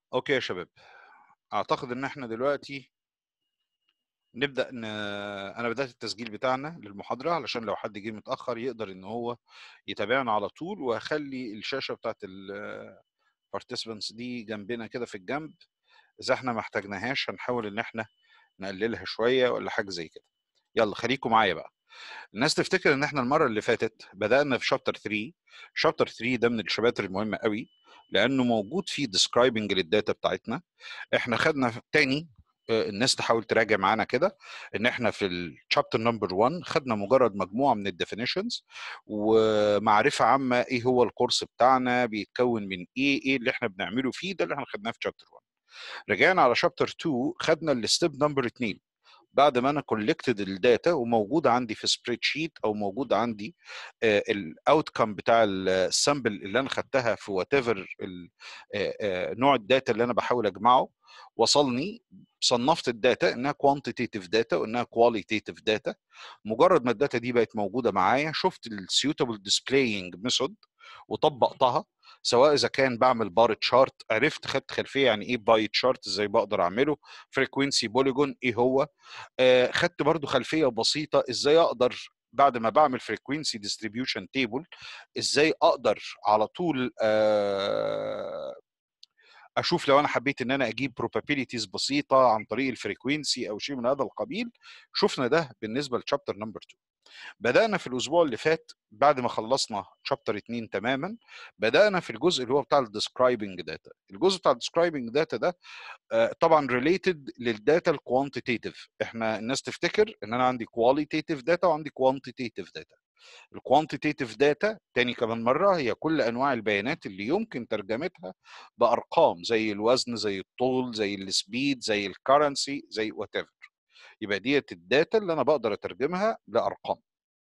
اوكي يا شباب اعتقد ان احنا دلوقتي نبدا ن... انا بدات التسجيل بتاعنا للمحاضره علشان لو حد جه متاخر يقدر ان هو يتابعنا على طول وهخلي الشاشه بتاعت البارتيسيبنتس دي جنبنا كده في الجنب اذا احنا ما احتاجناهاش هنحاول ان احنا نقللها شويه ولا حاجه زي كده يلا خليكم معايا بقى الناس تفتكر ان احنا المره اللي فاتت بدانا في شابتر 3 شابتر 3 ده من الشباتر المهمه قوي لانه موجود فيه ديسكرايبنج للداتا بتاعتنا احنا خدنا تاني الناس تحاول تراجع معانا كده ان احنا في الشابتر نمبر 1 خدنا مجرد مجموعه من الديفينيشنز ومعرفه عامه ايه هو الكورس بتاعنا بيتكون من ايه ايه اللي احنا بنعمله فيه ده اللي احنا خدناه في شابتر 1 رجعنا على شابتر 2 خدنا الستيب نمبر 2 بعد ما انا كولكتد الداتا وموجود عندي في سبريد شيت او موجود عندي الاوتكم بتاع السامبل اللي انا خدتها في وات ايفر نوع الداتا اللي انا بحاول اجمعه وصلني صنفت الداتا انها كوانتيتيف داتا وانها كواليتيف داتا مجرد ما الداتا دي بقت موجوده معايا شفت السيوتابل ديسبلاينج ميثود وطبقتها سواء اذا كان بعمل بار تشارت عرفت خدت خلفيه يعني ايه باي تشارت ازاي بقدر اعمله فريكوينسي بوليجون ايه هو آه خدت برضو خلفيه بسيطه ازاي اقدر بعد ما بعمل فريكوينسي ديستريبيوشن تيبل ازاي اقدر على طول آه اشوف لو انا حبيت ان انا اجيب probabilities بسيطه عن طريق الفريكوينسي او شيء من هذا القبيل شفنا ده بالنسبه لشابتر نمبر 2 بدانا في الاسبوع اللي فات بعد ما خلصنا شابتر 2 تماما بدانا في الجزء اللي هو بتاع الديسكرايبنج داتا الجزء بتاع الديسكرايبنج داتا ده طبعا ريليتد للداتا الكوانتيتيف احنا الناس تفتكر ان انا عندي كواليتيف داتا وعندي كوانتيتيف داتا الكوانتيتيف داتا تاني كمان مره هي كل انواع البيانات اللي يمكن ترجمتها بارقام زي الوزن زي الطول زي السبيد زي الكرنسي زي وات ايفر يبقى ديت الداتا اللي انا بقدر اترجمها لارقام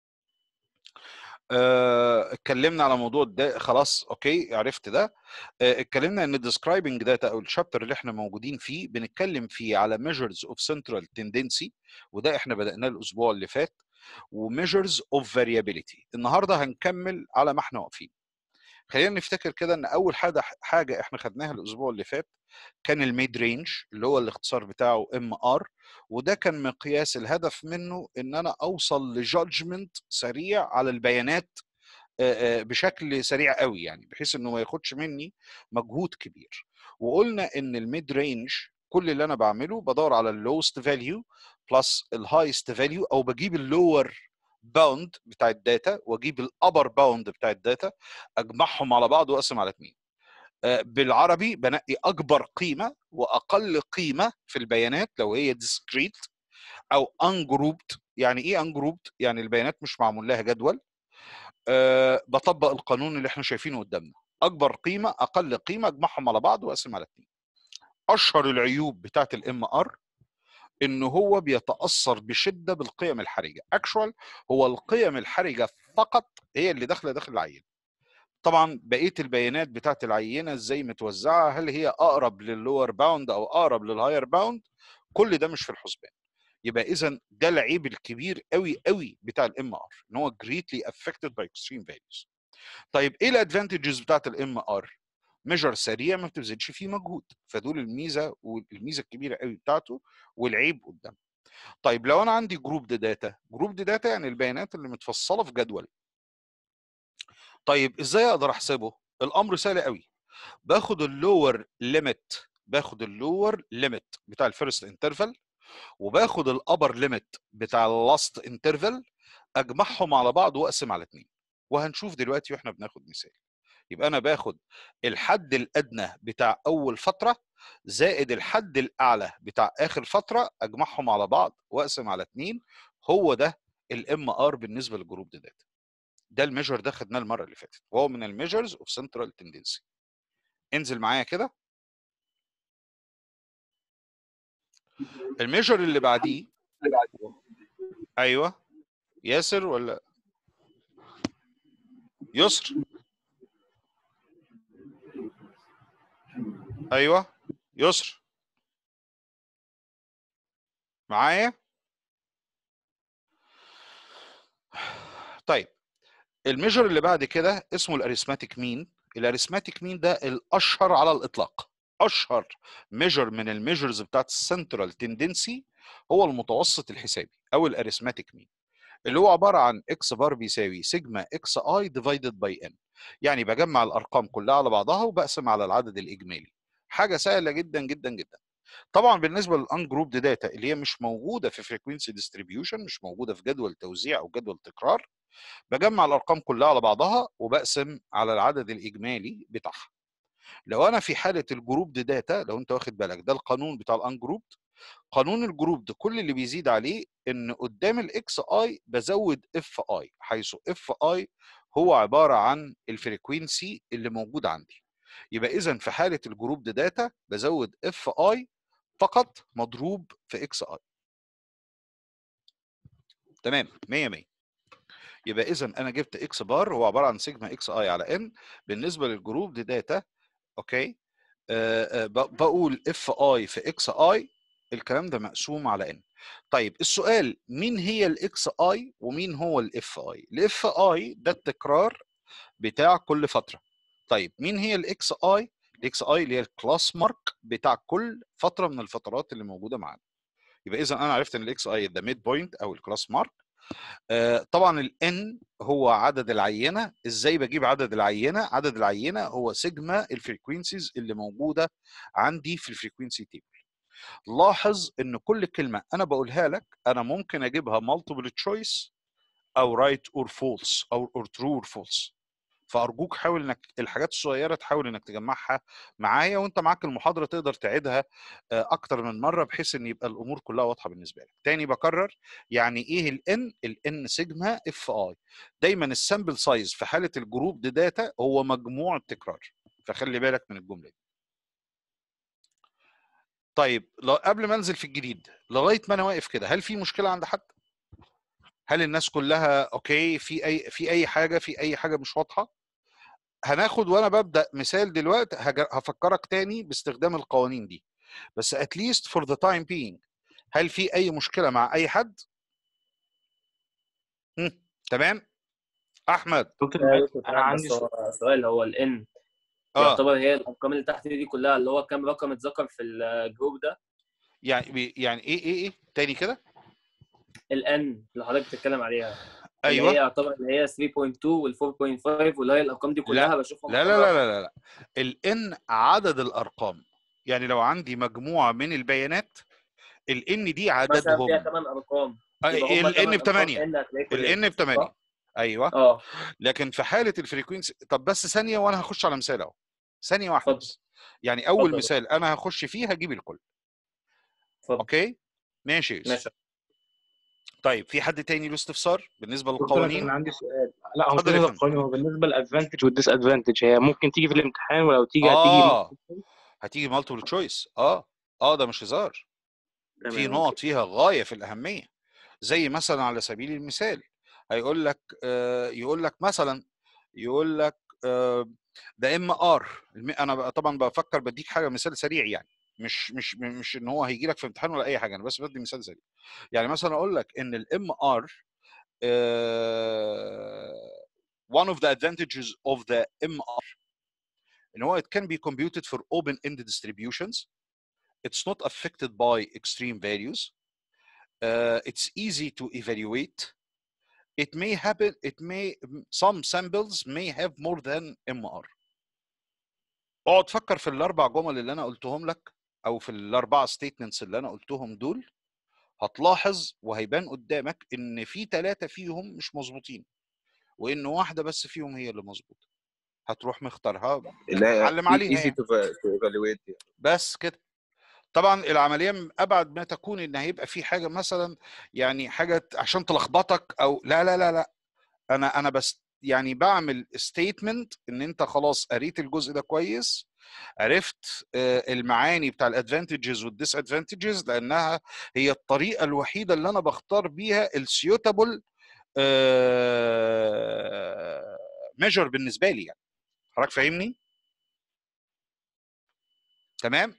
اتكلمنا على موضوع ده خلاص اوكي عرفت ده اتكلمنا ان الديسكرايبنج داتا او الشابتر اللي احنا موجودين فيه بنتكلم فيه على measures of central tendency وده احنا بدأناه الاسبوع اللي فات وميجرز اوف فاريابيليتي النهارده هنكمل على ما احنا واقفين خلينا نفتكر كده ان اول حاجه حاجه احنا خدناها الاسبوع اللي فات كان الميد رينج اللي هو الاختصار بتاعه ام ار وده كان مقياس الهدف منه ان انا اوصل لجادجمنت سريع على البيانات بشكل سريع قوي يعني بحيث انه ما ياخدش مني مجهود كبير وقلنا ان الميد رينج كل اللي انا بعمله بدور على اللوست فاليو بلس الهايست فاليو او بجيب اللور باوند بتاع الداتا واجيب الابر باوند بتاع الداتا اجمعهم على بعض واقسم على اثنين بالعربي بنقي اكبر قيمه واقل قيمه في البيانات لو هي ديسكريت او انجروبد يعني ايه انجروبد يعني البيانات مش معمول لها جدول أه بطبق القانون اللي احنا شايفينه قدامنا اكبر قيمه اقل قيمه اجمعهم على بعض واقسم على اثنين اشهر العيوب بتاعت الام ار ان هو بيتاثر بشده بالقيم الحرجه اكشوال هو القيم الحرجه فقط هي اللي داخله داخل العينه طبعا بقيه البيانات بتاعت العينه ازاي متوزعه هل هي اقرب لللور باوند او اقرب للهاير باوند كل ده مش في الحسبان يبقى اذا ده العيب الكبير قوي قوي بتاع الام ار ان هو greatly affected by extreme values طيب ايه الادفانتجز بتاعت الام ار ميجر سريع ما بتبذلش فيه مجهود فدول الميزه والميزه الكبيره قوي بتاعته والعيب قدام طيب لو انا عندي جروب داتا جروب داتا يعني البيانات اللي متفصله في جدول طيب ازاي اقدر احسبه الامر سهل قوي باخد اللور ليميت باخد اللور ليميت بتاع الفيرست انترفال وباخد الابر ليميت بتاع اللاست انترفال اجمعهم على بعض واقسم على اثنين وهنشوف دلوقتي واحنا بناخد مثال يبقى انا باخد الحد الادنى بتاع اول فتره زائد الحد الاعلى بتاع اخر فتره اجمعهم على بعض واقسم على اثنين هو ده الام ار بالنسبه للجروب داتا ده الميجر ده خدناه المره اللي فاتت وهو من الميجرز اوف سنترال تندنسي انزل معايا كده الميجر اللي بعديه ايوه ياسر ولا يسر ايوه يسر معايا طيب الميجر اللي بعد كده اسمه الاريثماتيك مين الاريثماتيك مين ده الاشهر على الاطلاق اشهر ميجر من الميجرز بتاعت السنترال تندنسي هو المتوسط الحسابي او الاريثماتيك مين اللي هو عباره عن اكس بار بيساوي سيجما اكس اي ديفايدد باي ان يعني بجمع الارقام كلها على بعضها وبقسم على العدد الاجمالي حاجه سهله جدا جدا جدا طبعا بالنسبه للان جروب داتا اللي هي مش موجوده في فريكوينسي ديستريبيوشن مش موجوده في جدول توزيع او جدول تكرار بجمع الارقام كلها على بعضها وبقسم على العدد الاجمالي بتاعها لو انا في حاله الجروب داتا لو انت واخد بالك ده القانون بتاع الان جروب قانون الجروب ده كل اللي بيزيد عليه ان قدام الاكس اي بزود اف اي حيث اف اي هو عباره عن الفريكوينسي اللي موجود عندي يبقى اذا في حاله الجروب داتا بزود اف اي فقط مضروب في اكس اي تمام 100 100 يبقى اذا انا جبت اكس بار هو عباره عن سيجما اكس اي على ان بالنسبه للجروب داتا اوكي أه بقول اف اي في اكس اي الكلام ده مقسوم على ان طيب السؤال مين هي الاكس اي ومين هو الاف اي الاف اي ده التكرار بتاع كل فتره طيب مين هي الاكس اي الاكس اي اللي هي الكلاس مارك بتاع كل فتره من الفترات اللي موجوده معانا يبقى اذا انا عرفت ان الاكس اي ده ميد بوينت او الكلاس مارك آه طبعا الان هو عدد العينه ازاي بجيب عدد العينه عدد العينه هو سيجما الفريكوينسيز اللي موجوده عندي في الفريكوينسي تيبل لاحظ ان كل كلمه انا بقولها لك انا ممكن اجيبها مالتيبل تشويس او رايت اور فولس او اور ترو اور فولس فارجوك حاول انك الحاجات الصغيره تحاول انك تجمعها معايا وانت معاك المحاضره تقدر تعيدها اكتر من مره بحيث ان يبقى الامور كلها واضحه بالنسبه لك تاني بكرر يعني ايه الان الان سيجما اف اي دايما السامبل سايز في حاله الجروب دي داتا هو مجموع التكرار فخلي بالك من الجمله دي طيب قبل ما انزل في الجديد لغايه ما انا واقف كده هل في مشكله عند حد هل الناس كلها اوكي في اي في اي حاجه في اي حاجه مش واضحه هناخد وانا ببدا مثال دلوقتي هفكرك تاني باستخدام القوانين دي بس at least for the time being هل في اي مشكله مع اي حد هم. تمام احمد دكتور انا عندي سؤال هو الان اه يعتبر هي الارقام اللي تحت دي كلها اللي هو كام رقم اتذكر في الجروب ده يعني بي- يعني ايه ايه ايه تاني كده الان اللي حضرتك بتتكلم عليها اللي هي ايوه يعتبر اللي هي 3.2 وال 4.5 واللي هي الارقام دي كلها بشوفها لا لا لا لا لا, لا. الان عدد الارقام يعني لو عندي مجموعه من البيانات الان دي مثلا عددهم فيها 8 ارقام يبقى هم الان تمن بثمانيه أرقام N هتلاقيه كلهم. الان بثمانيه صح؟ ايوه اه لكن في حاله الفريكونسي طب بس ثانيه وانا هخش على مثال اهو ثانيه واحده اتفضل. بس يعني اول اتفضل. مثال انا هخش فيه هجيب الكل اتفضل اوكي ماشي يا يوسف. ماشي طيب في حد تاني له استفسار بالنسبه دكتور انا للقوانين عندي سؤال لا هو مش اتفضل يا بالنسبه فندم. للقوانين هو بالنسبه للادفانتج والديس ادفانتج هي ممكن تيجي في الامتحان ولو تيجي هتيجي اه هتيجي مالتيبل تشويس اه اه ده مش هزار تمام، في أوكي. نقط فيها غايه في الاهميه زي مثلا على سبيل المثال هيقول لك آه يقول لك مثلا يقول لك آه ده ام ار انا بقى طبعا بفكر بديك حاجه مثال سريع يعني مش مش مش ان هو هيجي لك في امتحان ولا اي حاجه انا بس بدي مثال سريع يعني مثلا اقول لك ان الام ار one of the advantages of the MR ان هو it can be computed for open-ended distributions it's not affected by extreme values uh, it's easy to evaluate it may happen it may some samples may have more than MR اقعد فكر في الاربع جمل اللي انا قلتهم لك او في الاربع ستيتمنتس اللي انا قلتهم دول هتلاحظ وهيبان قدامك ان في ثلاثه فيهم مش مظبوطين وان واحده بس فيهم هي اللي مظبوطه هتروح مختارها اللي هي علم عليها easy يعني. to to evaluate يعني. بس كده طبعا العمليه من ابعد ما تكون ان هيبقى في حاجه مثلا يعني حاجه عشان تلخبطك او لا لا لا لا انا انا بس يعني بعمل ستيتمنت ان انت خلاص قريت الجزء ده كويس عرفت آه، المعاني بتاع الادفانتجز والديس ادفانتجز لانها هي الطريقه الوحيده اللي انا بختار بيها السيوتابل ميجر بالنسبه لي يعني حضرتك فاهمني تمام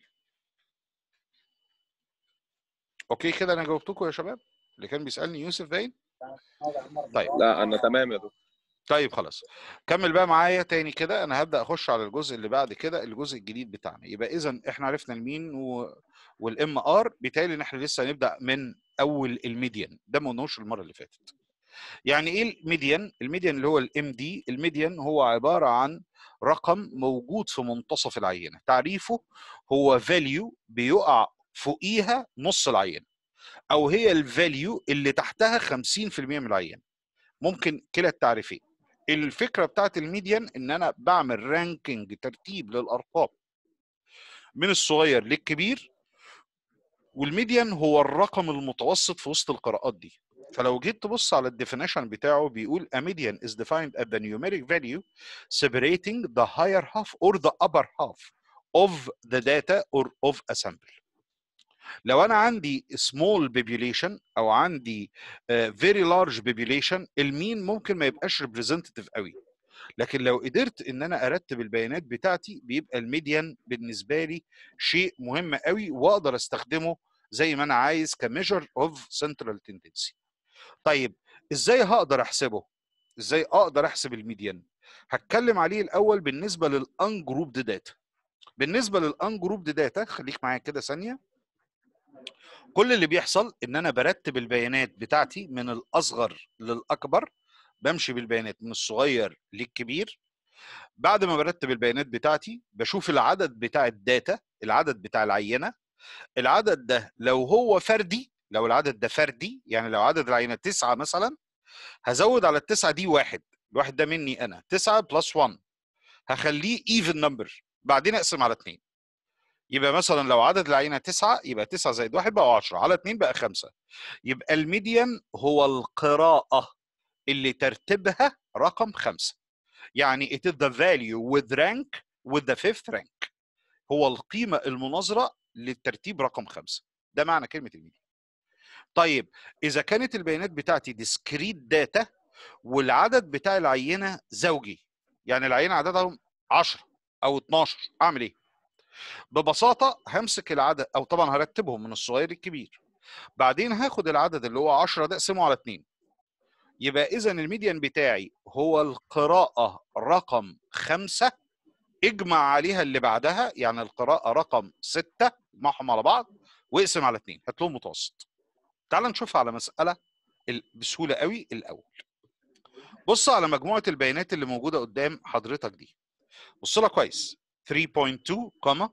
اوكي كده انا جاوبتكم يا شباب اللي كان بيسالني يوسف باين طيب لا انا تمام يا دكتور طيب خلاص كمل بقى معايا تاني كده انا هبدا اخش على الجزء اللي بعد كده الجزء الجديد بتاعنا يبقى اذا احنا عرفنا المين و... والام ار بالتالي ان احنا لسه هنبدا من اول الميديان ده ما قلناهوش المره اللي فاتت يعني ايه الميديان الميديان اللي هو الام دي الميديان هو عباره عن رقم موجود في منتصف العينه تعريفه هو فاليو بيقع فوقيها نص العينه او هي الفاليو اللي تحتها 50% من العينه ممكن كلا التعريفين الفكره بتاعت الميديان ان انا بعمل رانكينج ترتيب للارقام من الصغير للكبير والميديان هو الرقم المتوسط في وسط القراءات دي فلو جيت تبص على الديفينيشن بتاعه بيقول a median is defined as the numeric value separating the higher half or the upper half of the data or of a sample لو انا عندي small population او عندي uh, very large population المين ممكن ما يبقاش representative قوي لكن لو قدرت ان انا ارتب البيانات بتاعتي بيبقى الميديان بالنسبه لي شيء مهم قوي واقدر استخدمه زي ما انا عايز كميجر اوف سنترال تندنسي طيب ازاي هقدر احسبه ازاي اقدر احسب الميديان هتكلم عليه الاول بالنسبه للانجروبد داتا بالنسبه للانجروبد داتا خليك معايا كده ثانيه كل اللي بيحصل ان انا برتب البيانات بتاعتي من الاصغر للاكبر بمشي بالبيانات من الصغير للكبير بعد ما برتب البيانات بتاعتي بشوف العدد بتاع الداتا العدد بتاع العينه العدد ده لو هو فردي لو العدد ده فردي يعني لو عدد العينه تسعة مثلا هزود على التسعة دي واحد الواحد ده مني انا تسعة بلس 1 هخليه ايفن نمبر بعدين اقسم على اتنين يبقى مثلا لو عدد العينه تسعة يبقى تسعة زائد واحد بقى 10 على اتنين بقى خمسة يبقى الميديان هو القراءة اللي ترتيبها رقم خمسة يعني it is the value with rank with the fifth rank هو القيمة المناظرة للترتيب رقم خمسة ده معنى كلمة الميديان طيب إذا كانت البيانات بتاعتي discrete data والعدد بتاع العينة زوجي يعني العينة عددهم 10 أو 12 أعمل إيه؟ ببساطة همسك العدد أو طبعا هرتبهم من الصغير للكبير بعدين هاخد العدد اللي هو 10 ده اقسمه على 2 يبقى اذا الميديان بتاعي هو القراءة رقم خمسة اجمع عليها اللي بعدها يعني القراءة رقم ستة اجمعهم على بعض واقسم على اتنين هات لهم متوسط تعال نشوفها على مسألة ال- بسهولة قوي الأول بص على مجموعة البيانات اللي موجودة قدام حضرتك دي بص لها كويس 3.2 كوما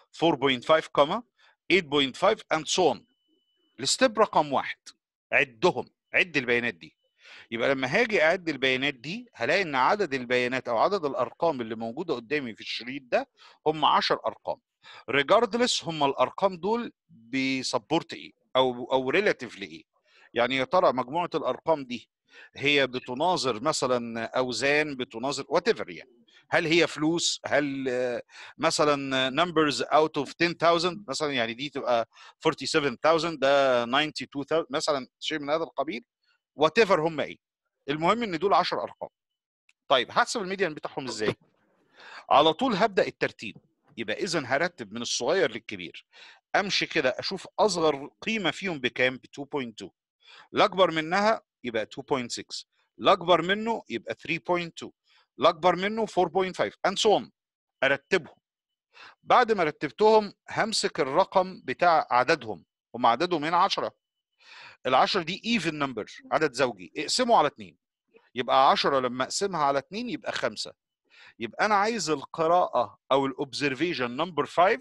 4.5 كوما 8.5 and so on الستيب رقم واحد عدهم عد البيانات دي يبقى لما هاجي اعد البيانات دي هلاقي ان عدد البيانات او عدد الارقام اللي موجوده قدامي في الشريط ده هم 10 ارقام ريجاردلس هم الارقام دول بيسبورت ايه او او ريلاتيف لايه يعني يا ترى مجموعه الارقام دي هي بتناظر مثلا اوزان بتناظر وات ايفر يعني هل هي فلوس هل آه، مثلا نمبرز اوت اوف 10000 مثلا يعني دي تبقى 47000 ده 92000 مثلا شيء من هذا القبيل وات ايفر هم ايه المهم ان دول 10 ارقام طيب هحسب الميديان بتاعهم ازاي على طول هبدا الترتيب يبقى اذا هرتب من الصغير للكبير امشي كده اشوف اصغر قيمه فيهم بكام ب 2.2 الاكبر منها يبقى 2.6 الاكبر منه يبقى 3.2 الاكبر منه 4.5 and so on ارتبهم بعد ما رتبتهم همسك الرقم بتاع عددهم هم عددهم هنا 10 ال10 دي ايفن نمبر عدد زوجي اقسمه على 2 يبقى 10 لما اقسمها على 2 يبقى 5 يبقى انا عايز القراءه او الاوبزرفيشن نمبر 5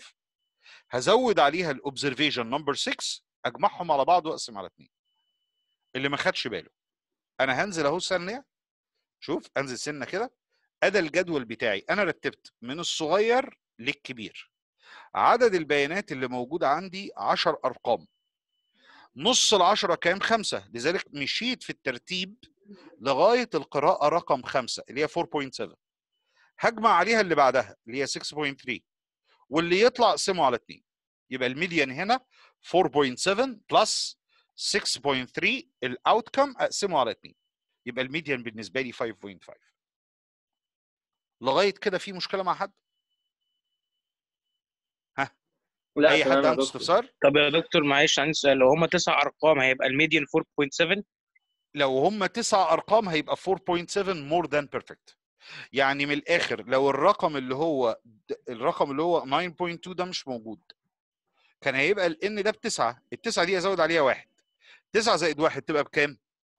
هزود عليها الاوبزرفيشن نمبر 6 اجمعهم على بعض واقسم على 2 اللي ما خدش باله انا هنزل اهو ثانيه شوف انزل سنه كده ادى الجدول بتاعي انا رتبت من الصغير للكبير عدد البيانات اللي موجوده عندي 10 ارقام نص العشرة كام خمسة لذلك مشيت في الترتيب لغاية القراءة رقم خمسة اللي هي 4.7 هجمع عليها اللي بعدها اللي هي 6.3 واللي يطلع اقسمه على 2 يبقى الميديان هنا 4.7 بلس 6.3 الاوتكم اقسمه على 2 يبقى الميديان بالنسبة لي 5.5 لغاية كده في مشكلة مع حد؟ لا أي حد تمام يا عنده دكتور. استفسار؟ طب يا دكتور معلش عندي سؤال لو هم تسع ارقام هيبقى الميديان 4.7 لو هم تسع ارقام هيبقى 4.7 more than perfect يعني من الاخر لو الرقم اللي هو الرقم اللي هو 9.2 ده مش موجود كان هيبقى الان ده بتسعه التسعه دي ازود عليها واحد 9 زائد واحد تبقى بكام؟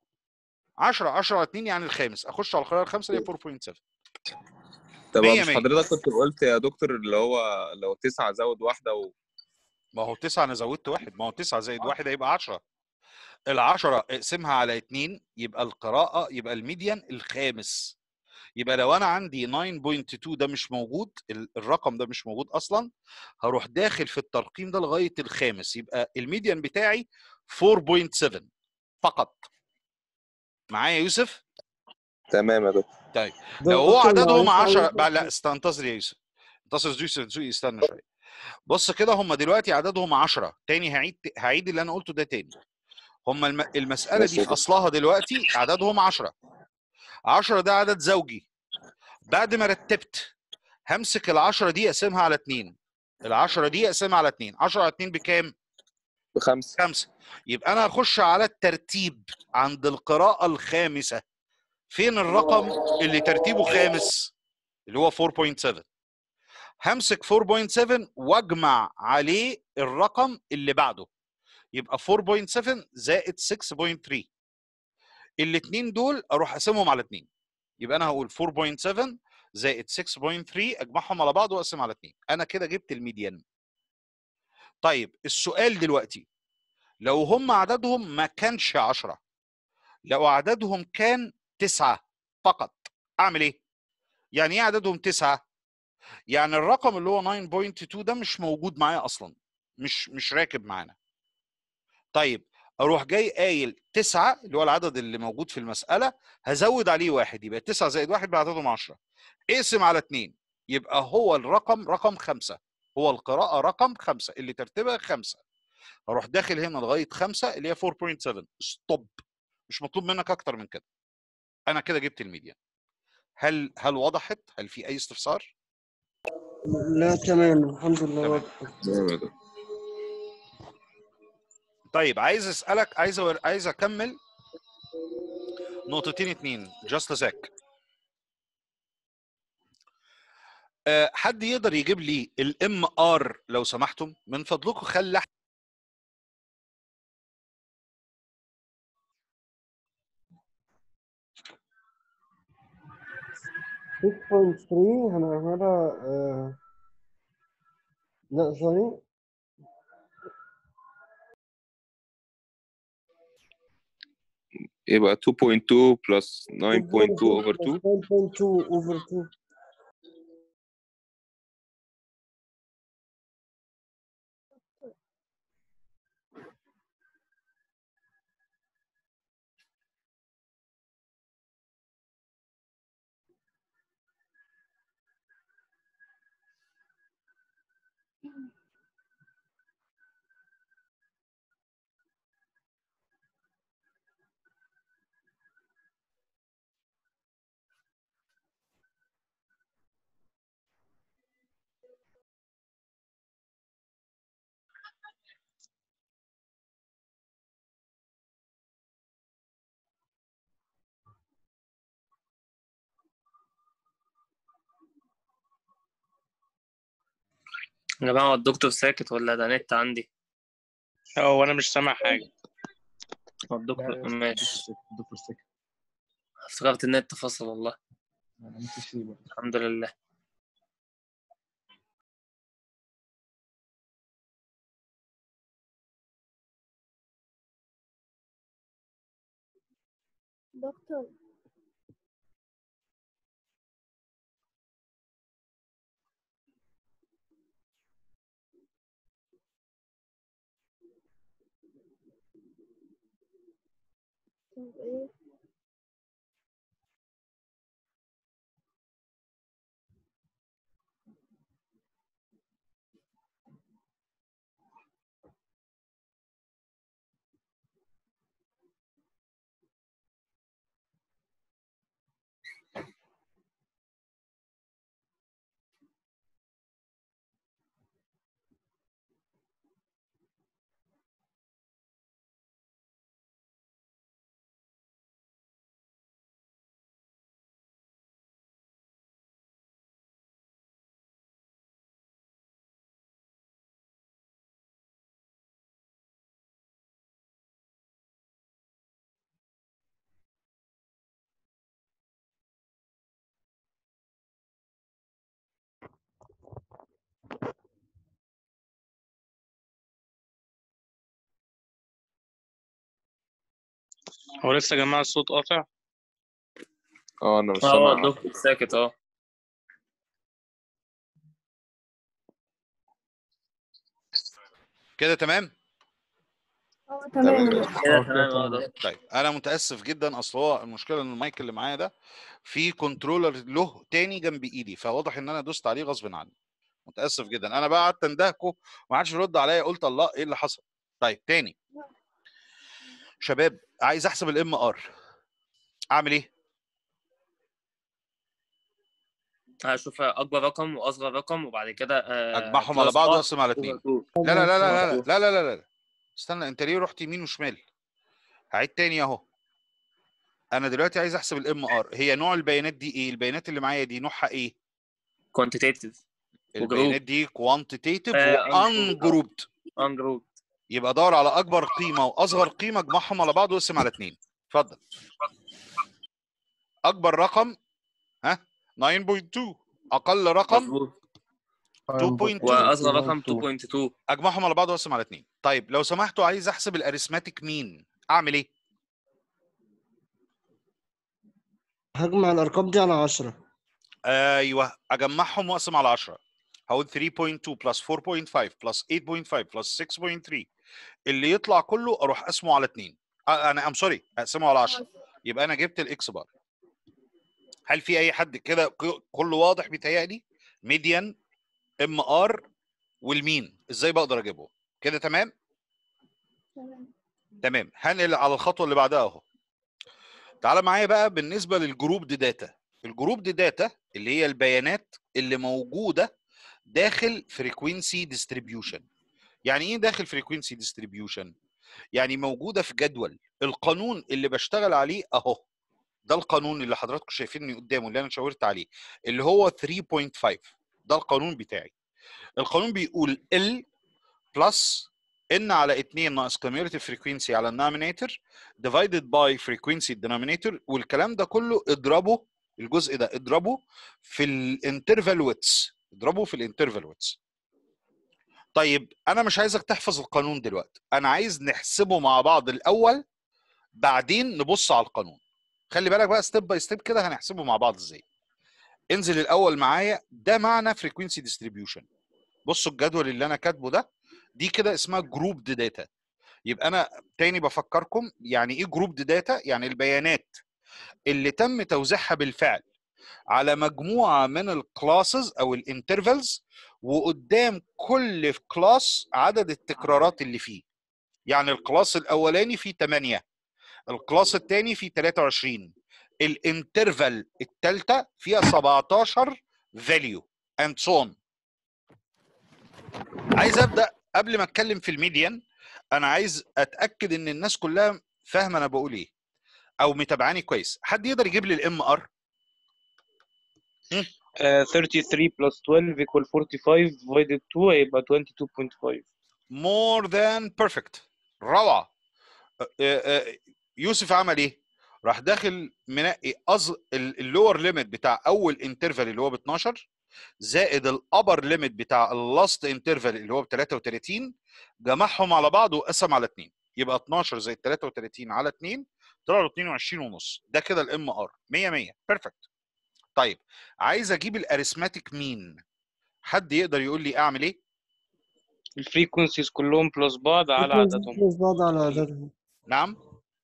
10 10 على 2 يعني الخامس اخش على الخيار الخامسه اللي هي 4.7 طب مية مش مية. حضرتك كنت قلت يا دكتور اللي هو لو تسعة زود واحدة و... ما هو 9 انا زودت واحد ما هو 9 زائد واحد هيبقى 10 ال10 اقسمها على 2 يبقى القراءه يبقى الميديان الخامس يبقى لو انا عندي 9.2 ده مش موجود ال- الرقم ده مش موجود اصلا هروح داخل في الترقيم ده لغايه الخامس يبقى الميديان بتاعي 4.7 فقط معايا يا يوسف تمام يا دكتور لو هو دكتور عددهم معلش 10 عايز- بقى لا استنتظر يا يوسف انتصر يوسف دسوقي استنى شويه بص كده هم دلوقتي عددهم 10 تاني هعيد هعيد اللي انا قلته ده تاني هم الم... المساله ماشي دي يا في اصلها دلوقتي عددهم 10 10 ده عدد زوجي بعد ما رتبت همسك ال 10 دي اقسمها على 2 ال 10 دي اقسمها على 2 10 على 2 بكام؟ بخمسة خمسة يبقى انا هخش على الترتيب عند القراءة الخامسة فين الرقم اللي ترتيبه خامس اللي هو 4.7 همسك 4.7 واجمع عليه الرقم اللي بعده يبقى 4.7 زائد 6.3 الاثنين دول اروح اقسمهم على 2 يبقى انا هقول 4.7 زائد 6.3 اجمعهم على بعض واقسم على 2 انا كده جبت الميديان طيب السؤال دلوقتي لو هم عددهم ما كانش 10 لو عددهم كان 9 فقط اعمل ايه يعني ايه عددهم 9 يعني الرقم اللي هو 9.2 ده مش موجود معايا اصلا مش مش راكب معانا طيب اروح جاي قايل 9 اللي هو العدد اللي موجود في المساله هزود عليه واحد يبقى 9 زائد واحد بعددهم 10 اقسم على 2 يبقى هو الرقم رقم 5 هو القراءه رقم 5 اللي ترتيبها 5 اروح داخل هنا لغايه 5 اللي هي 4.7 ستوب مش مطلوب منك اكتر من كده انا كده جبت الميديان هل هل وضحت هل في اي استفسار لا تمام الحمد لله تمام. واضح. تمام يا دكتور طيب عايز اسالك عايز أور... عايز اكمل نقطتين اتنين جاست زاك أه حد يقدر يجيب لي الام ار لو سمحتم من فضلكم خلي أح- 6.3 هنعملها آه... لا ثاني يبقى 2.2 plus 9.2 over 2 9.2 over 2 يا جماعة هو الدكتور ساكت ولا ده نت عندي؟ هو انا مش سامع حاجه هو الدكتور ماشي الدكتور سكت افتكرت النت فصل والله انا مش فيه برضه الحمد لله دكتور طب ايه هو لسه يا جماعة الصوت قاطع اه انا مش اه سامع الدكتور ساكت اه كده تمام اه تمام تمام. كده تمام اه دكتور طيب انا متاسف جدا اصل هو المشكله ان المايك اللي معايا ده في كنترولر له تاني جنب ايدي فواضح ان انا دوست عليه غصب عني متاسف جدا انا بقى قعدت اندهكه وما حدش يرد عليا قلت الله ايه اللي حصل طيب تاني شباب عايز احسب الام ار اعمل ايه هشوف اكبر رقم واصغر رقم وبعد كده آه، اجمعهم على plus بعض bar واقسم على over اتنين two. لا لا لا لا لا لا لا لا لا استنى انت ليه رحت يمين وشمال هعيد تاني اهو انا دلوقتي عايز احسب الام ار هي نوع البيانات دي ايه البيانات اللي معايا دي نوعها ايه quantitative البيانات دي كوانتيتيف آه، وان جروبد ungrouped يبقى دور على اكبر قيمه واصغر قيمه اجمعهم على بعض واقسم على اتنين اتفضل اكبر رقم ها 9.2 اقل رقم مظبوط 2.2 واصغر رقم 2.2 اجمعهم على بعض واقسم على اتنين طيب لو سمحتوا عايز احسب الاريثماتيك مين اعمل ايه هجمع الأرقام دي على عشرة ايوه اجمعهم واقسم على 10 هقول 3.2 بلس 4.5 بلس 8.5 بلس 6.3 اللي يطلع كله اروح اقسمه على 2 انا ام سوري اقسمه على 10 يبقى انا جبت الاكس بار هل في اي حد كده ك- كله واضح بيتهيألي ميديان ام ار والمين ازاي بقدر اجيبه كده تمام تمام تمام هنقل على الخطوه اللي بعدها اهو تعال معايا بقى بالنسبه للجروب دي داتا الجروب دي داتا اللي هي البيانات اللي موجوده داخل فريكوينسي ديستريبيوشن يعني ايه داخل فريكوينسي ديستريبيوشن يعني موجوده في جدول القانون اللي بشتغل عليه اهو ده القانون اللي حضراتكم شايفيني قدامه اللي انا شاورت عليه اللي هو 3.5 ده القانون بتاعي القانون بيقول ال بلس ان على 2 ناقص cumulative frequency على النومينيتور divided by frequency denominator والكلام ده كله اضربه الجزء ده اضربه في الانترفال ويتس اضربه في الانترفال ويتس طيب انا مش عايزك تحفظ القانون دلوقتي انا عايز نحسبه مع بعض الاول بعدين نبص على القانون خلي بالك بقى ستيب باي ستيب كده هنحسبه مع بعض ازاي انزل الاول معايا ده معنى فريكوينسي ديستريبيوشن بصوا الجدول اللي انا كاتبه ده دي كده اسمها جروب داتا يبقى انا تاني بفكركم يعني ايه جروب داتا يعني البيانات اللي تم توزيعها بالفعل على مجموعه من الكلاسز او الانترفلز وقدام كل كلاس عدد التكرارات اللي فيه يعني الكلاس الاولاني فيه 8 الكلاس الثاني فيه 23 الانترفال الثالثه فيها 17 فاليو اند سون عايز ابدا قبل ما اتكلم في الميديان انا عايز اتاكد ان الناس كلها فاهمه انا بقول ايه او متابعاني كويس حد يقدر يجيب لي الام ار آه 33 plus 12 equal 45 divided 2 هيبقى 22.5 more than perfect روعه أ- أ- يوسف عمل ايه راح داخل منقي أز... اللور ليميت بتاع اول انترفال اللي هو ب 12 زائد الابر ليميت بتاع اللاست انترفال اللي هو ب 33 جمعهم على بعض وقسم على 2 يبقى 12 زائد 33 على 2 طلع له 22 ونص ده كده الام ار 100 100 بيرفكت طيب عايز اجيب الاريثماتيك مين حد يقدر يقول لي اعمل ايه الفريكونسيز كلهم بلس بعض على عددهم بلس بعض على عددهم نعم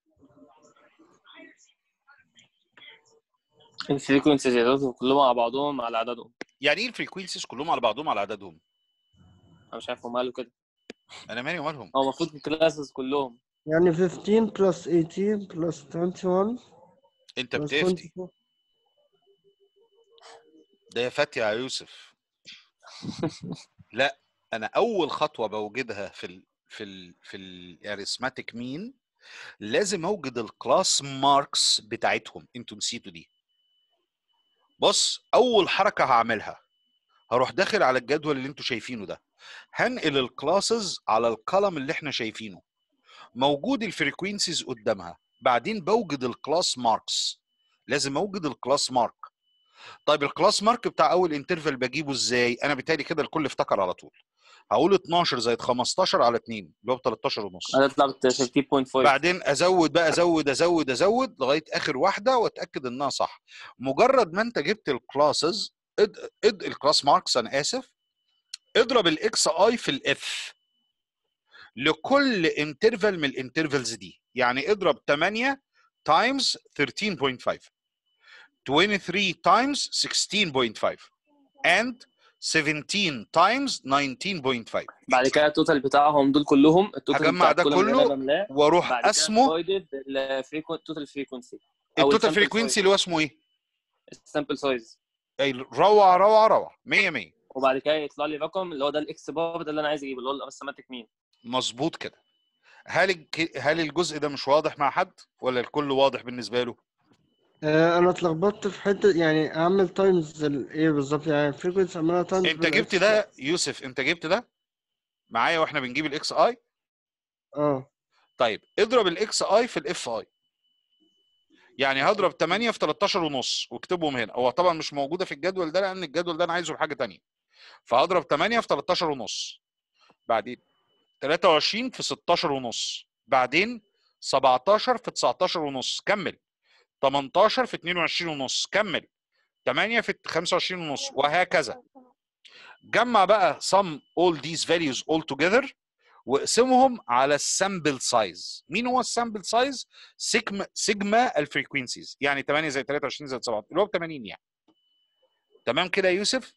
الفريكونسيز يا كلهم على بعضهم على عددهم يعني ايه الفريكوينسيز كلهم على بعضهم على عددهم انا مش عارف هم قالوا كده انا مالي ومالهم هو المفروض الكلاسز كلهم يعني 15 بلس 18 بلس 21 انت بلس بتفتي 24 ده يا فتي يا يوسف لا انا اول خطوه بوجدها في ال في ال في الاريثماتيك مين لازم اوجد الكلاس ماركس بتاعتهم انتوا نسيتوا دي بص اول حركه هعملها هروح داخل على الجدول اللي انتوا شايفينه ده هنقل الكلاسز على الكولم اللي احنا شايفينه موجود الفريكوينسيز قدامها بعدين بوجد الكلاس ماركس لازم اوجد الكلاس مارك طيب الكلاس مارك بتاع اول انترفال بجيبه ازاي انا بالتالي كده الكل افتكر على طول هقول 12 زائد 15 على 2 اللي هو ب 13 ونص هتطلع ب 13.5 بعدين ازود بقى ازود ازود ازود لغايه اخر واحده واتاكد انها صح مجرد ما انت جبت الكلاسز اد, اد الكلاس ماركس انا اسف اضرب الاكس اي في الاف لكل انترفال من الانترفالز دي يعني اضرب 8 تايمز 13.5 23 تايمز 16.5 and 17 تايمز 19.5 بعد كده التوتال بتاعهم دول كلهم التوتال هجمع بتاع ده كل اللي كله انا بملاه واروح بعد كده اسمه التوتال فريكونسي التوتال فريكونسي اللي هو اسمه ايه؟ السامبل سايز أي روعه روعه روعه 100 100 وبعد كده يطلع لي رقم اللي هو ده الاكس بار ده اللي انا عايز اجيبه اللي هو الارثماتيك مين مظبوط كده هل الك- هل الجزء ده مش واضح مع حد ولا الكل واضح بالنسبه له آه، انا اتلخبطت في حته يعني اعمل تايمز ايه بالظبط يعني فريكونسي اعملها تايمز انت جبت ده يوسف انت جبت ده معايا واحنا بنجيب الاكس اي اه طيب اضرب الاكس اي في الاف اي يعني هضرب 8 في 13 ونص واكتبهم هنا هو طبعا مش موجوده في الجدول ده لان الجدول ده انا عايزه لحاجه تانية فهضرب 8 في 13 ونص بعدين 23 في 16 ونص بعدين 17 في 19 ونص كمل 18 في 22 ونص كمل 8 في 25 ونص وهكذا جمع بقى sum all these values all together واقسمهم على السامبل سايز مين هو السامبل سايز سيجما سيجما الفريكوينسيز يعني 8 زائد 23 زائد 7 اللي هو ب 80 يعني تمام كده يا يوسف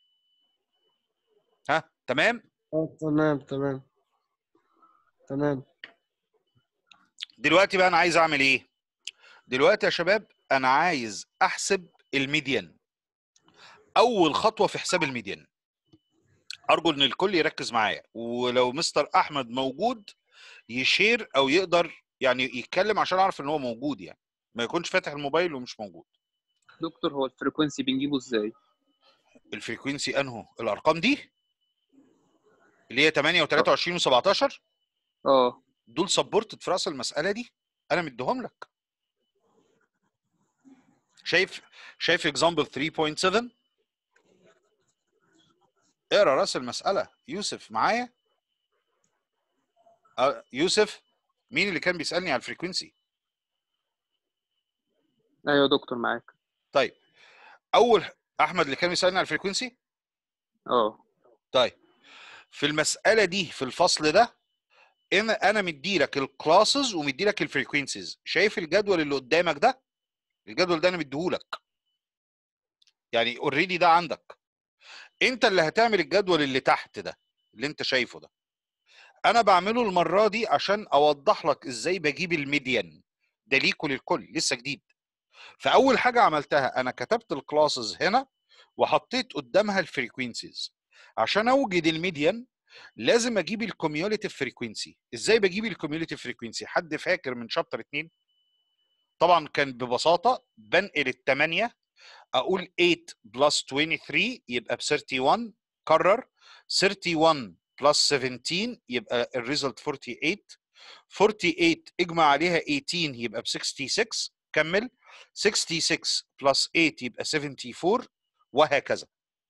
ها تمام اه تمام تمام تمام دلوقتي بقى انا عايز اعمل ايه دلوقتي يا شباب انا عايز احسب الميديان اول خطوه في حساب الميديان ارجو ان الكل يركز معايا ولو مستر احمد موجود يشير او يقدر يعني يتكلم عشان اعرف ان هو موجود يعني ما يكونش فاتح الموبايل ومش موجود دكتور هو الفريكونسي بنجيبه ازاي؟ الفريكوينسي انهو الارقام دي اللي هي 8 و23 و17 اه دول سبورتد في راس المساله دي انا مديهم لك شايف شايف اكزامبل 3.7 اقرا راس المساله يوسف معايا آه، يوسف مين اللي كان بيسالني على الفريكوينسي ايوه يا دكتور معاك طيب اول احمد اللي كان بيسالني على الفريكوينسي اه طيب في المساله دي في الفصل ده انا انا مدي لك الكلاسز ومدي لك الفريكوينسيز شايف الجدول اللي قدامك ده الجدول ده انا مديهولك يعني اوريدي ده عندك انت اللي هتعمل الجدول اللي تحت ده اللي انت شايفه ده انا بعمله المره دي عشان اوضح لك ازاي بجيب الميديان ده ليكوا للكل لسه جديد فاول حاجه عملتها انا كتبت الكلاسز هنا وحطيت قدامها الفريكوينسيز عشان اوجد الميديان لازم اجيب الكوميوليتيف فريكوينسي ازاي بجيب الكوميوليتيف فريكوينسي حد فاكر من شابتر 2 طبعا كان ببساطه بنقل الثمانيه اقول 8 بلس 23 يبقى ب 31 كرر 31 بلس 17 يبقى الريزلت 48 48 اجمع عليها 18 يبقى ب 66 كمل 66 بلس 8 يبقى 74 وهكذا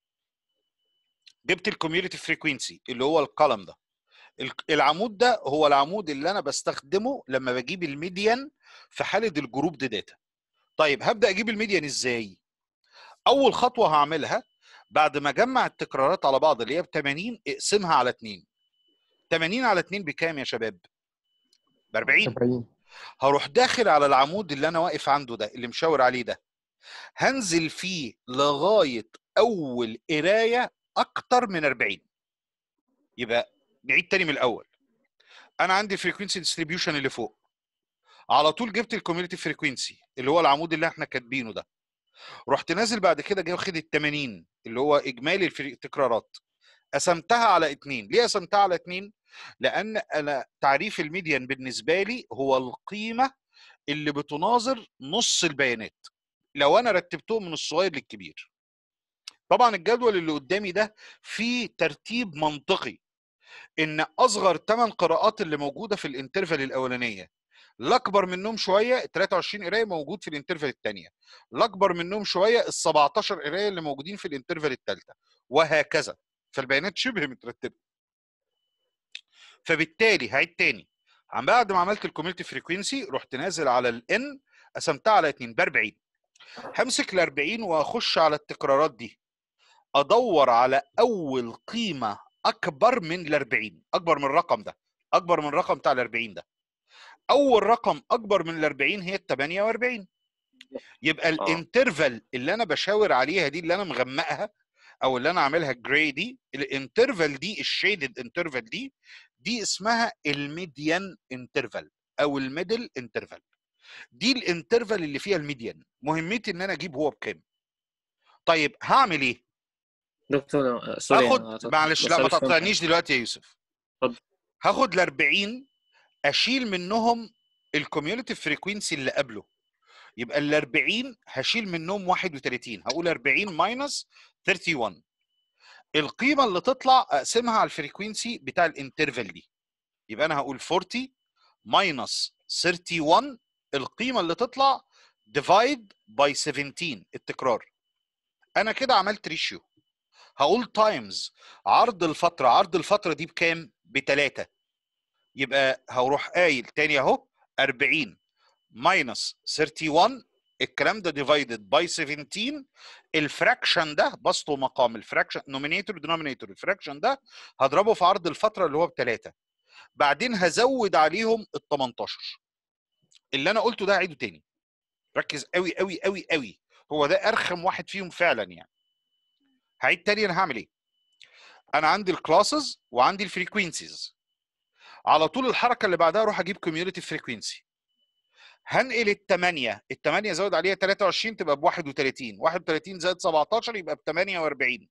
جبت الكوميونتي فريكوينسي اللي هو القلم ده الك- العمود ده هو العمود اللي انا بستخدمه لما بجيب الميديان في حاله الجروب دي داتا طيب هبدا اجيب الميديان ازاي اول خطوه هعملها بعد ما اجمع التكرارات على بعض اللي هي ب 80 اقسمها على 2 80 على 2 بكام يا شباب ب 40 40 هروح داخل على العمود اللي انا واقف عنده ده اللي مشاور عليه ده هنزل فيه لغايه اول قرايه اكتر من 40 يبقى نعيد تاني من الاول انا عندي الفريكوينسي ديستريبيوشن اللي فوق على طول جبت الكوميونتي فريكوينسي اللي هو العمود اللي احنا كاتبينه ده رحت نازل بعد كده جاي واخد ال 80 اللي هو اجمالي الفري- التكرارات قسمتها على اتنين ليه قسمتها على اتنين لان انا تعريف الميديان بالنسبه لي هو القيمه اللي بتناظر نص البيانات لو انا رتبتهم من الصغير للكبير طبعا الجدول اللي قدامي ده فيه ترتيب منطقي ان اصغر 8 قراءات اللي موجوده في الانترفال الاولانيه الاكبر منهم شويه ال 23 قرايه موجود في الانترفال الثانيه الاكبر منهم شويه ال 17 قرايه اللي موجودين في الانترفال الثالثه وهكذا فالبيانات شبه مترتبه فبالتالي هعيد تاني عم بعد ما عملت الكوميونتي فريكوينسي رحت نازل على الان قسمتها على 2 ب 40 همسك ال 40 واخش على التكرارات دي ادور على اول قيمه اكبر من ال 40 اكبر من الرقم ده اكبر من الرقم بتاع ال 40 ده اول رقم اكبر من ال 40 هي ال 48 يبقى الانترفال اللي انا بشاور عليها دي اللي انا مغمقها او اللي انا عاملها جراي دي الانترفال دي الشيدد انترفال دي دي اسمها الميديان انترفال او الميدل انترفال دي الانترفال اللي فيها الميديان مهمتي ان انا اجيب هو بكام طيب هعمل ايه دكتور آه، سوري هاخد أنا معلش لا ما بسألك سؤال تاني. تقطعنيش دلوقتي يا يوسف اتفضل. هاخد ال 40 اشيل منهم الكوميونتي فريكوينسي اللي قبله يبقى ال 40 هشيل منهم 31 هقول 40 ماينس 31 القيمه اللي تطلع اقسمها على الفريكوينسي بتاع الانترفال دي يبقى انا هقول 40 ماينس 31 القيمه اللي تطلع ديفايد باي 17 التكرار انا كده عملت ريشيو هقول تايمز عرض الفتره عرض الفتره دي بكام بتلاتة يبقى هروح قايل تاني اهو 40 ماينس 31 الكلام ده ديفايدد باي 17 الفراكشن ده بسطه مقام الفراكشن نومينيتور دينومينيتور الفراكشن ده هضربه في عرض الفتره اللي هو بتلاتة بعدين هزود عليهم ال 18 اللي انا قلته ده هعيده تاني ركز قوي قوي قوي قوي هو ده ارخم واحد فيهم فعلا يعني هعيد تاني انا هعمل ايه انا عندي الكلاسز وعندي الفريكوينسيز على طول الحركه اللي بعدها اروح اجيب كوميونتي فريكوينسي هنقل الثمانية الثمانية زود عليها 23 تبقى ب 31 31 زائد 17 يبقى ب 48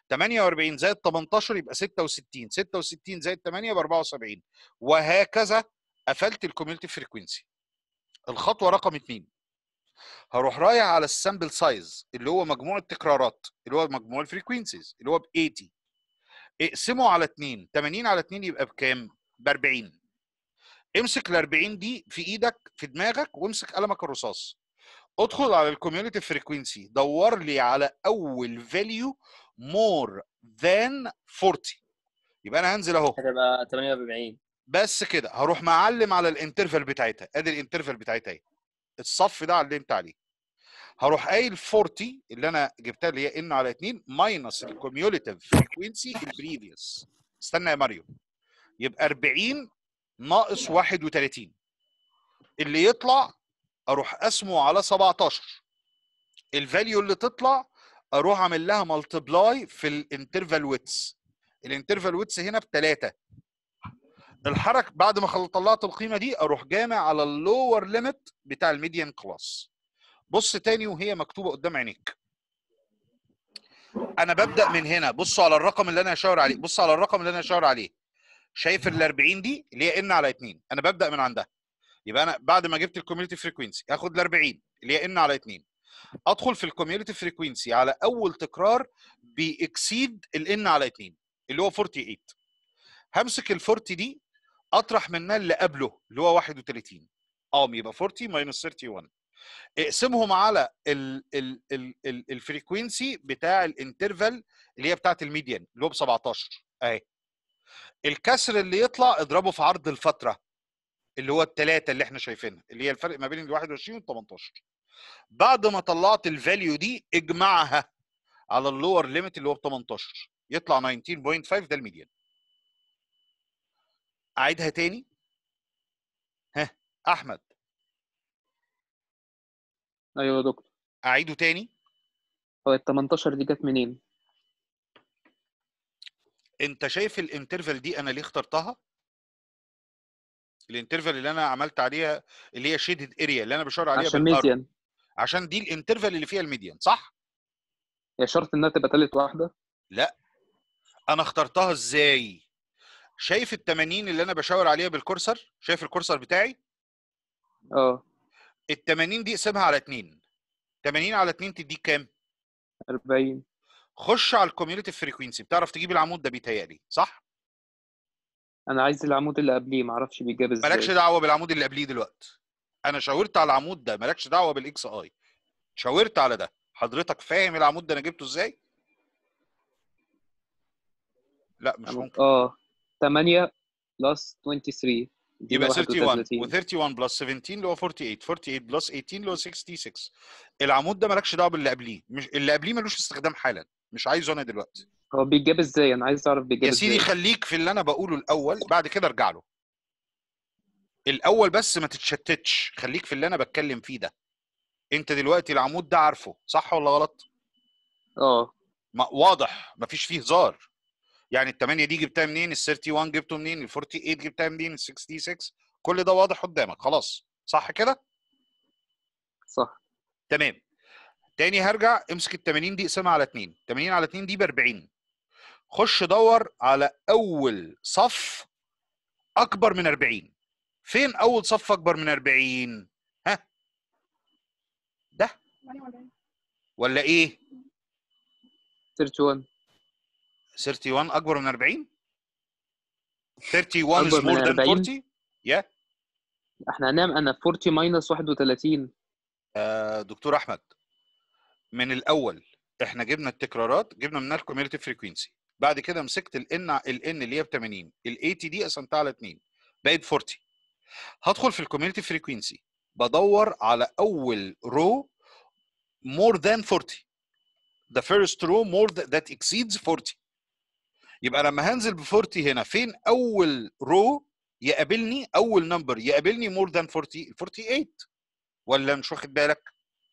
48 زائد 18 يبقى 66 66 زائد 8 ب 74 وهكذا قفلت الكوميونتي فريكوينسي الخطوة رقم 2 هروح رايح على السامبل سايز اللي هو مجموع التكرارات اللي هو مجموع الفريكوينسيز اللي هو ب 80 اقسمه على 2 80 على 2 يبقى بكام؟ ب 40 امسك ال 40 دي في ايدك في دماغك وامسك قلمك الرصاص ادخل على الكوميونتي فريكوينسي دور لي على اول فاليو مور ذان 40 يبقى انا هنزل اهو هتبقى 48 بس كده هروح معلم على الانترفال بتاعتها ادي الانترفال بتاعتها اهي الصف ده علمت عليه هروح قايل 40 اللي انا جبتها اللي هي ان على 2 ماينس الكوميوليتيف فريكوينسي البريفيوس استنى يا ماريو يبقى 40 ناقص 31 اللي يطلع اروح قسمه على 17 الفاليو اللي تطلع اروح اعمل لها ملتبلاي في الانترفال ويتس الانترفال ويتس هنا بثلاثه الحركه بعد ما خل- طلعت القيمه دي اروح جامع على اللور ليميت بتاع الميديان كلاس بص تاني وهي مكتوبه قدام عينيك انا ببدا من هنا بصوا على الرقم اللي انا هشاور عليه بص على الرقم اللي انا هشاور عليه شايف ال 40 دي اللي هي ان على 2 انا ببدا من عندها يبقى انا بعد ما جبت الكوميونتي فريكوينسي هاخد ال 40 اللي هي ان على 2 ادخل في الكوميونتي فريكوينسي على اول تكرار بيكسيد الان على 2 اللي هو 48 همسك ال 40 دي اطرح منها اللي قبله اللي هو 31 اه يبقى 40 ماينس 31 اقسمهم على ال ال ال ال الفريكوينسي بتاع الانترفال اللي هي بتاعت الميديان اللي هو ب 17 اهي الكسر اللي يطلع اضربه في عرض الفتره اللي هو الثلاثه اللي احنا شايفينها اللي هي الفرق ما بين ال 21 وال 18 بعد ما طلعت الفاليو دي اجمعها على اللور ليميت اللي هو ب 18 يطلع 19.5 ده الميديان اعيدها تاني ها احمد ايوه يا دكتور اعيده تاني هو ال 18 دي جت منين؟ انت شايف الانترفال دي انا ليه اخترتها الانترفال اللي انا عملت عليها اللي هي شيدد اريا اللي انا بشاور عليها عشان بالارو ميديان عشان دي الانترفال اللي فيها الميديان صح هي شرط انها تبقى تالت واحده لا انا اخترتها ازاي شايف ال 80 اللي انا بشاور عليها بالكورسر شايف الكورسر بتاعي اه ال 80 دي اقسمها على 2 80 على 2 تديك كام 40 خش على الكوميونتي فريكوينسي بتعرف تجيب العمود ده بيتهيألي صح انا عايز العمود اللي قبليه معرفش بيتجاب ازاي مالكش دعوه بالعمود اللي قبليه دلوقتي انا شاورت على العمود ده مالكش دعوه بالاكس اي شاورت على ده حضرتك فاهم العمود ده انا جبته ازاي لا مش ممكن اه 8 بلس 23 دي يبقى 31 31 و31 بلس 17 اللي هو 48 48 بلس 18 اللي هو 66 العمود ده مالكش دعوه باللي قبليه مش اللي قبليه ملوش استخدام حالا مش عايزه انا دلوقتي هو بيتجاب ازاي انا عايز اعرف بيتجاب يا سيدي ازاي خليك في اللي انا بقوله الاول بعد كده ارجع له الاول بس ما تتشتتش خليك في اللي انا بتكلم فيه ده انت دلوقتي العمود ده عارفه صح ولا غلط اه ما واضح مفيش فيه هزار يعني ال 8 دي جبتها منين ال 31 جبته منين ال 48 جبتها منين ال 66 كل ده واضح قدامك خلاص صح كده صح تمام تاني هرجع امسك ال 80 دي اقسمها على 2 80 على 2 دي ب 40 خش دور على اول صف اكبر من 40 فين اول صف اكبر من 40 ها ده ولا ايه 31 31 اكبر من 40 31 is أكبر من more than 40 40 يا احنا هنعمل انا 40 ماينس 31 آه دكتور احمد من الاول احنا جبنا التكرارات جبنا منها الكوميوليتيف فريكوينسي بعد كده مسكت الان الان اللي هي ب 80 ال 80 دي قسمتها على 2 بقت 40 هدخل في الكوميوليتيف فريكوينسي بدور على اول رو more than 40 the first row more th- that exceeds 40 يبقى لما هنزل ب 40 هنا فين اول رو يقابلني اول نمبر يقابلني more than 40 ال 48 ولا مش واخد بالك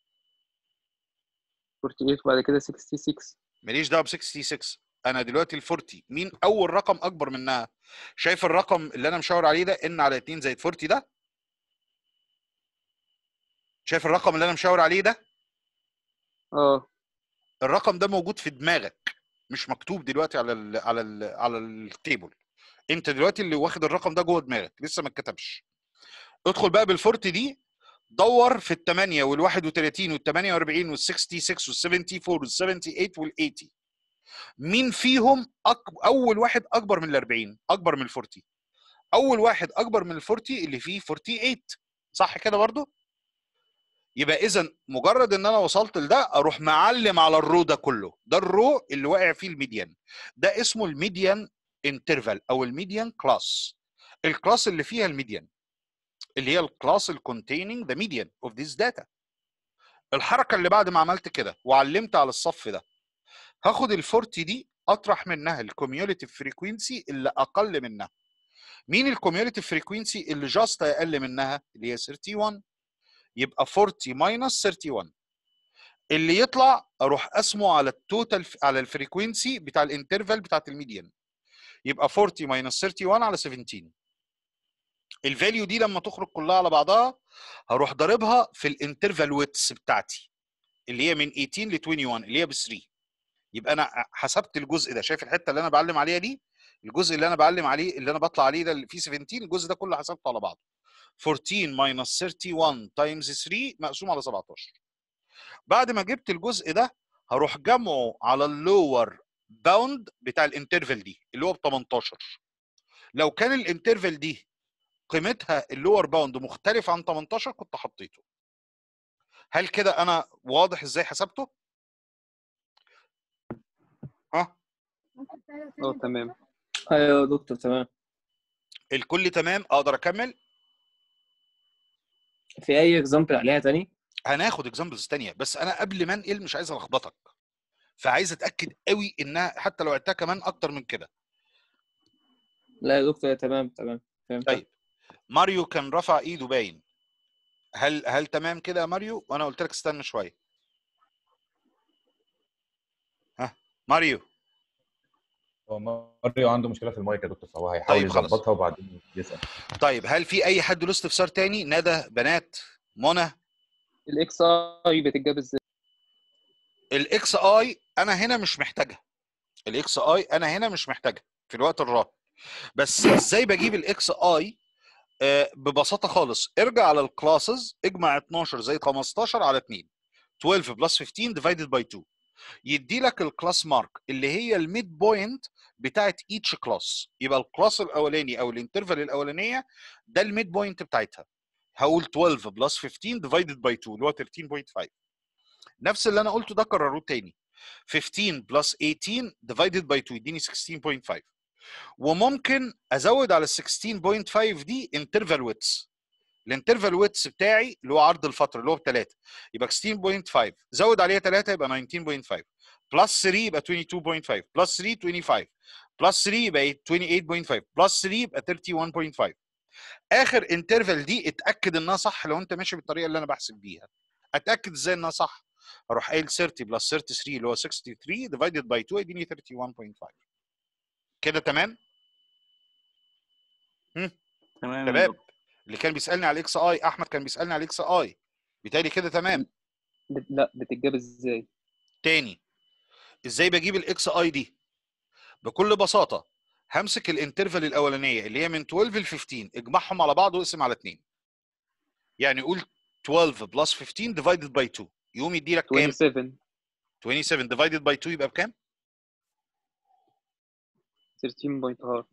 48 وبعد كده 66 ماليش دعوه ب 66 انا دلوقتي ال 40 مين اول رقم اكبر منها شايف الرقم اللي انا مشاور عليه ده ان على 2 زائد 40 ده شايف الرقم اللي انا مشاور عليه ده اه الرقم ده موجود في دماغك مش مكتوب دلوقتي على ال على ال على التيبل انت دلوقتي اللي واخد الرقم ده جوه دماغك لسه ما اتكتبش ادخل بقى بال40 دي دور في ال 8 وال 31 وال 48 وال 66 وال 74 وال 78 وال 80 مين فيهم أك... اول واحد اكبر من ال 40 اكبر من ال 40 اول واحد اكبر من ال 40 اللي فيه 48 صح كده برضو يبقى اذا مجرد ان انا وصلت لده اروح معلم على الرو ده كله ده الرو اللي واقع فيه الميديان ده اسمه الميديان انترفال او الميديان كلاس الكلاس اللي فيها الميديان اللي هي الكلاس الكونتيننج ذا ميديان اوف ذيس داتا الحركه اللي بعد ما عملت كده وعلمت على الصف ده هاخد ال 40 دي اطرح منها الكوميوليتيف فريكوينسي اللي اقل منها مين الكوميوليتيف فريكوينسي اللي جاست اقل منها اللي هي 31 يبقى 40 ماينس 31 اللي يطلع اروح اسمه على التوتال على الفريكوينسي بتاع الانترفال بتاعت الميديان يبقى 40 ماينس 31 على 17 الفاليو دي لما تخرج كلها على بعضها هروح ضاربها في الانترفال ويتس بتاعتي اللي هي من 18 ل 21 اللي هي ب 3 يبقى انا حسبت الجزء ده شايف الحته اللي انا بعلم عليها دي الجزء اللي انا بعلم عليه اللي انا بطلع عليه ده اللي فيه 17 الجزء ده كله حسبته على بعضه 14 ماينس 31 تايمز 3 مقسوم على 17 بعد ما جبت الجزء ده هروح جمعه على اللور باوند بتاع الانترفال دي اللي هو ب 18 لو كان الانترفال دي قيمتها اللور باوند مختلف عن 18 كنت حطيته هل كده انا واضح ازاي حسبته ها اه تمام ايوه يا دكتور تمام الكل تمام اقدر اكمل في اي اكزامبل عليها تاني هناخد اكزامبلز تانية بس انا قبل ما انقل مش عايز الخبطك فعايز اتاكد قوي انها حتى لو عدتها كمان اكتر من كده لا يا دكتور تمام تمام فهمت طيب ماريو كان رفع ايده باين هل هل تمام كده يا ماريو وانا قلت لك استنى شويه ها ماريو هو ماريو عنده مشكله في المايك يا دكتور فهو هيحاول طيب خلاص. يظبطها وبعدين يسال طيب هل في اي حد له استفسار تاني ندى بنات منى الاكس اي بتتجاب ازاي الاكس اي انا هنا مش محتاجها الاكس اي انا هنا مش محتاجها في الوقت الراهن بس ازاي بجيب الاكس اي ببساطه خالص ارجع على الكلاسز اجمع 12 زائد 15 على 2 12 بلس 15 ديفايدد باي 2 يدي لك الكلاس مارك اللي هي الميد بوينت بتاعت ايتش كلاس يبقى الكلاس الاولاني او الانترفال الاولانيه ده الميد بوينت بتاعتها هقول 12 بلس 15 ديفايدد باي 2 اللي هو 13.5 نفس اللي انا قلته ده كرروه تاني 15 بلس 18 ديفايدد باي 2 يديني 16.5 وممكن ازود على ال 16.5 دي انترفال ويتس الانترفال ويتس بتاعي اللي هو عرض الفتره اللي هو بثلاثه يبقى 16.5 زود عليها 3 يبقى 19.5 بلس 3 يبقى 22.5 بلس 3 25 بلس 3 يبقى 28.5 بلس 3 يبقى 31.5 اخر انترفال دي اتاكد انها صح لو انت ماشي بالطريقه اللي انا بحسب بيها اتاكد ازاي انها صح اروح قايل 30 بلس 33 اللي هو 63 ديفايدد باي 2 يديني 31.5 كده تمام تمام يا شباب دكتور. اللي كان بيسالني على الاكس اي احمد كان بيسالني على الاكس اي بالتالي كده تمام بت- لا بتتجاب ازاي تاني ازاي بجيب الاكس اي دي بكل بساطه همسك الانترفال الاولانيه اللي هي من 12 ل 15 اجمعهم على بعض واقسم على 2 يعني قول 12 بلس 15 ديفايدد باي 2 يقوم يدي لك كام 27 27 ديفايدد باي 2 يبقى بكام 13 بوينت هاف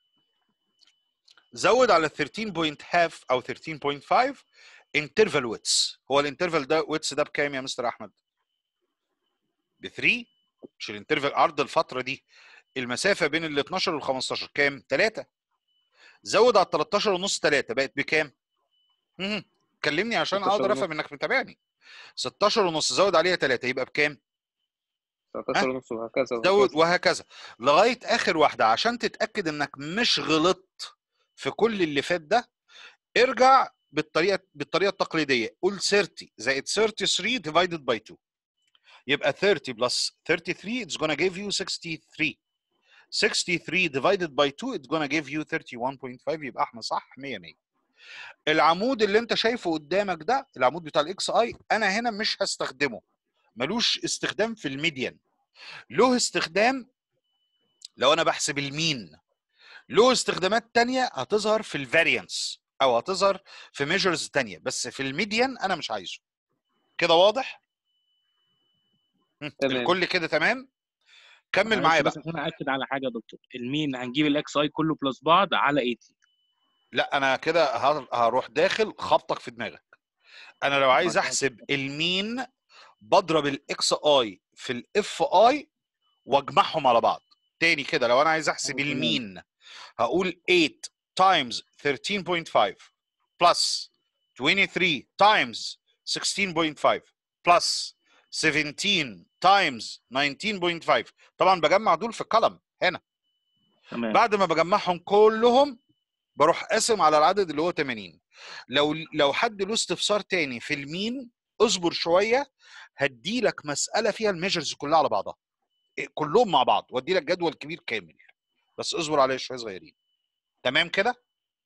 زود على 13 بوينت هاف او 13.5 انترفال ويتس هو الانترفال ده ويتس ده بكام يا مستر احمد ب 3 مش الانترفال عرض الفتره دي المسافه بين ال 12 وال 15 كام 3 زود على 13 ونص 3 بقت بكام مهم. كلمني عشان 16 اقدر ونص. افهم انك متابعني 16 ونص زود عليها 3 يبقى بكام 19 ونص وهكذا زود وهكذا وهكذا لغايه اخر واحده عشان تتاكد انك مش غلطت في كل اللي فات ده ارجع بالطريقه بالطريقه التقليديه قول 30 زائد 33 divided by 2 يبقى 30 plus 33 it's gonna give you 63 63 divided by 2 it's gonna give you 31.5 يبقى احنا صح 100 100 العمود اللي انت شايفه قدامك ده العمود بتاع الاكس اي انا هنا مش هستخدمه ملوش استخدام في الميديان له استخدام لو انا بحسب المين له استخدامات تانية هتظهر في الفاريانس او هتظهر في ميجرز تانية بس في الميديان انا مش عايزه كده واضح هم، تمام. الكل كده تمام كمل معلش معايا بس بقى عشان اكد على حاجه يا دكتور المين هنجيب الاكس اي كله بلس بعض على 80 لا انا كده هر- هروح داخل خبطك في دماغك انا لو عايز بعد- احسب المين بضرب الاكس اي في الاف اي واجمعهم على بعض تاني كده لو انا عايز احسب تمام. المين هقول 8 times 13.5 plus 23 times 16.5 plus 17 times 19.5 طبعا بجمع دول في كولم هنا تمام بعد ما بجمعهم كلهم بروح قاسم على العدد اللي هو 80 لو لو حد له استفسار تاني في المين اصبر شويه هدي لك مساله فيها الميجرز كلها على بعضها إيه، كلهم مع بعض وادي لك جدول كبير كامل بس اصبر عليا شويه صغيرين تمام كده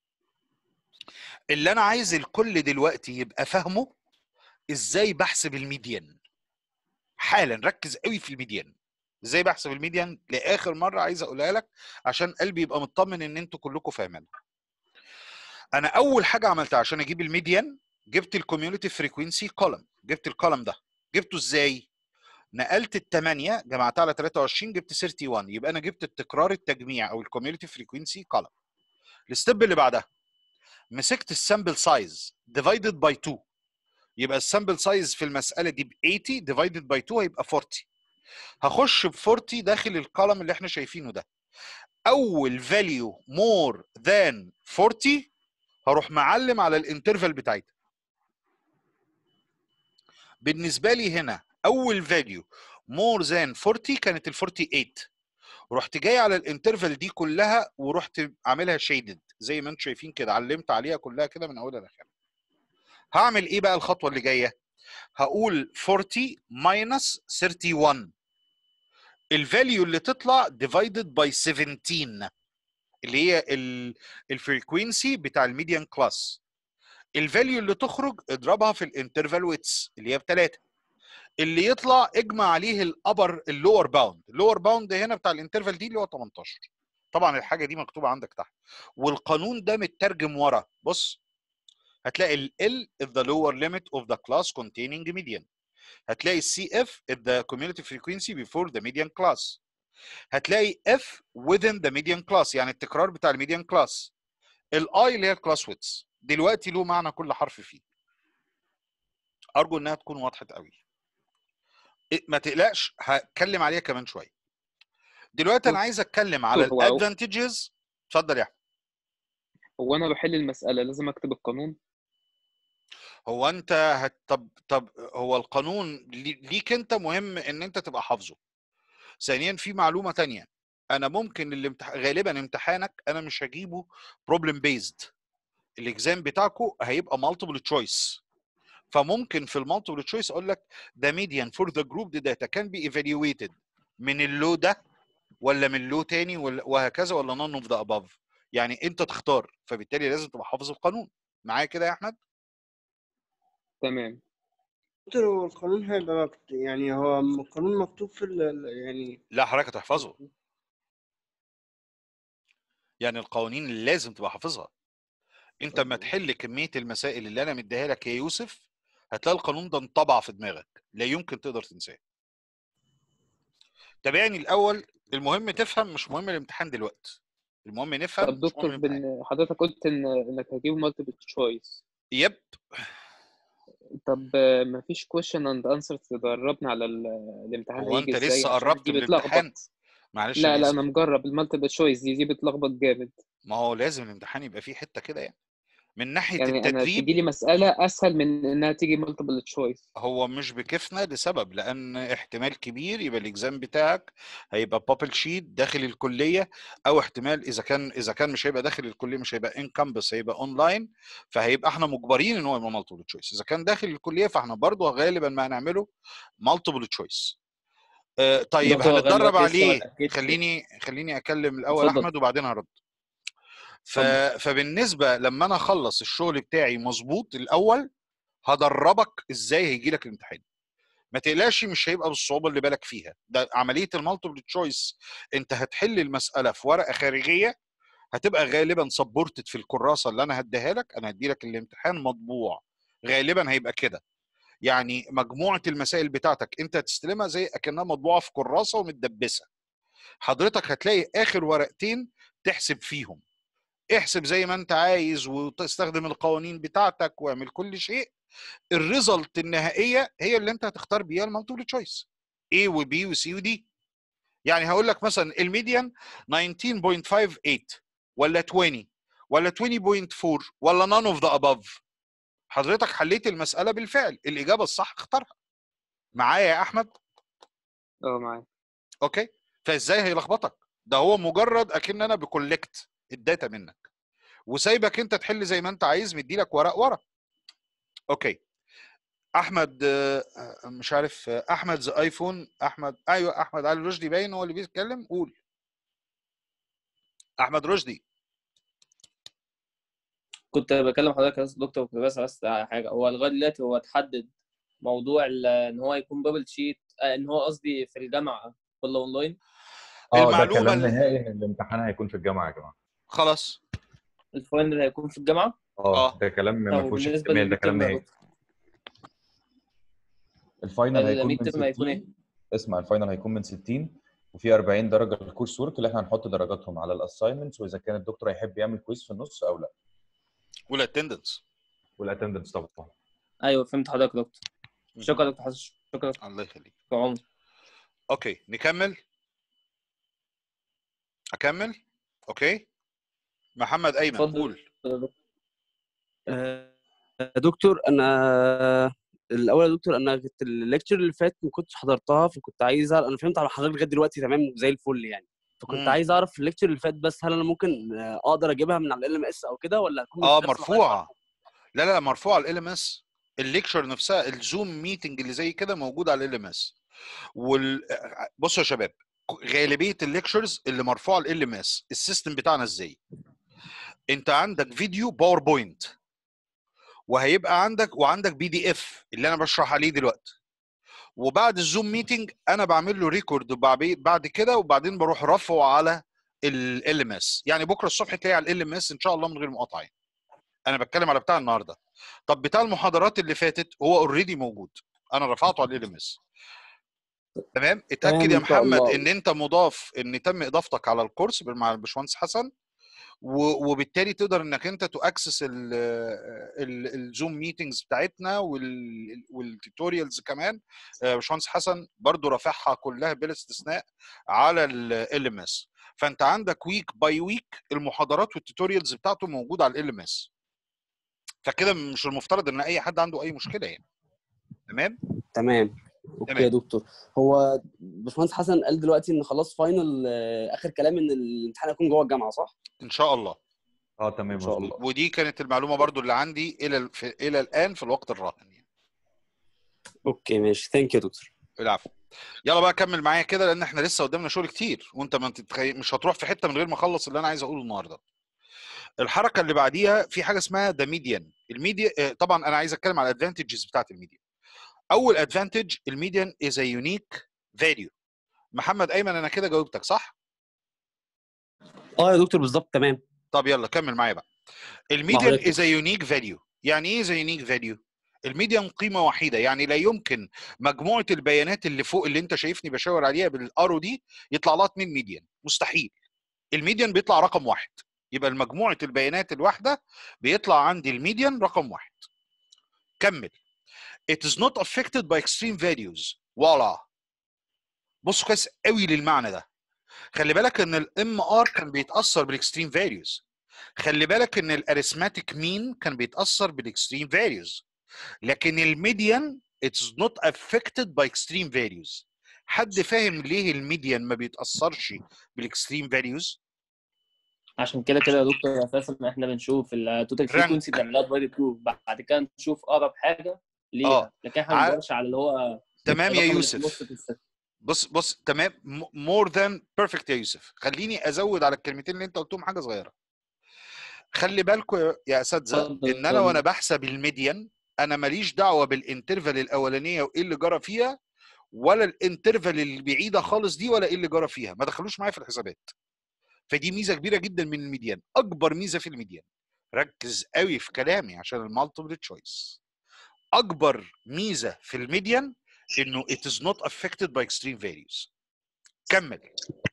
اللي انا عايز الكل دلوقتي يبقى فاهمه ازاي بحسب الميديان حالا ركز قوي في الميديان ازاي بحسب الميديان لاخر مره عايز اقولها لك عشان قلبي يبقى مطمن ان انتوا كلكم فاهمينها انا اول حاجه عملتها عشان اجيب الميديان جبت الكوميونتي فريكوينسي كولم جبت الكولم ده جبته ازاي نقلت الثمانية جمعتها على 23 جبت 31 يبقى انا جبت التكرار التجميع او الكوميونتي فريكوينسي كولم الستيب اللي بعدها مسكت السامبل سايز ديفايدد باي 2 يبقى السامبل سايز في المساله دي ب 80 ديفايدد باي 2 هيبقى 40 هخش ب 40 داخل الكولم اللي احنا شايفينه ده اول فاليو مور ذان 40 هروح معلم على الانترفال بتاعتها بالنسبه لي هنا اول فاليو مور ذان 40 كانت ال 48 رحت جاي على الانترفال دي كلها ورحت عاملها شيدد زي ما انتم شايفين كده علمت عليها كلها كده من اولها لاخرها هعمل ايه بقى الخطوه اللي جايه هقول 40 ماينس 31 الفاليو اللي تطلع ديفايدد باي 17 اللي هي الفريكوينسي بتاع الميديان كلاس الفاليو اللي تخرج اضربها في الانترفال ويتس اللي هي بثلاثه اللي يطلع اجمع عليه الابر اللور باوند اللور باوند هنا بتاع الانترفال دي اللي هو 18 طبعا الحاجه دي مكتوبه عندك تحت والقانون ده مترجم ورا بص هتلاقي ال L is the lower limit of the class containing median هتلاقي ال CF is the community frequency before the median class هتلاقي F within the median class يعني التكرار بتاع الميديان كلاس ال I اللي هي الكلاس ويتس دلوقتي له معنى كل حرف فيه ارجو انها تكون وضحت قوي إيه، ما تقلقش هتكلم عليها كمان شويه دلوقتي انا عايز اتكلم على هو- الادفانتجز اتفضل يا احمد هو انا بحل المساله لازم اكتب القانون هو انت هت... طب طب هو القانون لي- ليك انت مهم ان انت تبقى حافظه ثانيا في معلومه تانية انا ممكن الامتح... غالبا امتحانك انا مش هجيبه بروبلم بيزد الاكزام بتاعكو هيبقى مالتيبل تشويس فممكن في المالتيبل تشويس اقول لك ده ميديان فور ذا جروب ده داتا كان بي ايفالويتد من اللو ده ولا من لو تاني ولا وهكذا ولا نون اوف ذا اباف يعني انت تختار فبالتالي لازم تبقى حافظ القانون معايا كده يا احمد تمام دكتور هو القانون هيبقى مكت... يعني هو القانون مكتوب في ال... ال- يعني لا حضرتك هتحفظه يعني القوانين اللي لازم تبقى حافظها انت اما تحل كميه المسائل اللي انا مديها لك يا يوسف هتلاقي القانون ده انطبع في دماغك لا يمكن تقدر تنساه تابعني الاول المهم تفهم مش مهم الامتحان دلوقتي المهم نفهم طب مش مهم دكتور الامتحان بن... حضرتك قلت ان انك هتجيب مالتيبل تشويس يب طب آه، مفيش question and answer تدربنا على ال- الامتحان هو هيجي انت ازاي لسه عشان قربت دي من الامتحان بتلخبط معلش لا انا لا اسف انا مجرب المالتيبل تشويس دي دي بتلخبط جامد ما هو لازم الامتحان يبقى فيه حته كده يعني من ناحيه يعني انا التدريب تجي لي مسألة اسهل من انها تيجي مالتيبل تشويس هو مش بكيفنا لسبب لان احتمال كبير يبقى الاكزام بتاعك هيبقى بابل شيت داخل الكليه او احتمال اذا كان اذا كان مش هيبقى داخل الكليه مش هيبقى ان كامبس هيبقى اونلاين فهيبقى احنا مجبرين ان هو يبقى مالتيبل تشويس اذا كان داخل الكليه فاحنا برضه غالبا ما هنعمله مالتيبل تشويس طيب دكتور، لغاية هنتدرب دلوقتي لسه ما عليه اتأكدتش. خليني خليني اكلم الاول اتفضل. احمد وبعدين هرد ف... فبالنسبه لما انا اخلص الشغل بتاعي مظبوط الاول هدربك ازاي هيجي لك الامتحان ما تقلقش مش هيبقى بالصعوبه اللي بالك فيها ده عمليه المالتيبل تشويس انت هتحل المساله في ورقه خارجيه هتبقى غالبا سبورتد في الكراسه اللي انا هديها لك انا هدي لك الامتحان مطبوع غالبا هيبقى كده يعني مجموعه المسائل بتاعتك انت هتستلمها زي اكنها مطبوعه في كراسه ومتدبسه حضرتك هتلاقي اخر ورقتين تحسب فيهم احسب زي ما انت عايز وتستخدم القوانين بتاعتك واعمل كل شيء الريزلت النهائيه هي اللي انت هتختار بيها المالتيبل تشويس A و B و C و D يعني هقول لك مثلا الميديان 19.58 ولا 20 ولا 20.4 ولا none of the above حضرتك حليت المساله بالفعل الاجابه الصح اختارها معايا يا احمد اه معاك اوكي فازاي هيلخبطك ده هو مجرد اكن انا بكولكت الداتا منك وسايبك انت تحل زي ما انت عايز مديلك ورق ورق اوكي احمد آه، آه، مش عارف آه، احمد ذا ايفون احمد ايوه احمد علي رشدي باين هو اللي بيتكلم قول احمد رشدي كنت بكلم حضرتك يا دكتور كنت بس بس على حاجه هو لغايه دلوقتي هو اتحدد موضوع ال- ان هو يكون بابل شيت آه، ان هو قصدي في الجامعه ولا اونلاين اه ده المعلومة كلام اللي- نهائي ان الامتحان هيكون في الجامعه يا جماعه خلاص الفاينل هيكون في الجامعه اه ده كلام ما طب فيهوش بالنسبه احتمال ده كلام للميد نهائي الفاينل هيكون من الميد ترم هيكون 60 ايه؟ اسمع الفاينل هيكون من 60 وفي 40 درجه الكورس ورك اللي احنا هنحط درجاتهم على الاساينمنتس واذا كان الدكتور هيحب يعمل كويس في النص او لا والاتندنس والاتندنس طبعا ايوه فهمت حضرتك يا دكتور شكرا يا دكتور حسن شكرا الله يخليك دكتور عمر اوكي نكمل اكمل اوكي محمد ايمن اتفضل. قول آه، دكتور انا الاول يا دكتور انا كنت الليكتشر اللي فات ما كنتش حضرتها فكنت عايز أعرف- انا فهمت على حضرتك لغايه دلوقتي تمام زي الفل يعني فكنت مم. عايز اعرف الليكتشر اللي فات بس هل انا ممكن آه، اقدر اجيبها من على ال ام اس او كده ولا هتكون اه نفس اللي حضرتك مرفوعه لا لا لا مرفوعه على ال ام اس الليكشر نفسها الزوم ميتنج اللي زي كده موجود على ال ام اس وال بصوا يا شباب غالبيه الليكشرز اللي مرفوعه على ال ام اس السيستم بتاعنا ازاي انت عندك فيديو باوربوينت وهيبقى عندك وعندك بي دي اف اللي انا بشرح عليه دلوقتي وبعد الزوم ميتنج انا بعمل له ريكورد بعد كده وبعدين بروح رافعه على ال ام اس يعني بكره الصبح تلاقي على ال ام اس ان شاء الله من غير مقاطعه يعني. انا بتكلم على بتاع النهارده طب بتاع المحاضرات اللي فاتت هو اوريدي موجود انا رفعته على ال ام اس تمام اتاكد تمام يا إن شاء محمد الله. ان انت مضاف ان تم اضافتك على الكورس مع الباشمهندس حسن و- وبالتالي تقدر انك انت تو اكسس الزوم ميتنجز بتاعتنا والتوتوريالز كمان آه، باشمهندس حسن برضو رافعها كلها بلا استثناء على ال ام اس فانت عندك ويك باي ويك المحاضرات والتوتوريالز بتاعته موجوده على ال ام اس فكده مش المفترض ان اي حد عنده اي مشكله يعني تمام تمام اوكي تمام. يا دكتور هو باشمهندس حسن قال دلوقتي ان خلاص فاينل آه، اخر كلام ان الامتحان هيكون جوه الجامعه صح؟ ان شاء الله اه تمام ان شاء مظبوط الله ودي كانت المعلومه برضو اللي عندي الى ال- في- الى الان في الوقت الراهن يعني. اوكي ماشي ثانك يو يا دكتور العفو يلا بقى كمل معايا كده لان احنا لسه قدامنا شغل كتير وانت ما تتخيل مش هتروح في حته من غير ما اخلص اللي انا عايز اقوله النهارده الحركه اللي بعديها في حاجه اسمها ذا ميديان الميديا آه، طبعا انا عايز اتكلم على الادفانتجز بتاعت الميديان اول ادفانتج الميديان از ا يونيك فاليو محمد ايمن انا كده جاوبتك صح اه يا دكتور بالظبط تمام طب يلا كمل معايا بقى مع الميديان حضرتك از ا يونيك فاليو يعني ايه از يونيك فاليو الميديان قيمه وحيده يعني لا يمكن مجموعه البيانات اللي فوق اللي انت شايفني بشاور عليها بالارو دي يطلع لها 2 ميديان مستحيل الميديان بيطلع رقم واحد يبقى مجموعه البيانات الواحده بيطلع عندي الميديان رقم واحد كمل it is not affected by extreme values فوالا بص كويس قوي للمعنى ده خلي بالك ان الام ار كان بيتاثر بالاكستريم فاليوز خلي بالك ان الاريثماتيك مين كان بيتاثر بالاكستريم فاليوز لكن الميديان it's not affected by extreme values حد فاهم ليه الميديان ما بيتاثرش بالاكستريم فاليوز عشان كده كده يا دكتور اساسا احنا بنشوف التوتال رانك. فريكونسي بنعملها ديفايد 2 بعد كده نشوف اقرب حاجه اه ليها لكن احنا ما ع- بندورش على اللي هو تمام يا الرقم اللي في يوسف النص في الست بص بص تمام مور ذان بيرفكت يا يوسف خليني ازود على الكلمتين اللي انت قلتهم حاجه صغيره خلي بالكم يا اساتذه اتفضل ان انا وانا اتفضل. بحسب الميديان انا ماليش دعوه بالانترفال الاولانيه وايه اللي جرى فيها ولا الانترفال البعيده خالص دي ولا ايه اللي جرى فيها ما دخلوش معايا في الحسابات فدي ميزه كبيره جدا من الميديان اكبر ميزه في الميديان ركز قوي في كلامي عشان المالتيبل تشويس اكبر ميزه في الميديان انه it is not affected by extreme values كمل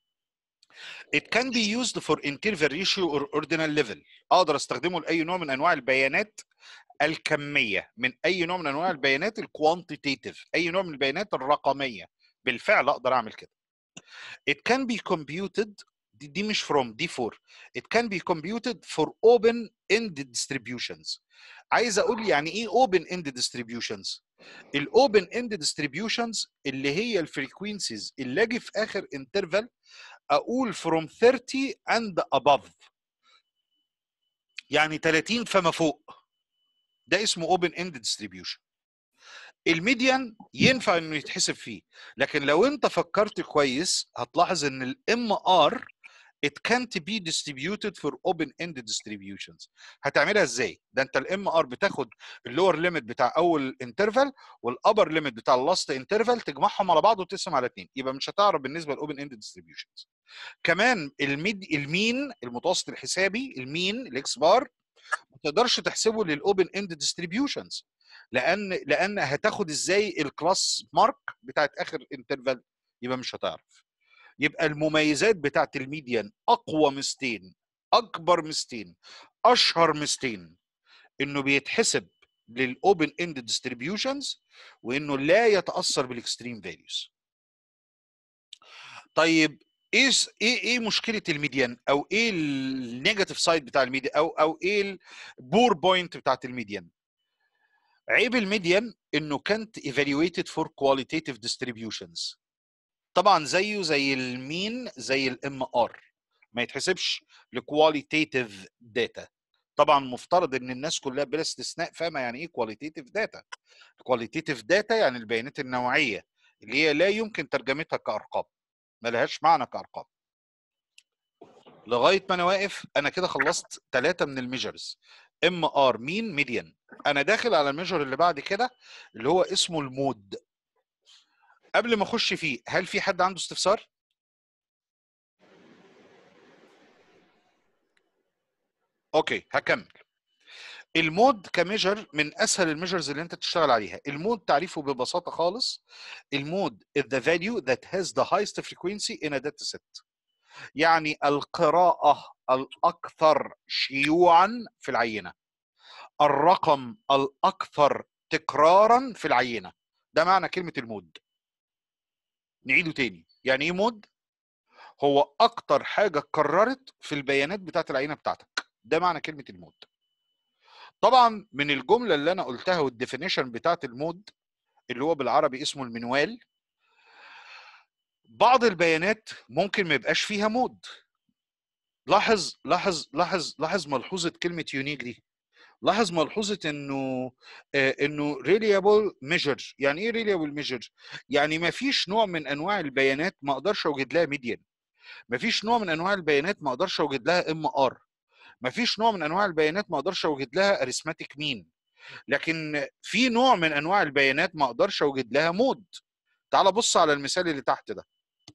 it can be used for interval ratio or ordinal level اقدر استخدمه لاي نوع من انواع البيانات الكميه من اي نوع من انواع البيانات الكوانتيتيف اي نوع من البيانات الرقميه بالفعل اقدر اعمل كده it can be computed دي, دي مش from دي for it can be computed for open ended distributions عايز اقول يعني ايه open ended distributions الاوبن اند ديستريبيوشنز اللي هي الفريكوينسيز اللي اجي في اخر انترفال اقول from 30 and above يعني 30 فما فوق ده اسمه اوبن اند ديستريبيوشن الميديان ينفع انه يتحسب فيه لكن لو انت فكرت كويس هتلاحظ ان الام ار it can't be distributed for open ended distributions هتعملها ازاي ده انت الام ار بتاخد اللور ليميت بتاع اول انترفال والابر ليميت بتاع اللاست انترفال تجمعهم على بعض وتقسم على اثنين يبقى مش هتعرف بالنسبه للاوبن اندد ديستريبيوشنز كمان الميد المين المتوسط الحسابي المين الاكس بار ما تقدرش تحسبه للاوبن اند ديستريبيوشنز لان لان هتاخد ازاي الكلاس مارك بتاعت اخر انترفال يبقى مش هتعرف يبقى المميزات بتاعت الميديان اقوى ميزتين اكبر ميزتين اشهر ميزتين انه بيتحسب للاوبن اند ديستريبيوشنز وانه لا يتاثر بالاكستريم فاليوز طيب ايه س- ايه ايه مشكله الميديان او ايه النيجاتيف سايد بتاع الميديان او او ايه البور بوينت بتاعت الميديان عيب الميديان انه كانت evaluated for qualitative distributions طبعا زيه زي المين زي الام ار ما يتحسبش لكواليتيتيف داتا طبعا مفترض ان الناس كلها بلا استثناء فاهمه يعني ايه كواليتيتيف داتا كواليتيتيف داتا يعني البيانات النوعيه اللي هي لا يمكن ترجمتها كارقام ما لهاش معنى كارقام لغايه ما انا واقف انا كده خلصت ثلاثه من الميجرز ام ار مين ميديان انا داخل على الميجر اللي بعد كده اللي هو اسمه المود قبل ما اخش فيه هل في حد عنده استفسار اوكي هكمل المود كميجر من اسهل الميجرز اللي انت تشتغل عليها المود تعريفه ببساطه خالص المود is the value that has the highest frequency in a data set يعني القراءه الاكثر شيوعا في العينه الرقم الاكثر تكرارا في العينه ده معنى كلمه المود نعيده تاني يعني ايه مود هو اكتر حاجه اتكررت في البيانات بتاعت العينه بتاعتك ده معنى كلمه المود طبعا من الجمله اللي انا قلتها والديفينيشن بتاعت المود اللي هو بالعربي اسمه المنوال بعض البيانات ممكن ما يبقاش فيها مود لاحظ لاحظ لاحظ لاحظ ملحوظه كلمه يونيك دي لاحظ ملحوظه انه آه انه ريليابل ميجر يعني ايه ريليابل ميجر يعني ما فيش نوع من انواع البيانات ما اقدرش اوجد لها ميديان ما فيش نوع من انواع البيانات ما اقدرش اوجد لها ام ار ما فيش نوع من انواع البيانات ما اقدرش اوجد لها اريثماتيك مين لكن في نوع من انواع البيانات ما اقدرش اوجد لها مود تعال بص على المثال اللي تحت ده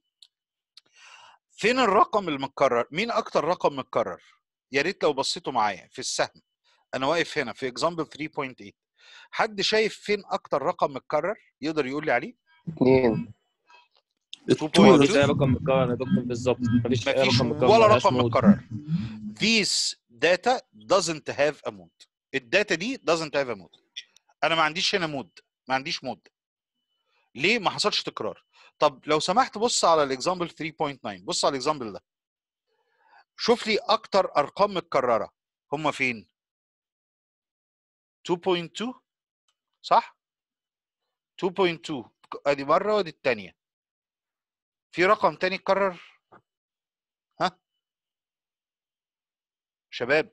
فين الرقم المتكرر مين اكتر رقم متكرر يا ريت لو بصيتوا معايا في السهم انا واقف هنا في اكزامبل 3.8 حد شايف فين اكتر رقم متكرر يقدر يقول لي عليه اثنين 2.2 مفيش اي رقم متكرر يا دكتور بالظبط مفيش اي مفيش رقم متكرر ولا ملهاش رقم مود. متكرر This data doesn't have a mode الداتا دي doesn't have a mode انا ما عنديش هنا مود ما عنديش مود ليه ما حصلش تكرار طب لو سمحت بص على الاكزامبل 3.9 بص على الاكزامبل ده شوف لي اكتر ارقام متكرره هم فين 2.2 صح 2.2 ادي مره وادي الثانيه في رقم تاني اتكرر ها شباب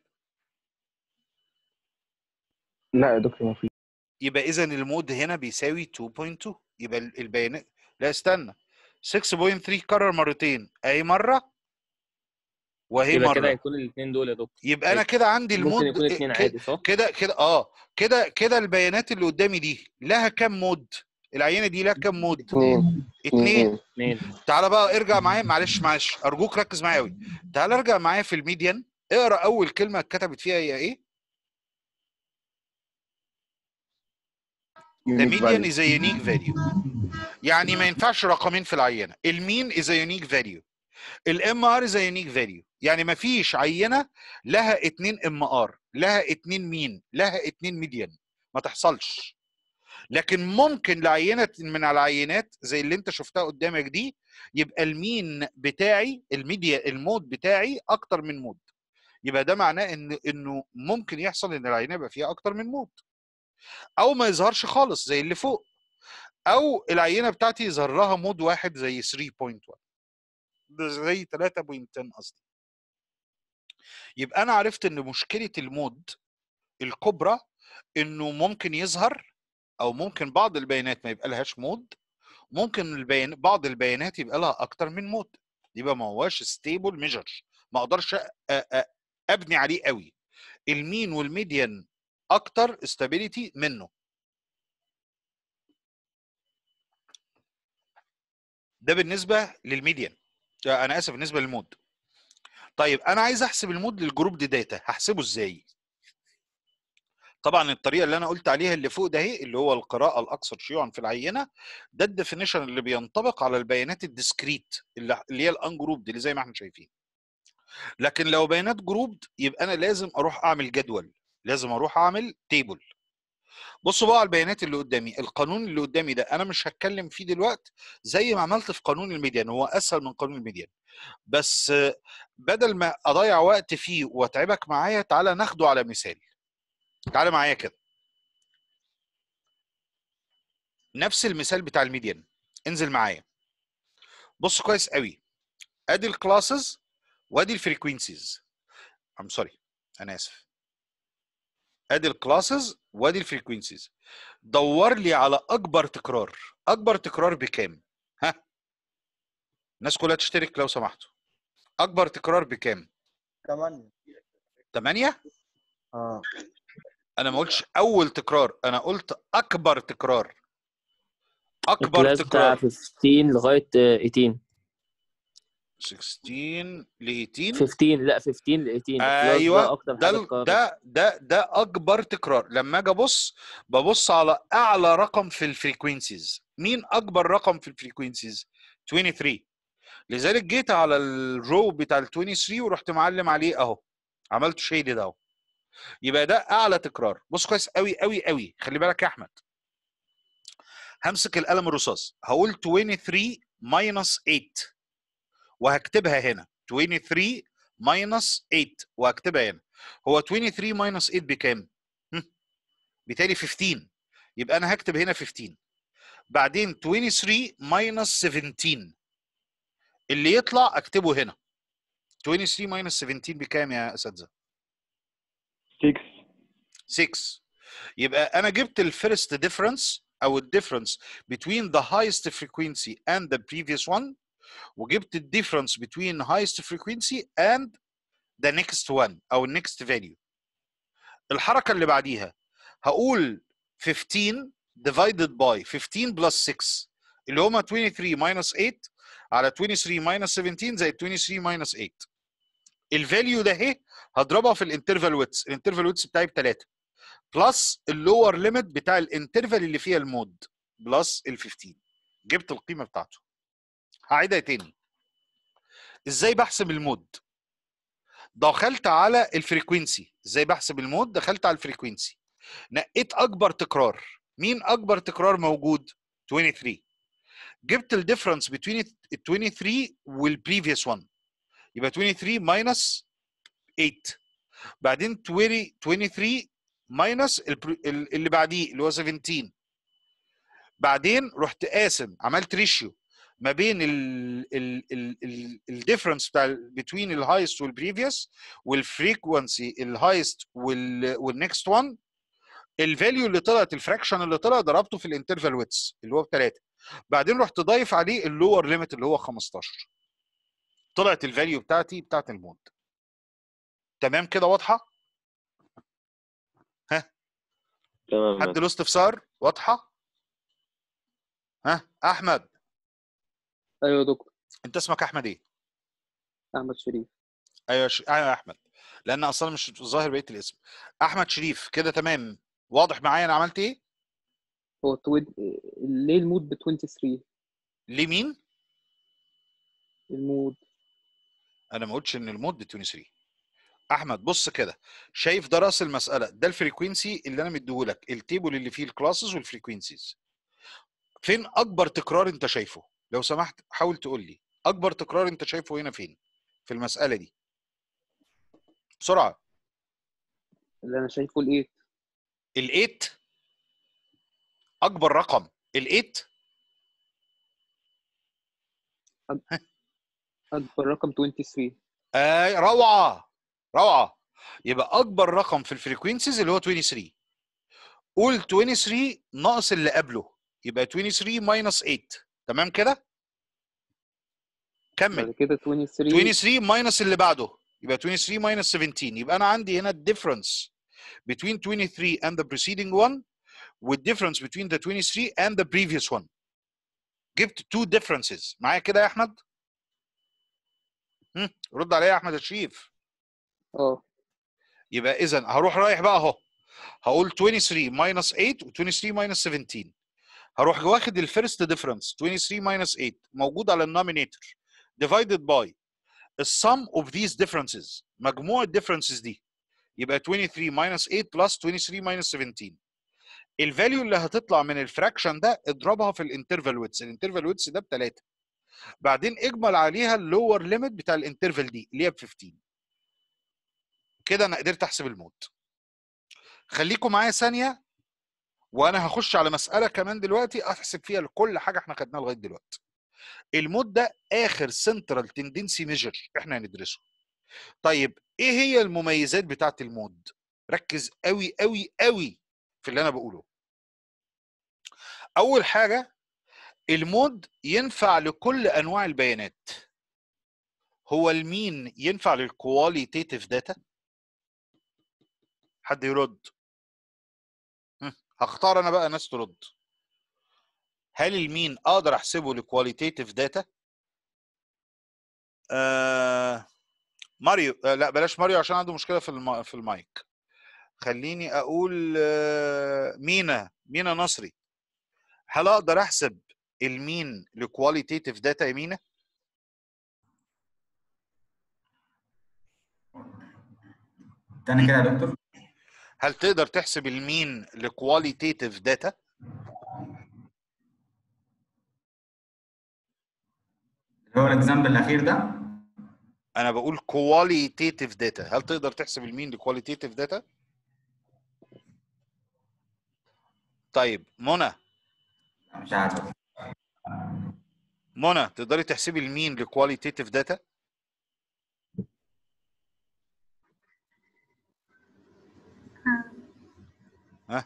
لا يا دكتور ما في يبقى اذا المود هنا بيساوي 2.2 يبقى ال- البيانات لا استنى 6.3 كرر مرتين اي مره وهي يبقى كده مره هيكون الاثنين دول يا دكتور يبقى انا كده عندي ممكن المود يكون اتنين ك- عادي صح؟ كده كده اه كده كده البيانات اللي قدامي دي لها كام مود العينه دي لها كام مود اثنين اتنين اثنين تعالى بقى ارجع معايا معلش معلش ارجوك ركز معايا قوي تعالى ارجع معايا في الميديان اقرا اول كلمه اتكتبت فيها هي ايه The Unique median value. is a unique value يعني ما ينفعش رقمين في العينه المين is a unique value الام ار is a unique value يعني ما فيش عينه لها اتنين ام ار لها اتنين مين لها اتنين ميديان ما تحصلش لكن ممكن لعينه من العينات زي اللي انت شفتها قدامك دي يبقى المين بتاعي الميديا المود بتاعي اكتر من مود يبقى ده معناه ان انه ممكن يحصل ان العينه يبقى فيها اكتر من مود او ما يظهرش خالص زي اللي فوق او العينه بتاعتي يظهر لها مود واحد زي 3.1 ده زي 3.10 قصدي يبقى انا عرفت ان مشكله المود الكبرى انه ممكن يظهر او ممكن بعض البيانات ما يبقى لهاش مود ممكن البيان بعض البيانات يبقى لها اكتر من مود يبقى ما هواش ستيبل ميجر ما اقدرش أ- أ- ابني عليه قوي المين والميديان اكتر استابيليتي منه ده بالنسبه للميديان آه، انا اسف بالنسبه للمود طيب انا عايز احسب المود للجروب دي داتا هحسبه ازاي طبعا الطريقه اللي انا قلت عليها اللي فوق ده اهي اللي هو القراءه الاكثر شيوعا في العينه ده الديفينيشن اللي بينطبق على البيانات الديسكريت اللي اللي هي الان جروب اللي زي ما احنا شايفين لكن لو بيانات جروب يبقى انا لازم اروح اعمل جدول لازم اروح اعمل تيبل بصوا بقى على البيانات اللي قدامي القانون اللي قدامي ده انا مش هتكلم فيه دلوقتي زي ما عملت في قانون الميديان هو اسهل من قانون الميديان بس آه، بدل ما اضيع وقت فيه واتعبك معايا تعالى ناخده على مثال تعالى معايا كده نفس المثال بتاع الميديان انزل معايا بص كويس قوي ادي الكلاسز وادي الفريكوينسيز ام سوري انا اسف ادي الكلاسز وادي الفريكوينسيز دور لي على اكبر تكرار اكبر تكرار بكام ها الناس كلها تشترك لو سمحتوا اكبر تكرار بكام 8 8 اه انا ما قلتش اول تكرار انا قلت اكبر تكرار اكبر الكلاس بتاع تكرار 15 لغايه آه، 18 16 ل 18 15 لا 15 ل 18 الكلاس ده ايوه اكتر ده حاجه ال- اتكررت ده ده ده اكبر تكرار لما اجي ابص ببص على اعلى رقم في الفريكوينسيز مين اكبر رقم في الفريكوينسيز 23 لذلك جيت على الرو بتاع ال 23 ورحت معلم عليه اهو عملت شيدد اهو يبقى ده اعلى تكرار بص كويس قوي قوي قوي خلي بالك يا احمد همسك القلم الرصاص هقول 23 ماينس 8 وهكتبها هنا 23 ماينس 8 وهكتبها هنا هو 23 ماينس 8 بكام؟ هم؟ بالتالي 15 يبقى انا هكتب هنا 15 بعدين 23 ماينس 17 اللي يطلع اكتبه هنا 23 ماينس 17 بكام يا اساتذه؟ 6 6 يبقى انا جبت الفيرست ديفرنس او الديفرنس between the highest frequency and the previous one وجبت الديفرنس between highest frequency and the next one او next value الحركه اللي بعديها هقول 15 divided by 15 plus 6 اللي هما 23 minus 8 على 23 minus 17 زائد 23 minus 8 الفاليو ده اهي هضربها في الانترفال ويتس الانترفال ويتس بتاعي ب 3 بلس اللور ليميت بتاع الانترفال اللي فيها المود بلس ال 15 جبت القيمه بتاعته هعيدها تاني ازاي بحسب المود دخلت على الفريكوينسي ازاي بحسب المود دخلت على الفريكوينسي نقيت اكبر تكرار مين اكبر تكرار موجود 23 جبت الديفرنس بين ال 23 والبريفيوس 1 يبقى 23 ماينس 8 بعدين 20 23 ماينس اللي بعديه اللي هو 17 بعدين رحت قاسم عملت ريشيو ما بين الديفرنس بتاع بين الهايست والبريفيوس والفريكونسي الهايست والنكست وان الفاليو اللي طلعت الفراكشن اللي طلع ضربته في الانترفال ويتس اللي هو بثلاثه بعدين رحت ضايف عليه اللور ليميت اللي هو 15 طلعت الفاليو بتاعتي بتاعت المود تمام كده واضحه ها تمام حد له استفسار واضحه ها احمد ايوه يا دكتور انت اسمك احمد ايه احمد شريف ايوه ش... ايوه يا احمد لان اصلا مش ظاهر بقيه الاسم احمد شريف كده تمام واضح معايا انا عملت ايه هو تويد... ليه المود ب 23 ليه مين المود انا ما قلتش ان المود ب 23 احمد بص كده شايف ده راس المساله ده الفريكوينسي اللي انا مديهولك التيبل اللي فيه الكلاسز والفريكوينسيز فين اكبر تكرار انت شايفه لو سمحت حاول تقول لي اكبر تكرار انت شايفه هنا فين في المساله دي بسرعه اللي انا شايفه الايت الايت اكبر رقم الايت اكبر رقم 23 آه روعه روعه يبقى اكبر رقم في الفريكوينسيز اللي هو 23 قول 23 ناقص اللي قبله يبقى 23 ماينس 8 تمام كده بعد كمل كده 23 23 ماينس اللي بعده يبقى 23 ماينس 17 يبقى انا عندي هنا الديفرنس between 23 and the preceding one والديفرنس between the 23 and the previous one جبت two differences معايا كده يا احمد هم، رد عليا يا احمد الشريف اه يبقى اذا هروح رايح بقى اهو هقول 23 minus 8 و 23 minus 17 هروح واخد الفيرست ديفرنس 23 minus 8 موجود على النومينيتور divided by the sum of these differences مجموع الديفرنسز دي يبقى 23 minus 8 plus 23 minus 17 الفاليو اللي هتطلع من الفراكشن ده اضربها في الانترفال ويتس الانترفال ويتس ده بثلاثه بعدين اجمل عليها اللور ليميت بتاع الانترفال دي اللي هي ب 15 كده انا قدرت احسب المود خليكم معايا ثانيه وانا هخش على مساله كمان دلوقتي احسب فيها كل حاجه احنا خدناها لغايه دلوقتي المود ده اخر سنترال تندنسي ميجر احنا هندرسه طيب ايه هي المميزات بتاعه المود ركز قوي قوي قوي في اللي انا بقوله اول حاجه المود ينفع لكل انواع البيانات هو المين ينفع للكواليتيتيف داتا حد يرد هم، هختار انا بقى ناس ترد هل المين اقدر احسبه لكواليتيتيف داتا آه ماريو آه لا بلاش ماريو عشان عنده مشكله في الم... في المايك خليني اقول آه مينا مينا نصري هل اقدر احسب المين لكواليتيتيف داتا يا مينا تاني كده يا دكتور هل تقدر تحسب المين لكواليتيتيف داتا اللي هو الاكزامبل الاخير ده انا بقول كواليتيتيف داتا هل تقدر تحسب المين لكواليتيتيف داتا طيب منى مش عارف منى تقدري تحسبي المين لكواليتيتيف داتا ها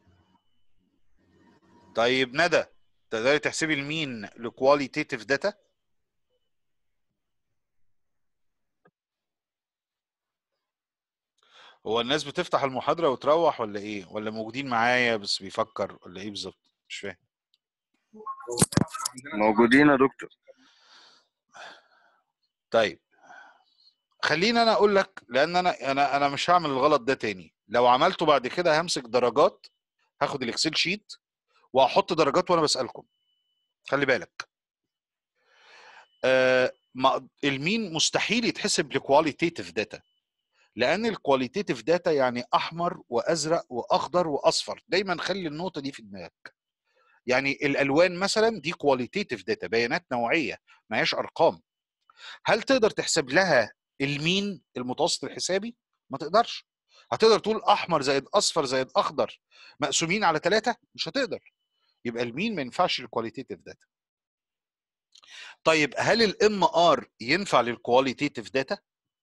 طيب ندى تقدري تحسبي المين لكواليتيتيف داتا هو الناس بتفتح المحاضرة وتروح ولا ايه ولا موجودين معايا بس بيفكر ولا ايه بالظبط مش فاهم موجودين يا دكتور طيب خليني انا اقول لك لان انا انا انا مش هعمل الغلط ده تاني لو عملته بعد كده همسك درجات هاخد الاكسل شيت واحط درجات وانا بسالكم خلي بالك آه ما المين مستحيل يتحسب لكواليتيتيف داتا لان الكواليتيتيف داتا يعني احمر وازرق واخضر واصفر دايما خلي النقطه دي في دماغك يعني الالوان مثلا دي كواليتيتيف داتا بيانات نوعيه ما هياش ارقام هل تقدر تحسب لها المين المتوسط الحسابي ما تقدرش هتقدر تقول احمر زائد اصفر زائد اخضر مقسومين على ثلاثة مش هتقدر يبقى المين ما ينفعش للكواليتيتيف داتا طيب هل الام ار ينفع للكواليتيتيف داتا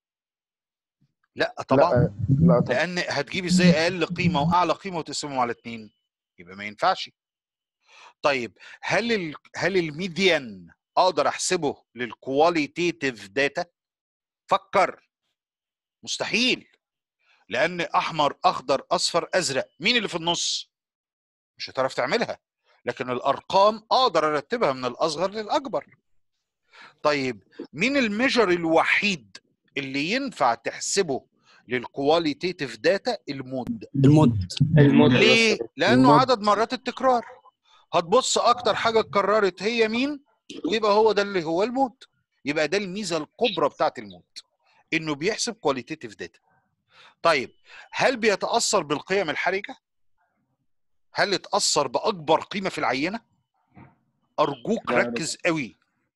لا طبعا لا لا طبعا لان هتجيب ازاي اقل قيمه واعلى قيمه وتقسمهم على اتنين يبقى ما ينفعش طيب هل ال... هل الميديان اقدر احسبه للكواليتيتيف داتا فكر مستحيل لان احمر اخضر اصفر ازرق مين اللي في النص مش هتعرف تعملها لكن الارقام اقدر ارتبها من الاصغر للاكبر طيب مين الميجر الوحيد اللي ينفع تحسبه للكواليتيتيف داتا المود المود المود ليه لانه المود. عدد مرات التكرار هتبص اكتر حاجه اتكررت هي مين ويبقى هو ده اللي هو المود يبقى ده الميزه الكبرى بتاعت المود انه بيحسب كواليتيتيف داتا طيب هل بيتاثر بالقيم الحرجه هل اتاثر باكبر قيمه في العينه ارجوك لا يا ركز قوي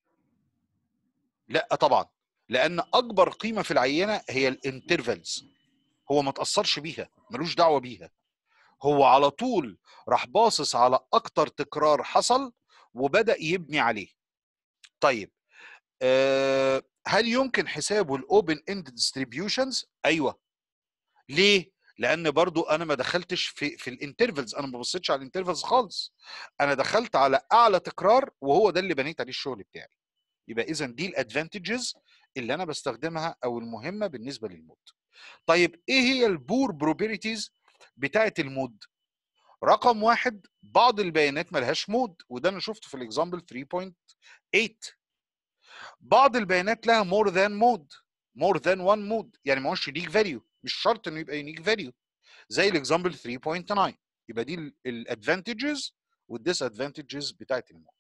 لا طبعا لان اكبر قيمه في العينه هي الانترفالز هو ما تاثرش بيها ملوش دعوه بيها هو على طول راح باصص على اكتر تكرار حصل وبدا يبني عليه طيب أه هل يمكن حسابه الاوبن اند ديستريبيوشنز ايوه ليه لان برضو انا ما دخلتش في في الانترفلز انا ما بصيتش على الانترفلز خالص انا دخلت على اعلى تكرار وهو ده اللي بنيت عليه الشغل بتاعي يبقى اذا دي الادفانتجز اللي انا بستخدمها او المهمه بالنسبه للمود طيب ايه هي البور بروبابيلتيز بتاعه المود رقم واحد بعض البيانات ملهاش مود وده انا شفته في الاكزامبل 3.8 بعض البيانات لها مور ذان مود مور ذان وان مود يعني ما هوش يونيك فاليو مش شرط انه يبقى يونيك فاليو زي الاكزامبل 3.9 يبقى دي الادفانتجز والديس ادفانتجز بتاعت المود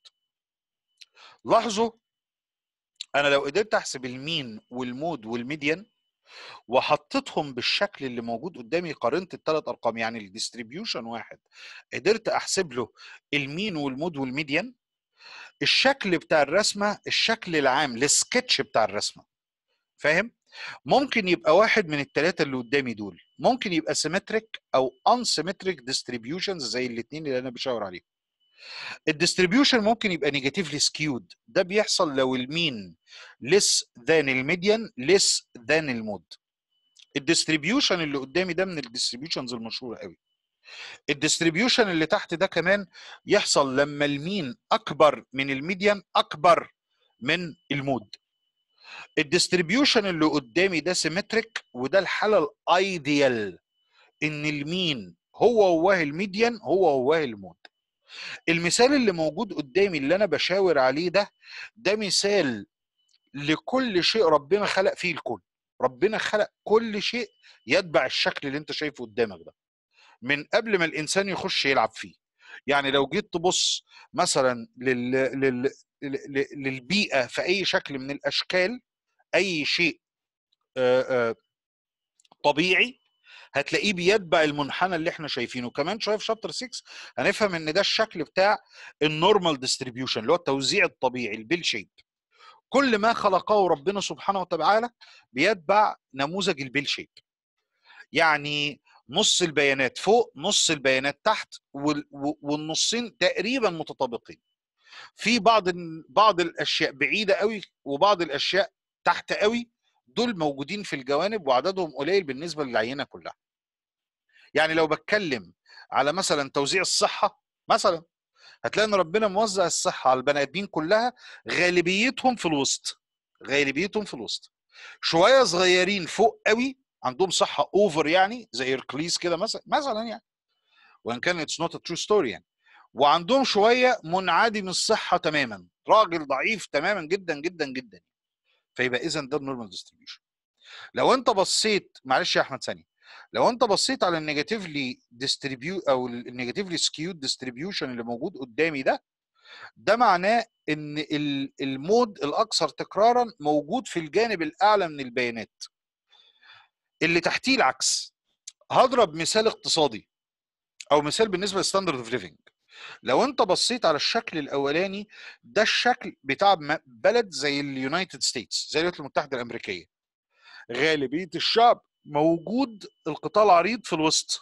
لاحظوا انا لو قدرت احسب المين والمود والميديان وحطيتهم بالشكل اللي موجود قدامي قارنت الثلاث ارقام يعني الديستريبيوشن واحد قدرت احسب له المين والمود والميديان الشكل بتاع الرسمه الشكل العام السكتش بتاع الرسمه فاهم ممكن يبقى واحد من الثلاثه اللي قدامي دول ممكن يبقى سيمتريك او انسيمتريك ديستريبيوشنز زي الاثنين اللي انا بشاور عليهم الديستريبيوشن ممكن يبقى نيجاتيفلي سكيود ده بيحصل لو المين ليس ذان الميديان ليس ذان المود الديستريبيوشن اللي قدامي ده من الديستريبيوشنز المشهوره قوي الديستريبيوشن اللي تحت ده كمان يحصل لما المين اكبر من الميديان اكبر من المود الديستريبيوشن اللي قدامي ده سيمتريك وده الحاله الايديال ان المين هو هواه الميديان هو هواه المود المثال اللي موجود قدامي اللي انا بشاور عليه ده ده مثال لكل شيء ربنا خلق فيه الكون ربنا خلق كل شيء يتبع الشكل اللي انت شايفه قدامك ده من قبل ما الانسان يخش يلعب فيه يعني لو جيت تبص مثلا لل... لل... لل... للبيئه في اي شكل من الاشكال اي شيء آه، آه، طبيعي هتلاقيه بيتبع المنحنى اللي احنا شايفينه كمان شويه في شابتر 6 هنفهم ان ده الشكل بتاع النورمال ديستريبيوشن اللي هو التوزيع الطبيعي البيل شيب كل ما خلقه ربنا سبحانه وتعالى بيتبع نموذج البيل شيب يعني نص البيانات فوق نص البيانات تحت وال- و- والنصين تقريبا متطابقين في بعض ال- بعض الاشياء بعيده قوي وبعض الاشياء تحت قوي دول موجودين في الجوانب وعددهم قليل بالنسبه للعينه كلها يعني لو بتكلم على مثلا توزيع الصحه مثلا هتلاقي ان ربنا موزع الصحه على البني ادمين كلها غالبيتهم في الوسط غالبيتهم في الوسط شويه صغيرين فوق قوي عندهم صحه اوفر يعني زي اركليس كده مثلا مثلا يعني وان كان اتس نوت ا ترو ستوري يعني وعندهم شويه منعدم الصحه تماما راجل ضعيف تماما جدا جدا جدا فيبقى اذا ده النورمال ديستريبيوشن لو انت بصيت معلش يا احمد ثانيه لو انت بصيت على النيجاتيفلي ديستريبيو او النيجاتيفلي سكيود ديستريبيوشن اللي موجود قدامي ده ده معناه ان ال- المود الاكثر تكرارا موجود في الجانب الاعلى من البيانات اللي تحتيه العكس هضرب مثال اقتصادي او مثال بالنسبه للستاندرد اوف ليفنج لو انت بصيت على الشكل الاولاني ده الشكل بتاع م- بلد زي اليونايتد ستيتس زي الولايات المتحده الامريكيه غالبيه الشعب موجود القطاع العريض في الوسط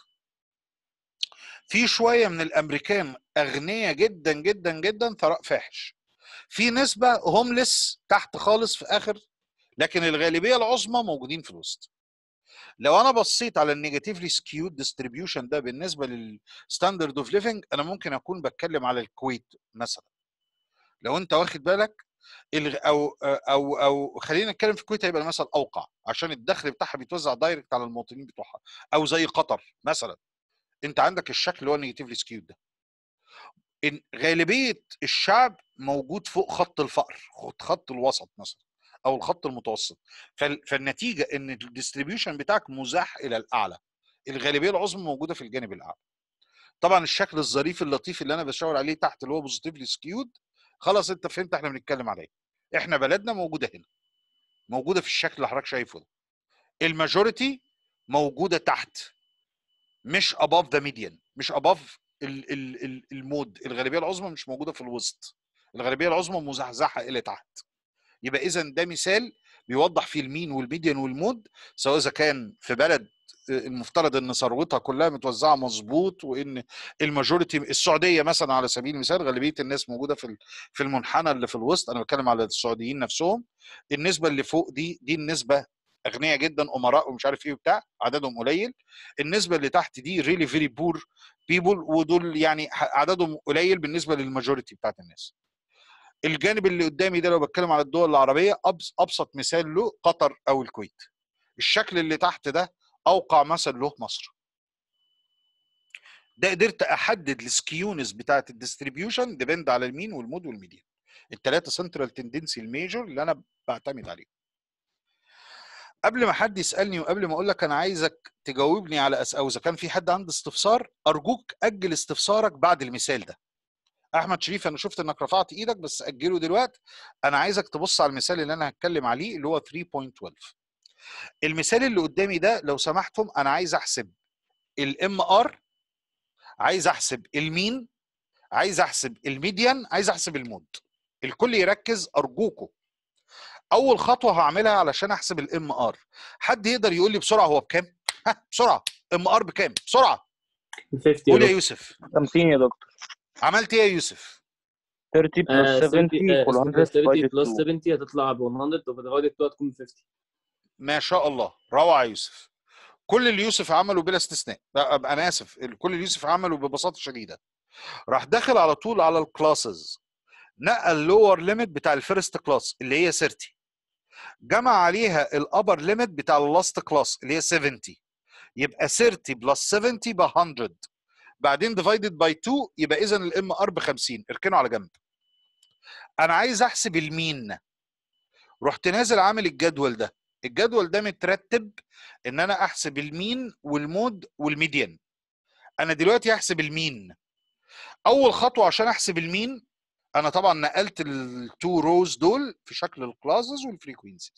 في شويه من الامريكان اغنياء جدا جدا جدا ثراء فاحش في نسبه هوملس تحت خالص في اخر لكن الغالبيه العظمى موجودين في الوسط لو انا بصيت على النيجاتيفلي سكيود ديستريبيوشن ده بالنسبه للستاندرد اوف ليفنج انا ممكن اكون بتكلم على الكويت مثلا لو انت واخد بالك الغ- او او او خلينا نتكلم في الكويت هيبقى المثل اوقع عشان الدخل بتاعها بيتوزع دايركت على المواطنين بتوعها او زي قطر مثلا انت عندك الشكل اللي هو النيجاتيفلي سكيود ده إن غالبيه الشعب موجود فوق خط الفقر خط خط الوسط مثلا او الخط المتوسط فال- فالنتيجه ان الديستريبيوشن بتاعك مزاح الى الاعلى الغالبيه العظمى موجوده في الجانب الاعلى طبعا الشكل الظريف اللطيف اللي انا بشاور عليه تحت اللي هو بوزيتيفلي سكيود خلاص انت فهمت احنا بنتكلم على ايه احنا بلدنا موجوده هنا موجوده في الشكل اللي حضرتك شايفه ده الماجوريتي موجوده تحت مش above ذا ميديان مش above ال ال ال المود الغالبيه العظمى مش موجوده في الوسط الغالبيه العظمى مزحزحه الى تحت يبقى اذا ده مثال بيوضح فيه المين والميديان والمود سواء اذا كان في بلد المفترض ان ثروتها كلها متوزعه مظبوط وان الماجوريتي السعوديه مثلا على سبيل المثال غالبيه الناس موجوده في ال- في المنحنى اللي في الوسط انا بتكلم على السعوديين نفسهم النسبه اللي فوق دي دي النسبه اغنياء جدا امراء ومش عارف ايه وبتاع عددهم قليل النسبه اللي تحت دي ريلي فيري بور بيبول ودول يعني ح- عددهم قليل بالنسبه للماجوريتي بتاعت الناس الجانب اللي قدامي ده لو بتكلم على الدول العربيه أبس ابسط مثال له قطر او الكويت الشكل اللي تحت ده اوقع مثل له مصر ده قدرت احدد السكيونس بتاعت الديستريبيوشن ديبند على المين والمود والميديان الثلاثه سنترال تندنسي الميجور اللي انا بعتمد عليهم قبل ما حد يسالني وقبل ما اقول لك انا عايزك تجاوبني على أس... او اذا كان في حد عنده استفسار ارجوك اجل استفسارك بعد المثال ده احمد شريف انا شفت انك رفعت ايدك بس اجله دلوقتي انا عايزك تبص على المثال اللي انا هتكلم عليه اللي هو 3.12 المثال اللي قدامي ده لو سمحتم انا عايز احسب الام ار عايز احسب المين عايز احسب الميديان عايز احسب المود الكل يركز ارجوكم اول خطوه هعملها علشان احسب الام ار حد يقدر يقول لي بسرعه هو بكام ها بسرعه ام ار بكام بسرعه 50 قول يا دكتور. يوسف 50 يا دكتور عملت ايه يا يوسف 30 آه، بلس 70 30 آه، equal 100 30 divided بلس 2 70 هتطلع ب 100 وديفايدد 2 هتكون 50 ما شاء الله روعه يا يوسف كل اللي يوسف عمله بلا استثناء لا، أب- انا اسف كل اللي يوسف عمله ببساطه شديده راح داخل على طول على الكلاسز نقى اللور ليميت بتاع الفيرست كلاس اللي هي 30 جمع عليها الابر ليميت بتاع اللاست كلاس اللي هي 70 يبقى 30 بلس 70 ب 100 بعدين ديفايدد باي 2 يبقى اذا الام ار ب 50 اركنه على جنب انا عايز احسب المين رحت نازل عامل الجدول ده الجدول ده مترتب ان انا احسب المين والمود والميديان انا دلوقتي هحسب المين اول خطوه عشان احسب المين انا طبعا نقلت التو روز دول في شكل الكلاسز والفريكوينسيز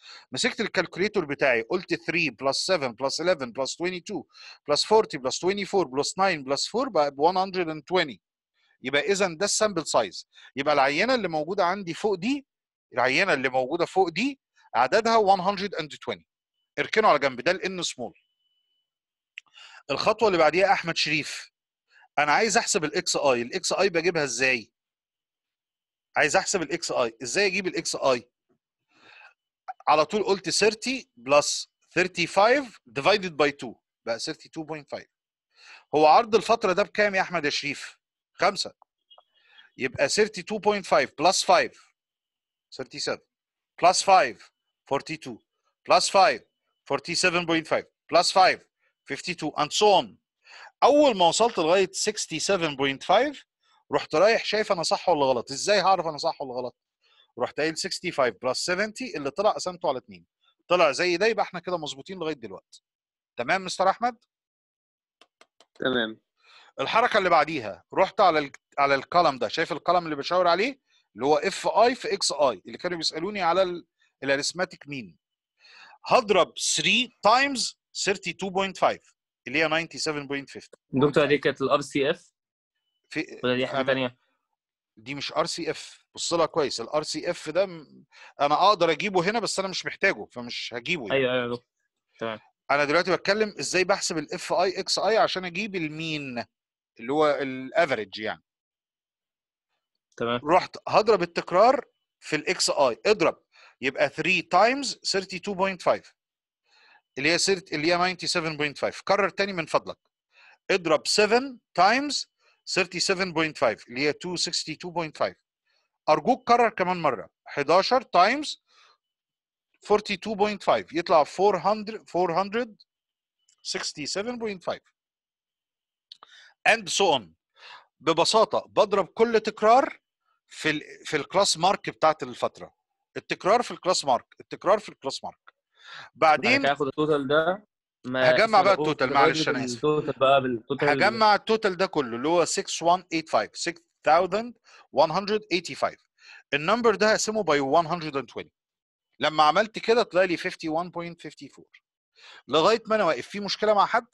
مسكت الكالكوليتور بتاعي قلت 3 بلس 7 بلس 11 بلس 22 بلس 40 بلس 24 بلس 9 بلس 4 بقى ب 120 يبقى اذا ده السامبل سايز يبقى العينه اللي موجوده عندي فوق دي العينه اللي موجوده فوق دي عددها 120 اركنوا على جنب ده الان سمول الخطوه اللي بعديها احمد شريف انا عايز احسب الاكس اي الاكس اي بجيبها ازاي عايز احسب الاكس اي ازاي اجيب الاكس اي على طول قلت 30 بلس 35 divided by 2 بقى 32.5 هو عرض الفتره ده بكام يا احمد يا شريف 5 يبقى 32.5 بلس 5 37 بلس 5 42 بلس 5 47.5 بلس 5 52 and so on اول ما وصلت لغايه 67.5 رحت رايح شايف انا صح ولا غلط ازاي هعرف انا صح ولا غلط رحت قايل 65 بلس 70 اللي طلع قسمته على 2 طلع زي ده يبقى احنا كده مظبوطين لغايه دلوقتي تمام مستر احمد تمام الحركه اللي بعديها رحت على ال على الكولم ده شايف الكولم اللي بشاور عليه اللي هو اف اي في اكس اي اللي كانوا بيسالوني على الاريثماتيك مين هضرب 3 تايمز 32.5 اللي هي 97.50 دكتور دي كانت الار سي اف في ولا دي حاجه أنا- ثانيه دي مش ار سي اف بص لها كويس الار سي اف ده م- انا اقدر اجيبه هنا بس انا مش محتاجه فمش هجيبه يعني. ايوه ايوه يا دكتور تمام انا دلوقتي بتكلم ازاي بحسب الاف اي اكس اي عشان اجيب المين اللي هو الافريج يعني تمام رحت هضرب التكرار في الاكس اي اضرب يبقى 3 تايمز 32.5 اللي هي سيرت اللي هي 97.5 كرر تاني من فضلك اضرب 7 تايمز 37.5 اللي هي 262.5 ارجوك كرر كمان مره 11 تايمز 42.5 يطلع 400 467.5 and so on ببساطه بضرب كل تكرار في ال في الكلاس مارك بتاعت الفتره التكرار في الكلاس مارك التكرار في الكلاس مارك بعد بعدين كده هاخد التوتال ده ما هجمع بقى اسمه التوتال divided معلش انا اسف التوتال بقى بالتوتال هجمع التوتال ده كله اللي هو 6185 6185 النمبر ده هقسمه باي 120 لما عملت كده طلع لي 51.54 لغايه ما انا واقف في مشكله مع حد؟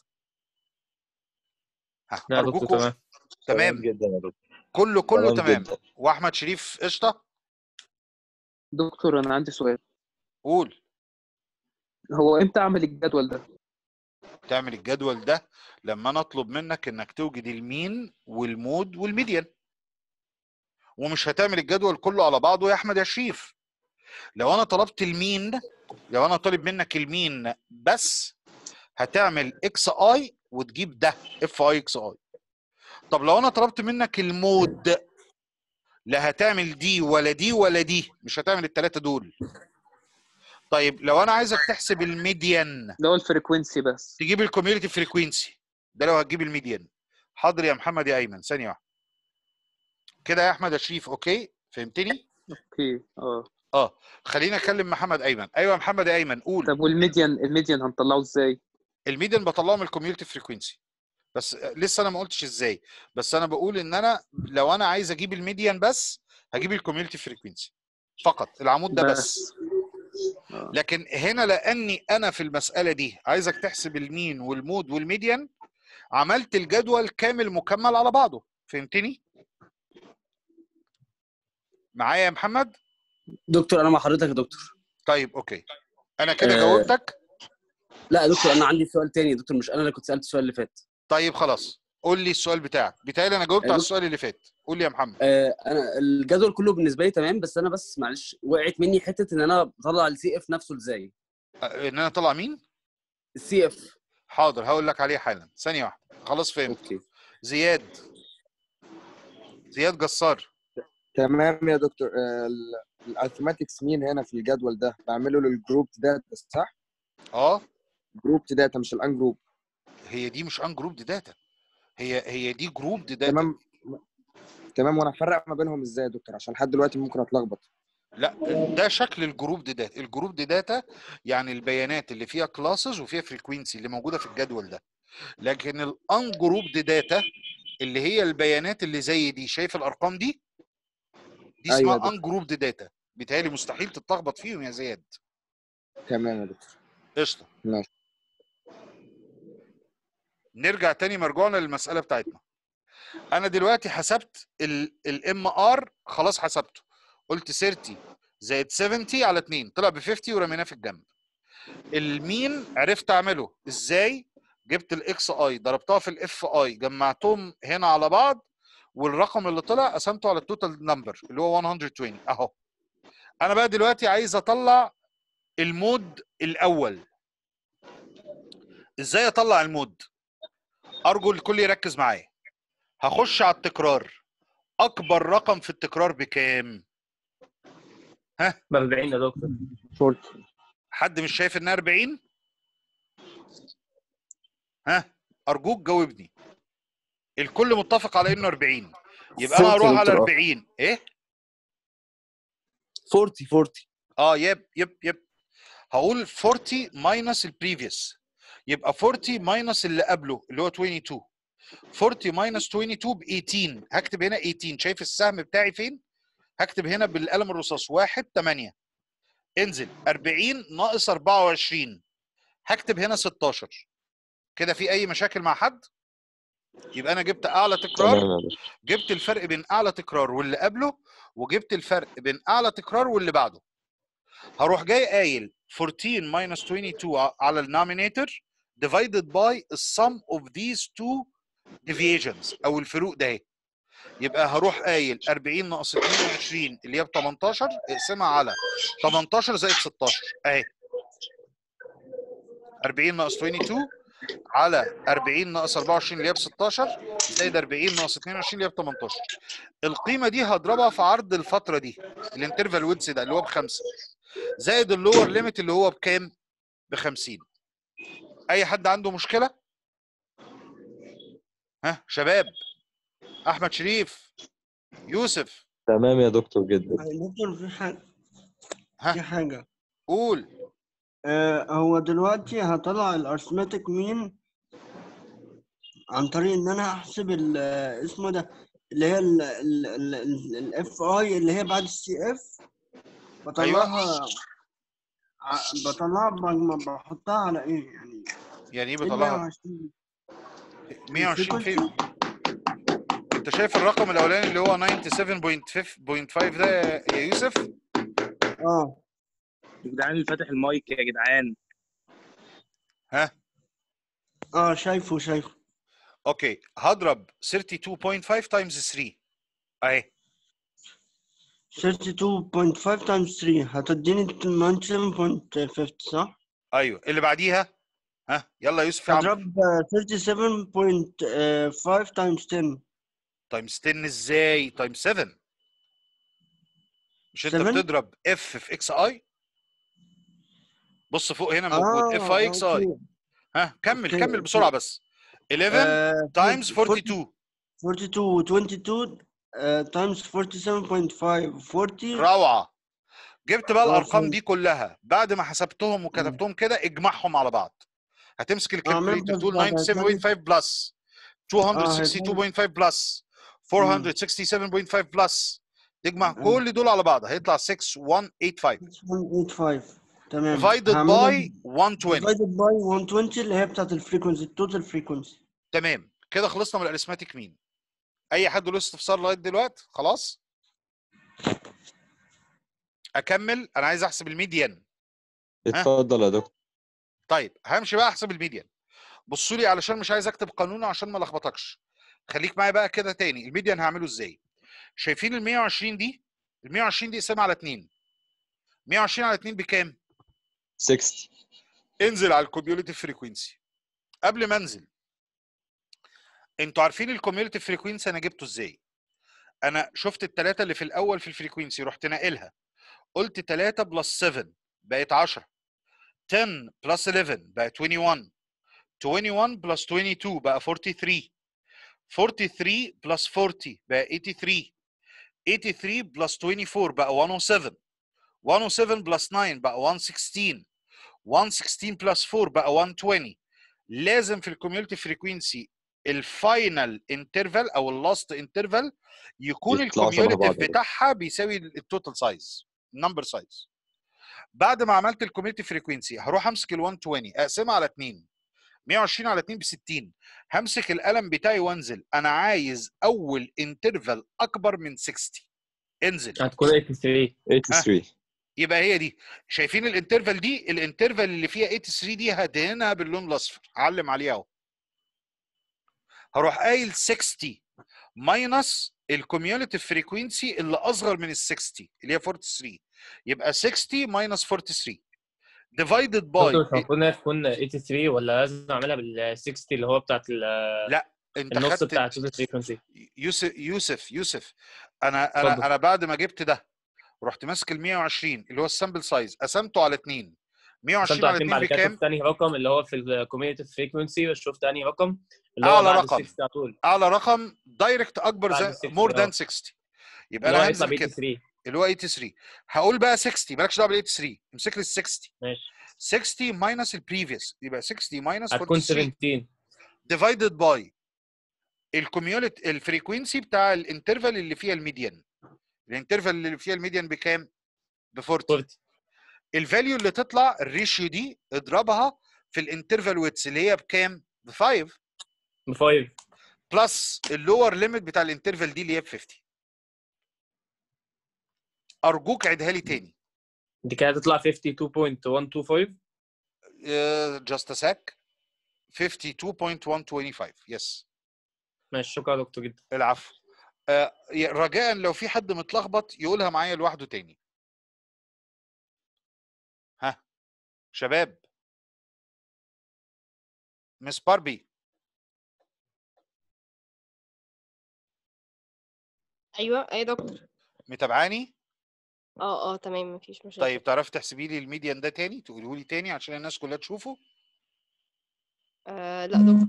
ها لا يا دكتور ارجوكم تمام تمام جدا يا دكتور كله كله تمام تمام جدا. واحمد شريف قشطه دكتور انا عندي سؤال قول هو امتى اعمل الجدول ده تعمل الجدول ده لما انا اطلب منك انك توجد المين والمود والميديان ومش هتعمل الجدول كله على بعضه يا احمد يا شريف لو انا طلبت المين لو انا طالب منك المين بس هتعمل اكس اي وتجيب ده اف اي اكس اي طب لو انا طلبت منك المود لا هتعمل دي ولا دي ولا دي مش هتعمل الثلاثه دول طيب لو انا عايزك تحسب الميديان اللي هو الفريكونسي بس تجيب الكوميونتي فريكوينسي ده لو هتجيب الميديان حاضر يا محمد يا ايمن ثانيه واحده كده يا احمد يا شريف اوكي فهمتني اوكي اه اه خليني اكلم محمد ايمن ايوه يا محمد يا ايمن قول طب والميديان الميديان هنطلعه ازاي الميديان بطلعه من الكوميونتي فريكوينسي بس لسه انا ما قلتش ازاي بس انا بقول ان انا لو انا عايز اجيب الميديان بس هجيب الكوميونتي فريكوينسي فقط العمود ده بس بس آه. لكن هنا لاني انا في المساله دي عايزك تحسب المين والمود والميديان عملت الجدول كامل مكمل على بعضه فهمتني معايا يا محمد دكتور انا مع حضرتك يا دكتور طيب اوكي انا كده آه. جاوبتك لا يا دكتور انا عندي سؤال تاني يا دكتور مش انا اللي كنت سالت السؤال اللي فات طيب خلاص قول لي السؤال بتاعك بيتهيألي انا جاوبت آه، على دكتور. السؤال اللي فات قول لي يا محمد آه انا الجدول كله بالنسبه لي تمام بس انا بس معلش وقعت مني حته ان انا بطلع السي اف نفسه ازاي آه، ان انا طلع مين السي اف حاضر هقول لك عليه حالا ثانيه واحده خلاص فهمت اوكي زياد زياد جسار تمام يا دكتور الارثماتكس مين هنا في الجدول ده بعمله للجروب داتا صح؟ اه جروب داتا مش الان جروب هي دي مش ان جروب داتا هي هي دي جروب داتا تمام تمام وانا افرق ما بينهم ازاي يا دكتور عشان لحد دلوقتي ممكن اتلخبط لا ده شكل الجروب دي داتا الجروب دي داتا يعني البيانات اللي فيها كلاسز وفيها فريكوينسي اللي موجوده في الجدول ده لكن الان جروب دي داتا اللي هي البيانات اللي زي دي شايف الارقام دي دي أيوة اسمها يا ان جروب دي داتا بيتهيألي مستحيل تتلخبط فيهم يا زياد تمام يا دكتور قشطه ماشي نرجع تاني مرجوعنا للمساله بتاعتنا انا دلوقتي حسبت الام ار خلاص حسبته قلت 30 زائد 70 على 2 طلع ب 50 ورميناه في الجنب المين عرفت اعمله ازاي جبت الاكس اي ضربتها في الاف اي جمعتهم هنا على بعض والرقم اللي طلع قسمته على التوتال نمبر اللي هو 120 اهو انا بقى دلوقتي عايز اطلع المود الاول ازاي اطلع المود ارجو الكل يركز معايا هخش على التكرار اكبر رقم في التكرار بكام ها ب 40 يا دكتور 40 حد مش شايف انها 40 ها ارجوك جاوبني الكل متفق على انه 40 يبقى انا 40 هروح على دكتور، آه. 40 ايه 40 40 اه يب يب يب هقول 40 ماينس البريفيوس يبقى 40 ماينس اللي قبله اللي هو 22 40 ماينس 22 ب 18 هكتب هنا 18 شايف السهم بتاعي فين؟ هكتب هنا بالقلم الرصاص 1 8 انزل 40 ناقص 24 هكتب هنا 16 كده في اي مشاكل مع حد؟ يبقى انا جبت اعلى تكرار تمام يا دكتور جبت الفرق بين اعلى تكرار واللي قبله وجبت الفرق بين اعلى تكرار واللي بعده هروح جاي قايل 14 minus 22 ع- على النومينيتور divided by the sum of these two deviations او الفروق ده اهي يبقى هروح قايل 40 ناقص 22 اللي هي ب 18 اقسمها على 18 زائد 16 اهي 40 ناقص 22 على 40 ناقص 24 اللي هي ب 16 زائد 40 ناقص 22 اللي هي ب 18 القيمه دي هضربها في عرض الفتره دي الانترفال ويدث ده اللي هو بخمسه زائد اللور ليميت اللي هو بكام؟ ب 50 اي حد عنده مشكله؟ ها شباب احمد شريف يوسف تمام يا دكتور جدا دكتور في حاجة ها في حاجة قول آه هو دلوقتي هطلع الارثماتيك مين عن طريق ان انا احسب ال- آه، اسمه ده اللي هي الاف اي اللي هي بعد السي اف بطلعها ع- بطلعها بج- بحطها على ايه يعني يعني ايه ايه بطلعها 120 120 فين الفريكونسي انت شايف الرقم الاولاني اللي هو 97.5 ده يا يوسف اه يا جدعان اللي فاتح المايك يا جدعان ها اه شايفه شايفه اوكي هضرب 32.5 تايمز 3 اهي 32.5 times 3 هتديني 97.50 صح؟ ايوه اللي بعديها ها يلا يا يوسف يا عم هضرب آه، 37.5 times 10 تايمز 10 ازاي تايمز 7 مش انت 7 بتضرب اف في اكس اي بص فوق هنا موجود اف اه اي اكس اي اوكي ها كمل اوكي كمل بسرعه بس 11 آه تايمز 40 42 42 22 آه times 47.5 40 روعه جبت بقى اه الارقام فهمت دي كلها بعد ما حسبتهم مم. وكتبتهم كده اجمعهم على بعض هتمسك اعمل الكالكوليتر بس تقول بعد هيطلع 97.5 بلس اه هيطلع 262.5 بلس مم. 467.5 بلس تجمع اه كل دول على بعض هيطلع 6185 185 تمام divided هعملها by 120 divided by 120 اللي هي بتاعت الفريكونسي التوتال فريكونسي تمام كده خلصنا من الاريثماتيك مين اي حد له استفسار لغايه دلوقتي خلاص اكمل انا عايز احسب الميديان ها اتفضل يا دكتور طيب همشي بقى احسب الميديان بصوا لي علشان مش عايز اكتب قانون عشان ما لخبطكش خليك معايا بقى كده تاني الميديان هعمله ازاي شايفين ال 120 دي ال 120 دي اقسمها على 2 120 على 2 بكام 60 انزل على الكوميوليتيف فريكوينسي قبل ما انزل انتوا عارفين الكوميوليتيف فريكوينسي انا جبته ازاي انا شفت الثلاثه اللي في الاول في الفريكوينسي رحت ناقلها قلت 3 بلس 7 بقت 10 10 بلس 11 بقى 21 21 بلس 22 بقى 43 43 بلس 40 بقى 83 83 بلس 24 بقى 107 107 بلس 9 بقى 116 116 بلس 4 بقى 120 لازم في الكوميونتي فريكوينسي الفاينل انترفال او اللاست انترفال يكون يطلعوا شبه الكوميوليتيف بعض يا دكتور بتاعها بيساوي التوتال سايز النمبر سايز بعد ما عملت الكوميونتي فريكوينسي هروح امسك ال 120 اقسمها على 2 120 على 2 ب 60 همسك القلم بتاعي وانزل انا عايز اول انترفال اكبر من 60 انزل هتكون 83 83 يبقى هي دي شايفين الانترفال دي الانترفال اللي فيها 83 دي هدهنها باللون الاصفر علم عليها اهو هروح قايل 60 ماينس الكوميوليتيف فريكوينسي اللي اصغر من ال 60 اللي هي 43 يبقى 60 ماينس 43 ديفايدد باي دكتور مش المفروض انها تكون 83 ولا لازم اعملها بال 60 اللي هو بتاعت ال- لا انت النص خدت بتاع التوتال فريكونسي يوسف يوسف يوسف انا انا اتفضل. انا بعد ما جبت ده رحت ماسك ال 120 اللي هو السامبل سايز قسمته على 2 120 عشان على تعرفين 2 بعد كده بكام؟ شفت انهي رقم اللي هو في الكوميونتي فريكونسي شفت انهي رقم اللي هو اعلى بعد ال رقم 60 على طول اعلى رقم دايركت اكبر بعد زي ال 60 مور اه. ذان 60 يبقى اللي هو انا هيطلع هنزل ب كده 83 اللي هو 83 هقول بقى 60 مالكش دعوه بال 83 امسك لي ال 60 ماشي 60 ماينس البريفيوس يبقى 60 ماينس هتكون 43 17 ديفايدد باي الكوميوليت الفريكوينسي بتاع الانترفال اللي فيها الميديان الانترفال اللي فيها الميديان بكام؟ ب 40 40 الفاليو اللي تطلع الريشيو دي اضربها في الانترفال ويتس اللي هي بكام؟ ب 5 ب 5 بلس اللور ليميت بتاع الانترفال دي اللي هي ب 50 ارجوك عيدها لي تاني دي كده هتطلع 52.125 جاست ا ساك 52.125 يس ماشي شكرا يا دكتور جدا العفو آه، رجاء لو في حد متلخبط يقولها معايا لوحده تاني ها شباب مس باربي ايوه اي دكتور متابعاني اه اه تمام مفيش مشاكل طيب تعرفي تحسبي لي الميديان ده تاني تقوله لي تاني عشان الناس كلها تشوفه آه لا دكتور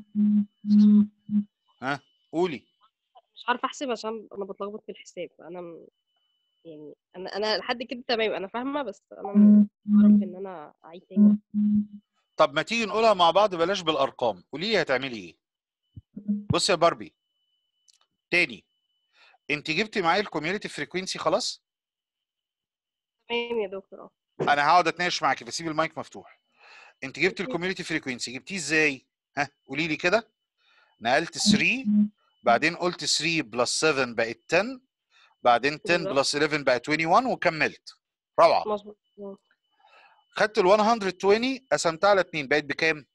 ها قولي مش عارفه احسب عشان انا بتلخبط في الحساب انا م- يعني انا انا لحد كده تمام انا فاهمه بس انا م- بعرف ان انا اعيد تاني طب ما تيجي نقولها مع بعض بلاش بالارقام قولي لي هتعملي ايه بصي يا باربي تاني انت جبتي معايا الكوميونتي فريكوينسي خلاص تمام يا دكتور اه انا هقعد اتناقش معاكي بسيب المايك مفتوح انت جبت الكوميونتي فريكوينسي جبتيه ازاي ها قولي لي كده نقلت 3 بعدين قلت 3 بلس 7 بقت 10 بعدين 10 بالظبط. بلس 11 بقت 21 وكملت روعه مظبوط آه. خدت ال 120 قسمتها على 2 بقت بكام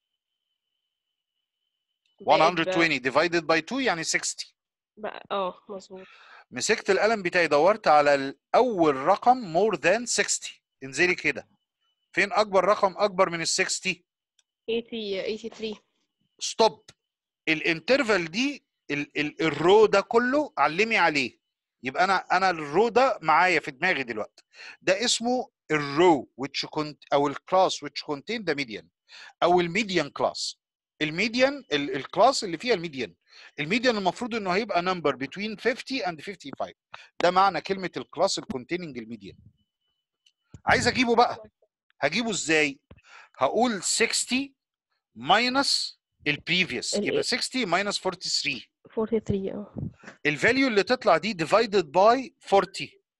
بقت ب- 120 divided by 2 يعني 60 بقى اه مظبوط مسكت القلم بتاعي دورت على الاول رقم more than 60 انزلي كده فين اكبر رقم اكبر من ال 60 80 83 ستوب الانترفال دي ال ال الرو ده كله علمي عليه يبقى انا انا الرو ده معايا في دماغي دلوقتي ده اسمه الرو which كنت او الكلاس which contain the median او الميديان كلاس الميديان الكلاس اللي فيها الميديان الميديان المفروض انه هيبقى نمبر between 50 and 55 ده معنى كلمه الكلاس الكونتيننج الميديان عايز اجيبه بقى هجيبه ازاي هقول 60 ماينس البريفيوس ال- يبقى 60 ماينس 43 43 اه الفاليو اللي تطلع دي divided by 40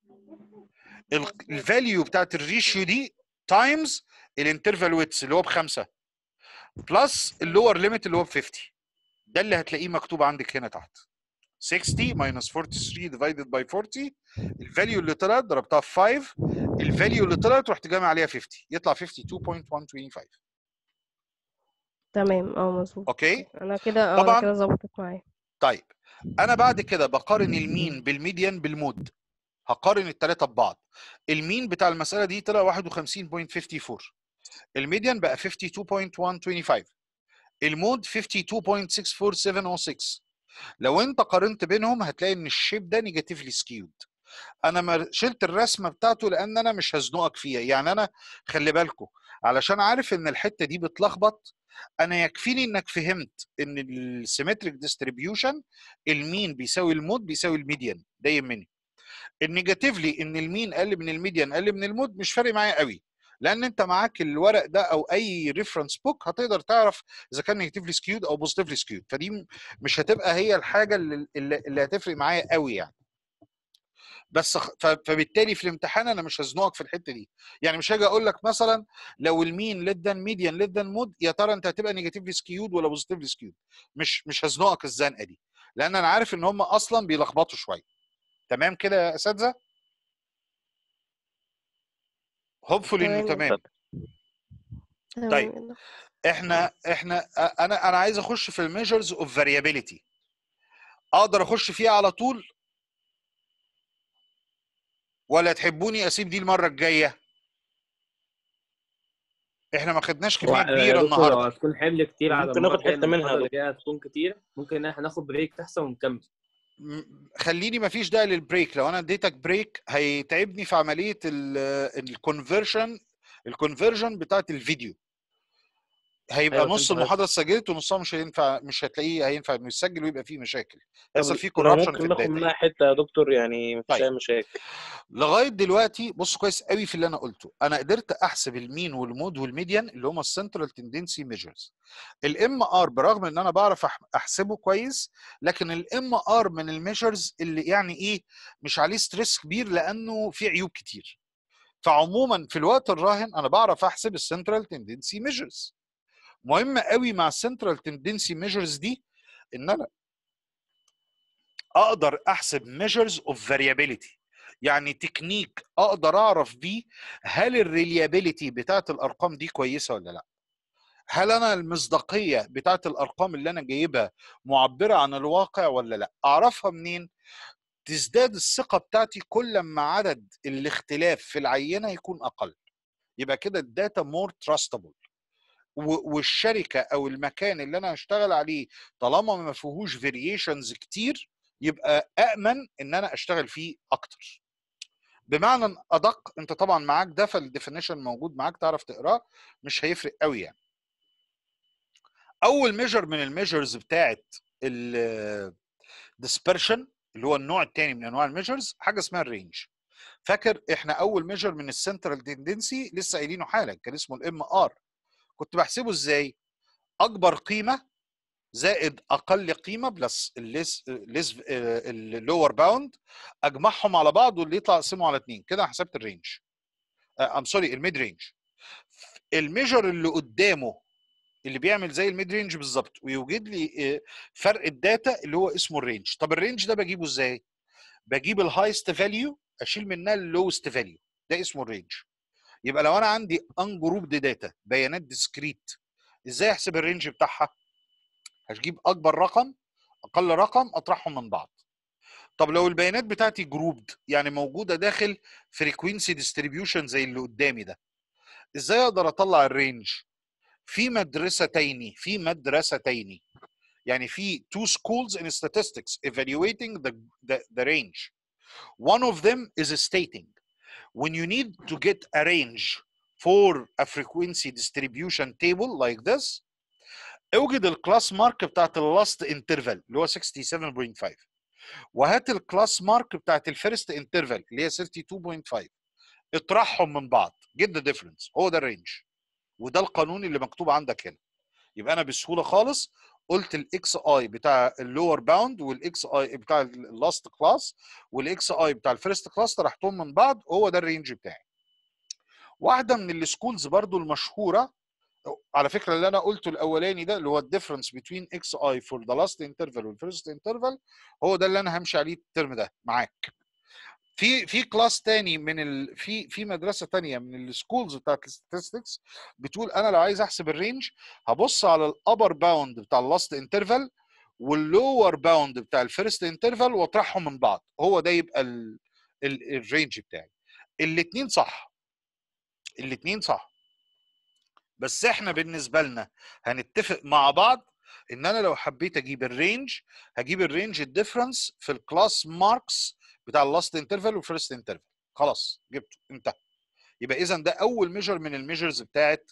الفاليو بتاعت الريشيو دي تايمز الانترفال ويتس اللي هو بخمسه بلس اللور ليميت اللي هو ب 50 ده اللي هتلاقيه مكتوب عندك هنا تحت 60 minus 43 divided by 40 الفاليو اللي طلعت ضربتها في 5 الفاليو اللي طلعت رحت جامع عليها 50 يطلع 52.125 تمام اه مظبوط اوكي انا كده اه انا طبعا كده ظبطت معايا طيب انا بعد كده بقارن المين بالميديان بالمود هقارن الثلاثه ببعض المين بتاع المساله دي طلع 51.54 الميديان بقى 52.125 المود 52.64706 لو انت قارنت بينهم هتلاقي ان الشيب ده نيجاتيفلي سكيود انا ما شلت الرسمه بتاعته لان انا مش هزنقك فيها يعني انا خلي بالكم علشان عارف ان الحته دي بتلخبط انا يكفيني انك فهمت ان السيمتريك ديستريبيوشن المين بيساوي المود بيساوي الميديان ده يهمني النيجاتيفلي ان المين اقل من الميديان اقل من المود مش فارق معايا قوي لان انت معاك الورق ده او اي ريفرنس بوك هتقدر تعرف اذا كان نيجاتيفلي سكيود او بوزيتيفلي سكيود فدي م- مش هتبقى هي الحاجه اللي, اللي اللي هتفرق معايا قوي يعني بس خ- ف- فبالتالي في الامتحان انا مش هزنقك في الحته دي يعني مش هاجي اقول لك مثلا لو المين ليد ذان ميديان ليد ذان مود يا ترى انت هتبقى نيجاتيفلي سكيود ولا بوزيتيفلي سكيود مش مش هزنقك الزنقه دي لان انا عارف ان هم اصلا بيلخبطوا شويه تمام كده يا اساتذه هوبفولي انه تمام تمام تمام طيب يلا. احنا احنا انا انا عايز اخش في الميجرز اوف فاريابيليتي اقدر اخش فيها على طول ولا تحبوني اسيب دي المره الجايه احنا ما خدناش هو كميه يا كبيره دكتور لو النهارده هتكون حمل كتير على ممكن المرة ناخد الجاية حتة إن منها يا المحاضرة دكتور. الجاية هتكون كتير ممكن إن إحنا ناخد بريك تحصل ونكمل م- خليني ما فيش داعي للبريك لو انا اديتك بريك هيتعبني في عمليه الكونفرشن الكونفرجن بتاعت الفيديو هيبقى أيوة نص فهمت حضرتك المحاضره اتسجلت ونصها مش هينفع مش هتلاقيه هينفع انه يتسجل ويبقى فيه مشاكل طب يحصل فيه لو كوربشن ممكن في ناخد الداتا منها حتة يا دكتور يعني مفيش طيب أي مشاكل لغايه دلوقتي بص كويس قوي في اللي انا قلته انا قدرت احسب المين والمود والميديان اللي هم السنترال تندنسي ميجرز الام ار برغم ان انا بعرف أح- احسبه كويس لكن الام ار من الميجرز اللي يعني ايه مش عليه ستريس كبير لانه فيه عيوب كتير فعموما في الوقت الراهن انا بعرف احسب السنترال تندنسي ميجرز مهم قوي مع السنترال تندنسي ميجرز دي ان انا اقدر احسب measures of variability يعني تكنيك اقدر اعرف بيه هل الريليابيليتي بتاعت الارقام دي كويسه ولا لا هل انا المصداقيه بتاعت الارقام اللي انا جايبها معبره عن الواقع ولا لا اعرفها منين تزداد الثقه بتاعتي كل ما عدد الاختلاف في العينه يكون اقل يبقى كده الداتا مور تراستبل والشركه او المكان اللي انا هشتغل عليه طالما ما فيهوش فاريشنز كتير يبقى امن ان انا اشتغل فيه اكتر بمعنى ادق انت طبعا معاك ده فالديفينيشن موجود معاك تعرف تقراه مش هيفرق قوي يعني اول ميجر من الميجرز بتاعت الديسبرشن اللي هو النوع الثاني من انواع الميجرز حاجه اسمها الرينج فاكر احنا اول ميجر من السنترال تندنسي لسه قايلينه حالا كان اسمه الام ار كنت بحسبه ازاي اكبر قيمه زائد اقل قيمه بلس الليس ليس اللور باوند اجمعهم على بعض واللي يطلع اقسمه على اثنين كده أنا حسبت الرينج ام سوري الميد رينج الميجر اللي قدامه اللي بيعمل زي الميد رينج بالظبط ويوجد لي آه، فرق الداتا اللي هو اسمه الرينج طب الرينج ده بجيبه ازاي بجيب الهايست فاليو اشيل منها اللوست فاليو ده اسمه الرينج يبقى لو انا عندي ان جروب داتا بيانات ديسكريت ازاي احسب الرينج بتاعها هجيب اكبر رقم اقل رقم اطرحهم من بعض طب لو البيانات بتاعتي جروبد يعني موجوده داخل فريكوينسي ديستريبيوشن زي اللي قدامي ده ازاي اقدر اطلع الرينج في مدرستين في مدرستين يعني في two schools in statistics evaluating the, the, the range one of them is stating when you need to get a range for a frequency distribution table like this اوجد الكلاس مارك بتاعت اللاست انترفال اللي هو 67.5 وهات الكلاس مارك بتاعت الفيرست انترفال اللي هي 32.5 اطرحهم من بعض get the difference هو ده الرينج وده القانون اللي مكتوب عندك هنا يبقى انا بسهوله خالص قلت الاكس اي بتاع اللور باوند والاكس اي بتاع اللاست كلاس والاكس اي بتاع الفيرست كلاس طرحتهم من بعض هو ده الرينج بتاعي واحده من السكولز برضو المشهوره على فكره اللي انا قلته الاولاني ده اللي هو الديفرنس بين اكس اي فور ذا لاست انترفال والفيرست انترفال هو ده اللي انا همشي عليه الترم ده معاك في في كلاس تاني من ال في في مدرسه تانية من السكولز بتاعت الستاتستكس بتقول انا لو عايز احسب الرينج هبص على الابر باوند بتاع اللاست انترفال واللور باوند بتاع الفيرست انترفال واطرحهم من بعض هو ده يبقى ال ال الرينج بتاعي الاثنين صح الاثنين صح بس احنا بالنسبه لنا هنتفق مع بعض ان انا لو حبيت اجيب الرينج هجيب الرينج الديفرنس في الكلاس ماركس بتاع اللاست انترفال والفيرست انترفال خلاص جبته انتهى يبقى اذا ده اول ميجر من الميجرز بتاعت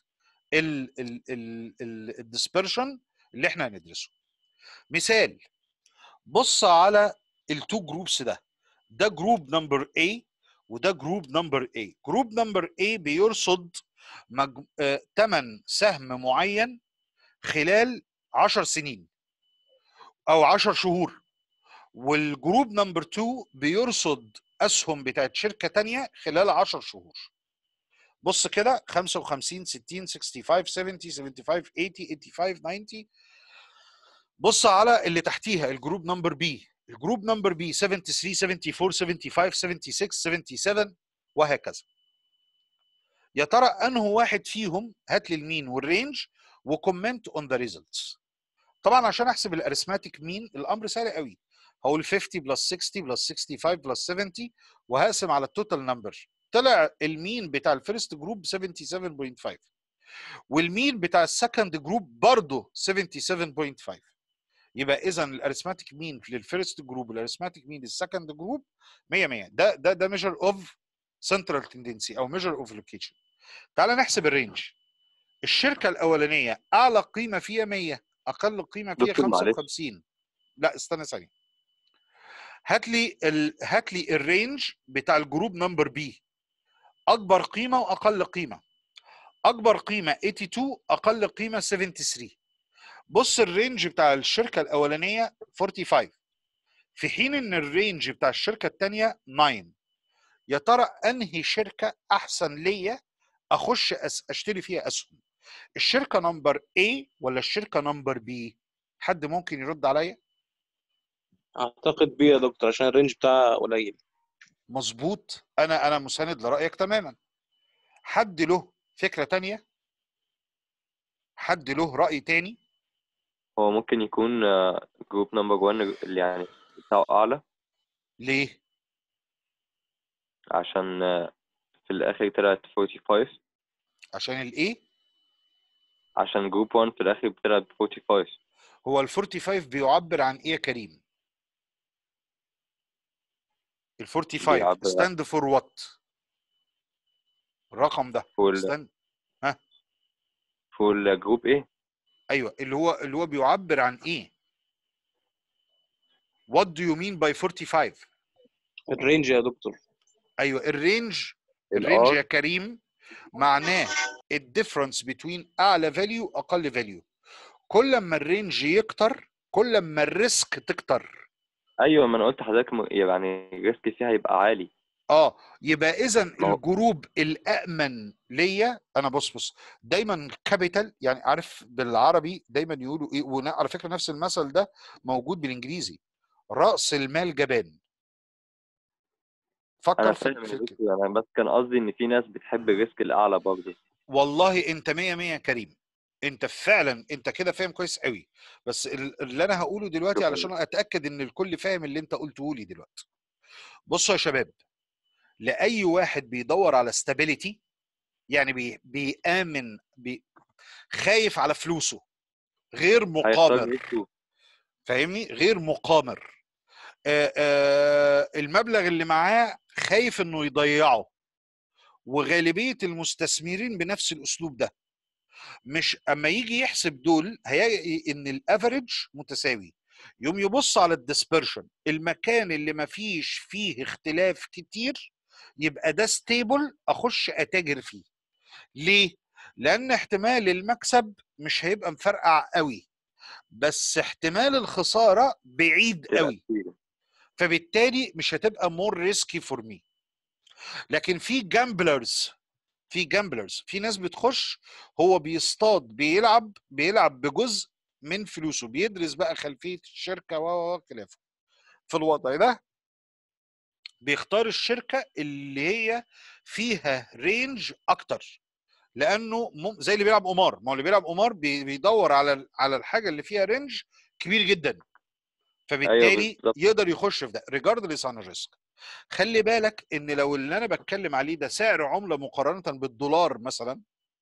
الديسبرشن اللي احنا هندرسه مثال بص على التو جروبس ده ده جروب نمبر A وده جروب نمبر A جروب نمبر A بيرصد مج... آه... تمن سهم معين خلال 10 سنين او 10 شهور والجروب نمبر 2 بيرصد اسهم بتاعت شركه تانية خلال 10 شهور بص كده 55 60 65 70 75 80 85 90 بص على اللي تحتيها الجروب نمبر بي الجروب نمبر بي 73 74 75 76 77 وهكذا يا ترى انه واحد فيهم هات لي المين والرينج وكومنت اون ذا ريزلتس طبعا عشان احسب الارثماتيك مين الامر سهل قوي هقول 50 بلس 60 بلس 65 بلس 70 وهقسم على التوتال نمبر طلع المين بتاع الفيرست جروب 77.5 والمين بتاع السكند جروب برضه 77.5 يبقى اذا الارثماتيك مين للفيرست جروب والارثماتيك مين للسكند جروب 100 100 ده ده ده ميجر اوف سنترال تندنسي او ميجر اوف لوكيشن تعال نحسب الرينج الشركه الاولانيه اعلى قيمه فيها 100 اقل قيمه فيها دكتور معلش. 55 لا استنى ثانيه هات لي ال... هات لي الرينج بتاع الجروب نمبر بي اكبر قيمه واقل قيمه اكبر قيمه 82 اقل قيمه 73 بص الرينج بتاع الشركه الاولانيه 45 في حين ان الرينج بتاع الشركه الثانيه 9 يا ترى انهي شركه احسن ليا اخش أس... اشتري فيها اسهم الشركه نمبر A ولا الشركه نمبر B حد ممكن يرد عليا اعتقد بي يا دكتور عشان الرينج بتاعها قليل مظبوط انا انا مساند لرايك تماما حد له فكره تانية حد له راي تاني هو ممكن يكون جروب نمبر 1 اللي يعني بتاعه أعلى ليه عشان آه، في الآخر طلعت 45 عشان الايه عشان جروب 1 في الآخر طلعت 45 هو ال 45 بيعبر عن ايه يا كريم ال 45 بيعبر عن- ستاند فور وات الرقم ده فول ستاند ها فول جروب إيه؟ ايوه اللي هو اللي هو بيعبر عن ايه what do you mean by 45 الرينج يا دكتور ايوه الرينج ال الرينج R. يا كريم معناه الديفرنس بين اعلى فاليو واقل فاليو كل ما الرينج يكتر كل ما الريسك تكتر أيوه ما أنا قلت لحضرتك م- يعني الريسك فيها هيبقى عالي اه يبقى اذا ما هو- الجروب الامن ليا انا بص بص دايما كابيتال يعني عارف بالعربي دايما يقولوا ايه وعلى فكره نفس المثل ده موجود بالانجليزي راس المال جبان أنا فكر في فاهم في يا الك- دكتور أنا بس كان قصدي إن في ناس بتحب الريسك الأعلى برضه والله انت مية مية يا كريم انت فعلا انت كده فاهم كويس قوي بس ال- اللي انا هقوله دلوقتي شكرا علشان اتاكد ان الكل فاهم اللي انت قلته لي دلوقتي بصوا يا شباب لاي واحد بيدور على استابيليتي يعني بي بيامن بي خايف على فلوسه غير هيختار مقامر ريسك فاهمني غير مقامر آه آه المبلغ اللي معاه خايف انه يضيعه وغالبيه المستثمرين بنفس الاسلوب ده مش اما يجي يحسب دول هيلاقي ان الافريج متساوي يوم يبص على الديسبرشن المكان اللي ما فيش فيه اختلاف كتير يبقى ده ستيبل اخش اتاجر فيه ليه لان احتمال المكسب مش هيبقى مفرقع قوي بس احتمال الخساره بعيد تبقى قوي كتير فبالتالي مش هتبقى مور ريسكي فور مي لكن في جامبلرز في جامبلرز في ناس بتخش هو بيصطاد بيلعب بيلعب بجزء من فلوسه بيدرس بقى خلفيه الشركه و و خلافه في الوضع ده بيختار الشركه اللي هي فيها رينج اكتر لانه مم- زي اللي بيلعب قمار ما هو اللي بيلعب قمار بي- بيدور على ال- على الحاجه اللي فيها رينج كبير جدا أيوه فبالتالي بالظبط يقدر يخش في ده ريجاردلس عن الريسك خلي بالك ان لو اللي انا بتكلم عليه ده سعر عمله مقارنه بالدولار مثلا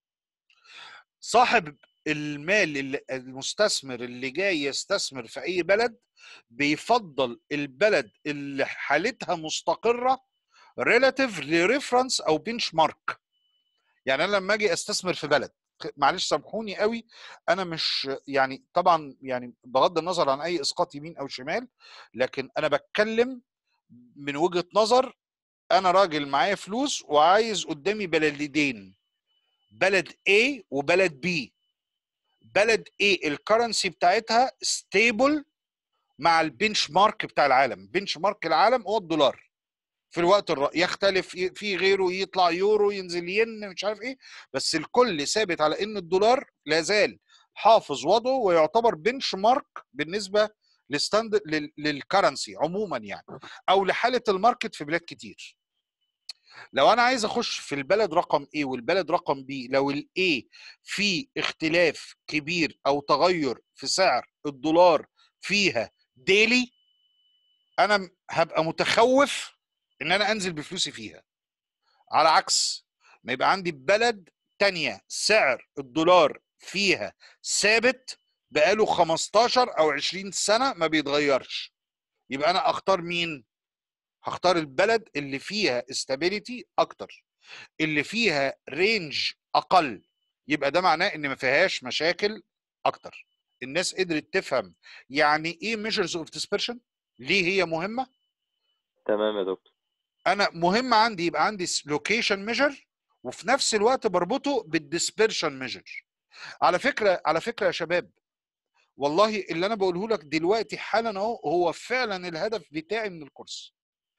صاحب المال اللي المستثمر اللي جاي يستثمر في اي بلد بيفضل البلد اللي حالتها مستقره ريلاتيف لريفرنس او بنش مارك يعني انا لما اجي استثمر في بلد معلش سامحوني قوي انا مش يعني طبعا يعني بغض النظر عن اي اسقاط يمين او شمال لكن انا بتكلم من وجهه نظر انا راجل معايا فلوس وعايز قدامي بلدين بلد A وبلد B بلد A الكرنسي بتاعتها ستيبل مع البنش مارك بتاع العالم بنش مارك العالم هو الدولار في الوقت الر... يختلف ي- في غيره يطلع يورو ينزل ين مش عارف ايه بس الكل ثابت على ان الدولار لا زال حافظ وضعه ويعتبر بنش مارك بالنسبه للستاند لل... للكرنسي عموما يعني او لحاله الماركت في بلاد كتير لو انا عايز اخش في البلد رقم A والبلد رقم B لو ال A في اختلاف كبير او تغير في سعر الدولار فيها ديلي انا م- هبقى متخوف ان انا انزل بفلوسي فيها على عكس ما يبقى عندي بلد تانية سعر الدولار فيها ثابت بقاله 15 او 20 سنة ما بيتغيرش يبقى انا اختار مين هختار البلد اللي فيها استابيليتي اكتر اللي فيها رينج اقل يبقى ده معناه ان ما فيهاش مشاكل اكتر الناس قدرت تفهم يعني ايه measures of dispersion ليه هي مهمه تمام يا دكتور انا مهم عندي يبقى عندي لوكيشن ميجر وفي نفس الوقت بربطه بالديسبرشن ميجر على فكره على فكره يا شباب والله اللي انا بقوله لك دلوقتي حالا اهو هو فعلا الهدف بتاعي من الكورس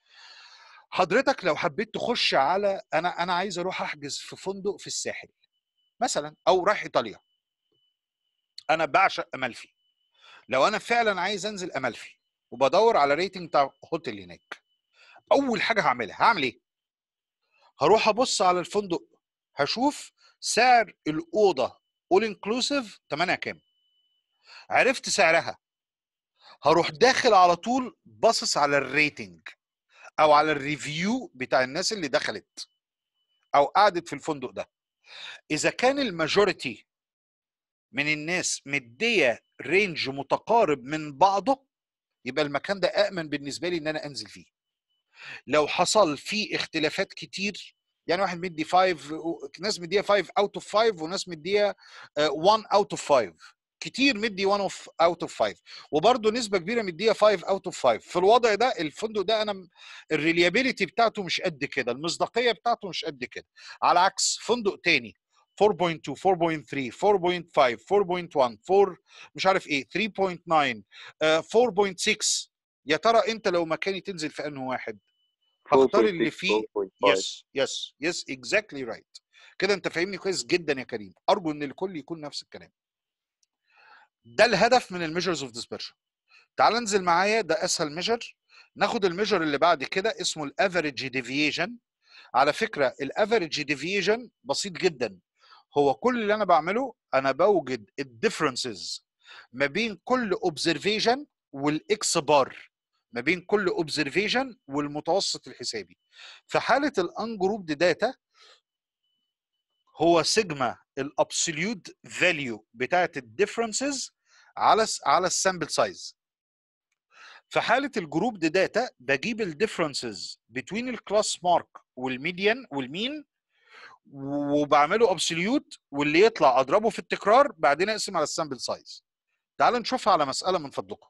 حضرتك لو حبيت تخش على انا انا عايز اروح احجز في فندق في الساحل مثلا او رايح ايطاليا انا بعشق امالفي لو انا فعلا عايز انزل امالفي وبدور على ريتنج بتاع هوتيل هناك اول حاجه هعملها هعمل ايه هروح ابص على الفندق هشوف سعر الاوضه اول انكلوسيف ثمنها كام عرفت سعرها هروح داخل على طول باصص على الريتنج او على الريفيو بتاع الناس اللي دخلت او قعدت في الفندق ده اذا كان الماجوريتي من الناس مديه رينج متقارب من بعضه يبقى المكان ده امن بالنسبه لي ان انا انزل فيه لو حصل فيه اختلافات كتير يعني واحد مدي 5 ناس مديها 5 اوت اوف 5 وناس مديها 1 اوت اوف 5 كتير مدي 1 اوف اوت اوف 5 وبرده نسبه كبيره مديها 5 اوت اوف 5 في الوضع ده الفندق ده انا الريليابيليتي بتاعته مش قد كده المصداقيه بتاعته مش قد كده على عكس فندق تاني 4.2 4.3 4.5 4.1 4 مش عارف ايه 3.9 آه، 4.6 يا ترى انت لو مكاني تنزل في انه واحد هختار اللي 4.6 فيه 4.5 يس يس يس اكزاكتلي رايت كده انت فاهمني كويس جدا يا كريم ارجو ان الكل يكون نفس الكلام ده الهدف من الميجرز اوف ديسبرشن تعال انزل معايا ده اسهل ميجر ناخد الميجر اللي بعد كده اسمه الافريج ديفيشن على فكره الافريج ديفيشن بسيط جدا هو كل اللي انا بعمله انا بوجد الديفرنسز ما بين كل اوبزرفيشن والاكس بار ما بين كل اوبزرفيشن والمتوسط الحسابي في حاله الانجروبد داتا هو سيجما الابسوليوت فاليو بتاعت الديفرنسز على س- على السامبل سايز في حاله الجروب داتا بجيب الديفرنسز بين الكلاس مارك والميديان والمين وبعمله ابسوليوت واللي يطلع اضربه في التكرار بعدين اقسم على السامبل سايز تعال نشوفها على مساله من فضلكم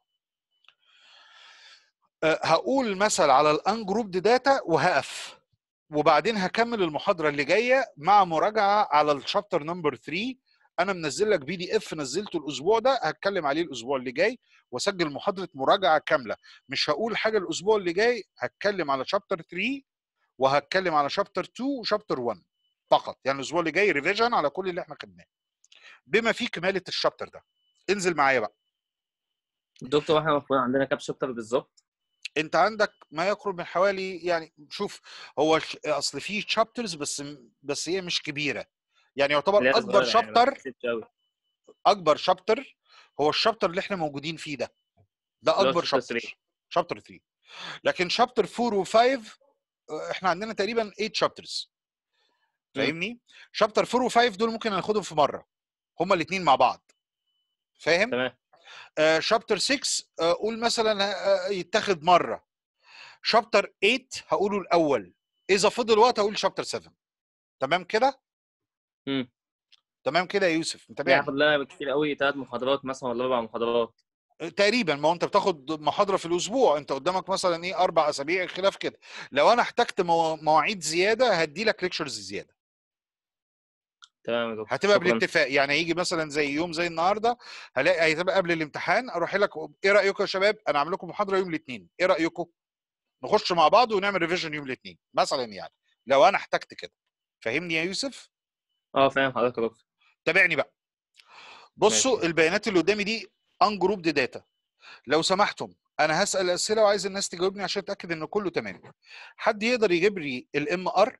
أه، هقول مثل على الانجروب داتا وهقف وبعدين هكمل المحاضره اللي جايه مع مراجعه على الشابتر نمبر 3 انا منزل لك بي دي اف نزلته الاسبوع ده هتكلم عليه الاسبوع اللي جاي واسجل محاضره مراجعه كامله مش هقول حاجه الاسبوع اللي جاي هتكلم على شابتر 3 وهتكلم على شابتر 2 وشابتر 1 فقط يعني الاسبوع اللي جاي ريفيجن على كل اللي احنا خدناه بما فيه كماله الشابتر ده انزل معايا بقى دكتور احنا المفروض عندنا كام شابتر بالظبط؟ انت عندك ما يقرب من حوالي يعني شوف هو ش- اصل في شابترز بس بس هي مش كبيره يعني يعتبر اللي هي اكبر صغيرة يعني ما شابتر بتحسبش قوي اكبر شابتر هو الشابتر اللي احنا موجودين فيه ده ده اللي هو اكبر شابتر شابتر 3 شابتر 3 لكن شابتر 4 و5 احنا عندنا تقريبا 8 شابترز فاهمني شابتر 4 و5 دول ممكن ناخدهم في مره هما الاثنين مع بعض فاهم تمام آه شابتر 6 آه قول مثلا آه يتاخد مره شابتر 8 هقوله الاول اذا فضل وقت هقول شابتر 7 تمام كده امم تمام كده يا يوسف يعني متابعني هاخد لها كتير قوي ثلاث محاضرات مثلا ولا اربع محاضرات تقريبا ما هو انت بتاخد محاضره في الاسبوع انت قدامك مثلا ايه اربع اسابيع خلاف كده لو انا احتجت مو- مواعيد زياده هدي لك ليكتشرز زياده تمام يا دكتور هتبقى شكرا بالاتفاق يعني هيجي مثلا زي يوم زي النهارده هلاقي هتبقى قبل الامتحان اروح لك ايه رايكم يا شباب انا اعمل لكم محاضره يوم الاثنين ايه رايكم نخش مع بعض ونعمل ريفيجن يوم الاثنين مثلا يعني لو انا احتجت كده فاهمني يا يوسف اه فاهم حضرتك يا دكتور تابعني بقى بصوا ماشي. البيانات اللي قدامي دي انجروبد داتا لو سمحتم انا هسال اسئله وعايز الناس تجاوبني عشان اتاكد ان كله تمام حد يقدر يجيب لي الام ار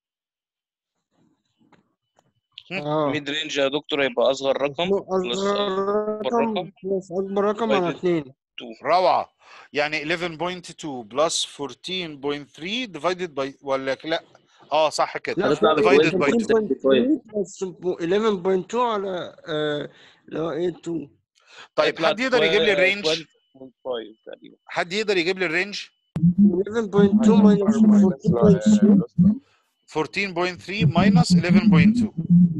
ميد رينج يا دكتور هيبقى اصغر رقم بلس أصغر اكبر رقم رقم بلس أكبر رقم على divided اتنين روعه يعني 11.2 بلس 14.3 ديفايدد باي ولا لا اه صح كده لا هتطلع ديفايدد باي 2 14.3 بس 11.2 على آه، اللي هو ايه 2 طيب هيطلع حد يقدر يجيب لي 12.5 الرينج تقريبا حد يقدر يجيب لي الرينج 11.2 minus 14.3 14.3 ماينس 11.2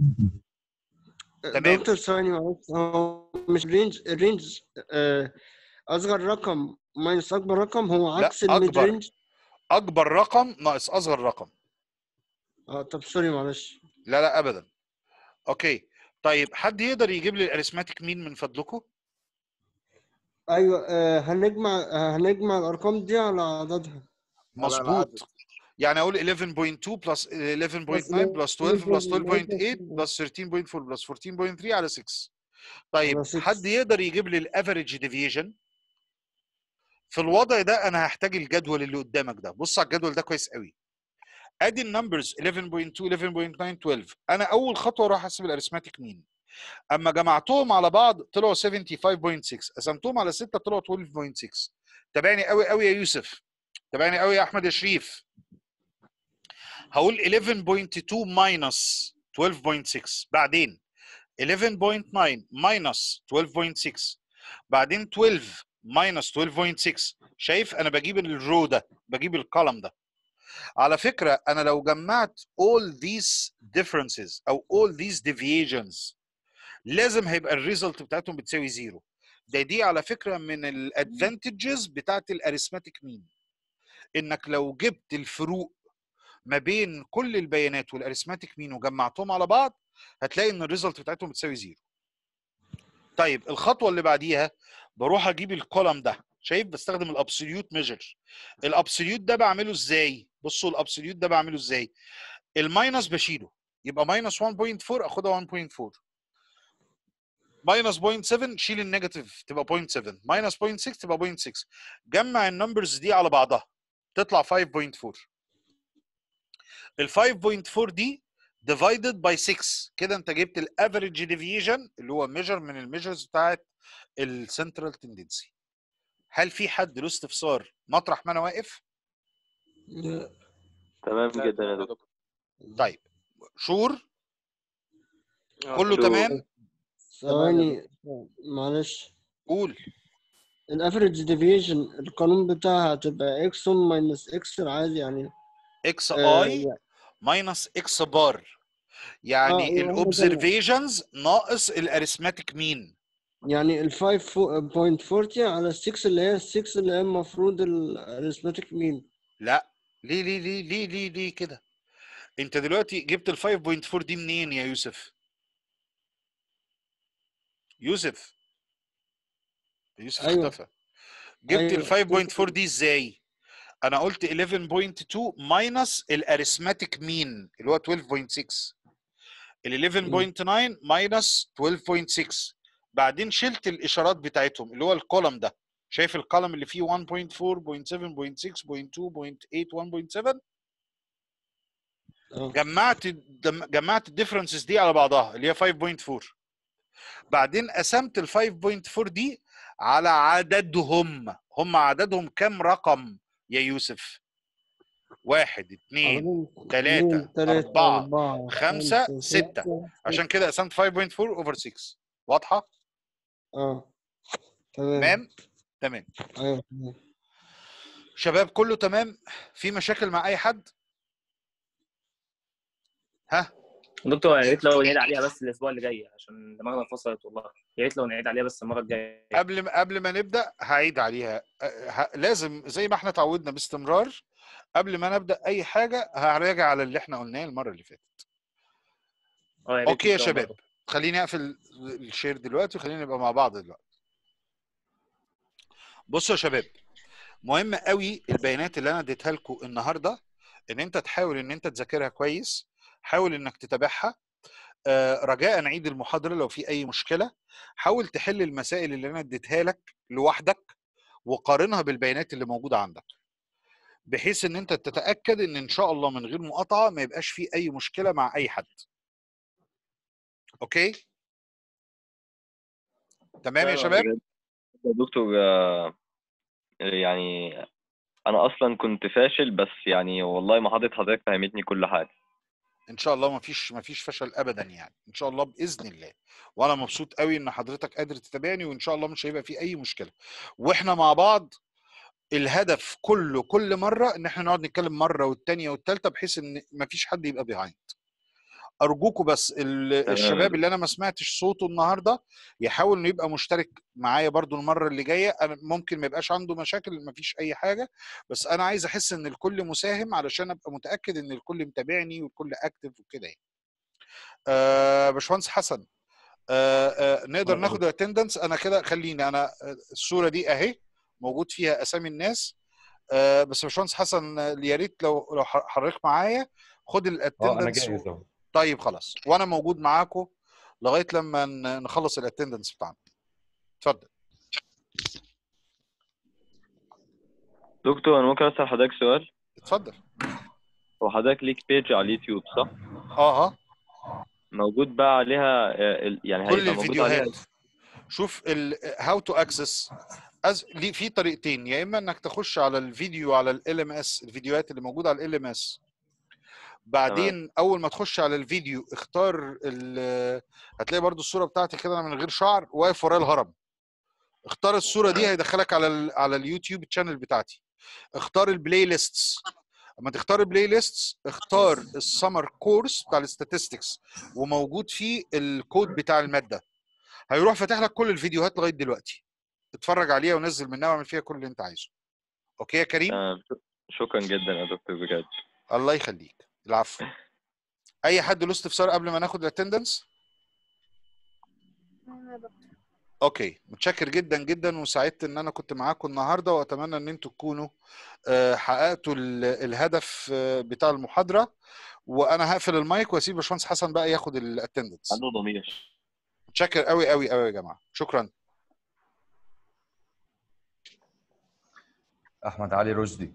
تمام دكتور ثانية معلش هو مش رينج الرينج آه، أصغر رقم ماينس أكبر رقم هو لا عكس الميد اكبر رينج اكبر رقم ناقص اصغر رقم اه طب سوري معلش لا لا ابدا اوكي طيب حد يقدر يجيب لي الاريثماتيك مين من فضلكم أيوه آه، هنجمع آه، هنجمع الأرقام دي على عددها مظبوط يعني اقول 11.2 بلس 11.9 بلس 12 بلس 12.8 بلس 13.4 بلس 14.3 على 6 طيب على 6 حد يقدر يجيب لي الافريج ديفيجن في الوضع ده انا هحتاج الجدول اللي قدامك ده بص على الجدول ده كويس قوي ادي النمبرز 11.2 11.9 12 انا اول خطوه اروح احسب الاريثماتيك مين اما جمعتهم على بعض طلعوا 75.6 قسمتهم على 6 طلعوا 12.6 تابعني قوي قوي يا يوسف تابعني قوي يا احمد يا شريف هقول 11.2 ماينس 12.6 بعدين 11.9 ماينس 12.6 بعدين 12 ماينس 12.6 شايف انا بجيب الرو ده بجيب الكولم ده على فكره انا لو جمعت all these differences او all these deviations لازم هيبقى الريزلت بتاعتهم بتساوي زيرو ده دي على فكره من الادفانتجز بتاعت الاريثماتيك مين انك لو جبت الفروق ما بين كل البيانات والاريثماتيك مين وجمعتهم على بعض هتلاقي ان الريزلت بتاعتهم بتساوي زيرو طيب الخطوه اللي بعديها بروح اجيب الكولم ده شايف بستخدم الابسوليوت ميجر الابسوليوت ده بعمله ازاي بصوا الابسوليوت ده بعمله ازاي الماينس بشيله يبقى ماينس 1.4 اخدها 1.4 ماينس 0.7 شيل النيجاتيف تبقى 0.7 ماينس 0.6 تبقى 0.6 جمع النمبرز دي على بعضها تطلع 5.4 ال 5.4 دي divided by 6 كده انت جبت الافريج ديفيجن اللي هو ميجر من الميجرز بتاعت السنترال تندنسي هل في حد له استفسار مطرح ما انا واقف؟ تمام جدا يا دكتور طيب شور كله شور. تمام ثواني معلش قول الافريج ديفيجن القانون بتاعها هتبقى اكس ماينس اكس عادي يعني اكس آه، اي ماينس اكس بار آه، يعني يعني هو ده. الاوبزرفيشنز ناقص الاريثماتيك مين يعني ال 5.40 على ال 6 اللي هي ال 6 اللي هي المفروض الاريثماتيك مين لا ليه ليه ليه ليه ليه ليه كده انت دلوقتي جبت ال 5.4 دي منين يا يوسف يوسف يوسف أيوة. اختفى جبت ال أيوة. 5.4 دي ازاي انا قلت 11.2 ماينس الاريثماتيك مين اللي هو 12.6 ال 11.9 ماينس 12.6 بعدين شلت الاشارات بتاعتهم اللي هو الكولم ده شايف الكولم اللي فيه 1.4 0.7 0.6 0.2 0.8 1.7 آه. جمعت دم- جمعت الديفرنسز دي على بعضها اللي هي 5.4 بعدين قسمت ال 5.4 دي على عددهم هم عددهم كام رقم يا يوسف واحد اتنين تلاتة اتنين، تلاتة، أربعة أربعة، خمسة خمسة، ستة ستة، عشان كده قسمت 5.4 اوفر 6 واضحة؟ اه تمام تمام؟ تمام ايوه تمام. شباب كله تمام؟ في مشاكل مع أي حد؟ ها؟ دكتور يا ريت لو نعيد عليها بس الاسبوع اللي جاي عشان دماغنا فصلت والله يا ريت لو نعيد عليها بس المره الجايه قبل ما قبل ما نبدا هعيد عليها أه، ه- لازم زي ما احنا اتعودنا باستمرار قبل ما نبدا اي حاجه هراجع على اللي احنا قلناه المره اللي فاتت اه يا ريت اوكي يا إن شاء الله. شباب خليني اقفل الشير دلوقتي وخلينا نبقى مع بعض دلوقتي بصوا يا شباب مهم قوي البيانات اللي انا اديتها لكم النهارده ان انت تحاول ان انت تذاكرها كويس حاول انك تتابعها آه، رجاء عيد المحاضره لو في اي مشكله حاول تحل المسائل اللي انا اديتها لك لوحدك وقارنها بالبيانات اللي موجوده عندك بحيث ان انت تتاكد ان ان شاء الله من غير مقاطعه ما يبقاش في اي مشكله مع اي حد اوكي تمام يا شباب بجد يا دكتور آه، يعني انا اصلا كنت فاشل بس يعني والله محاضرة حضرتك فهمتني كل حاجة ان شاء الله ما فيش ما فيش فشل ابدا يعني ان شاء الله باذن الله وانا مبسوط قوي ان حضرتك قادر تتابعني وان شاء الله مش هيبقى في اي مشكله واحنا مع بعض الهدف كله كل مره ان احنا نقعد نتكلم مره والتانيه والتالته بحيث ان ما فيش حد يبقى بيهايند ارجوكوا بس ال- تمام. الشباب اللي انا ما سمعتش صوته النهارده يحاول انه يبقى مشترك معايا برضو المره اللي جايه انا ممكن ما يبقاش عنده مشاكل ما فيش اي حاجه بس انا عايز احس ان الكل مساهم علشان ابقى متاكد ان الكل متابعني والكل اكتف وكده يعني آه باشمهندس حسن آه آه نقدر ناخد الاتندنس انا كده خليني انا آه، الصوره دي اهي موجود فيها اسامي الناس آه بس باشمهندس حسن آه، يا ريت لو لو ح- حضرتك معايا خد اه انا الاتندنس جاهز اهو طيب خلاص وانا موجود معاكم لغايه لما ن- نخلص الاتندنس بتاعنا اتفضل دكتور انا ممكن اسال حضرتك سؤال اتفضل هو حضرتك ليك بيج على اليوتيوب صح اه اه موجود بقى عليها آه، ال- يعني كل هيبقى موجود عليها الفيديوهات شوف هاو تو اكسس ليه في طريقتين يا اما انك تخش على الفيديو على ال ام اس الفيديوهات اللي موجوده على ال ام اس بعدين اول ما تخش على الفيديو اختار ال- هتلاقي برضو الصوره بتاعتي كده أنا من غير شعر واقف ورايا الهرم اختار الصوره دي هيدخلك على ال على اليوتيوب تشانل بتاعتي اختار البلاي ليستس اما تختار البلاي ليستس اختار السمر كورس بتاع الستاتستكس وموجود فيه الكود بتاع الماده هيروح فاتح لك كل الفيديوهات لغايه دلوقتي اتفرج عليها ونزل منها واعمل فيها كل اللي انت عايزه اوكي يا كريم تمام ش- شكرا جدا يا دكتور بجد الله يخليك العفو اي حد له استفسار قبل ما ناخد الاتندنس اوكي متشكر جدا جدا وسعدت ان انا كنت معاكم النهارده واتمنى ان انتوا تكونوا آه، حققتوا ال- الهدف آه، بتاع المحاضره وانا هقفل المايك واسيب باشمهندس حسن بقى ياخد الاتندنس عنده ضمير متشكر قوي قوي قوي يا جماعه شكرا احمد علي رشدي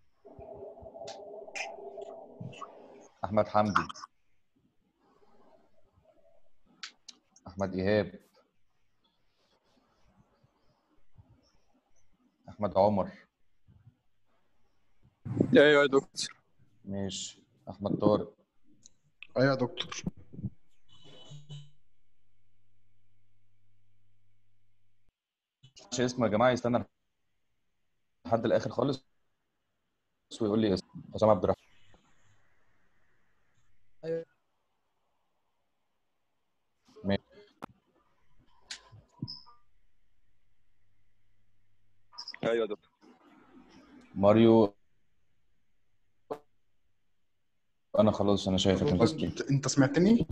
احمد حمدي احمد ايهاب احمد عمر ايوه يا دكتور ماشي احمد طارق ايوه يا دكتور مش اسمه يا جماعه يستنى لحد الاخر خالص ويقول لي اسم حسام عبد الرحمن ماشي. ايوه يا دكتور ماريو انا خلاص انا شايفك انت اسمي انت انت سمعتني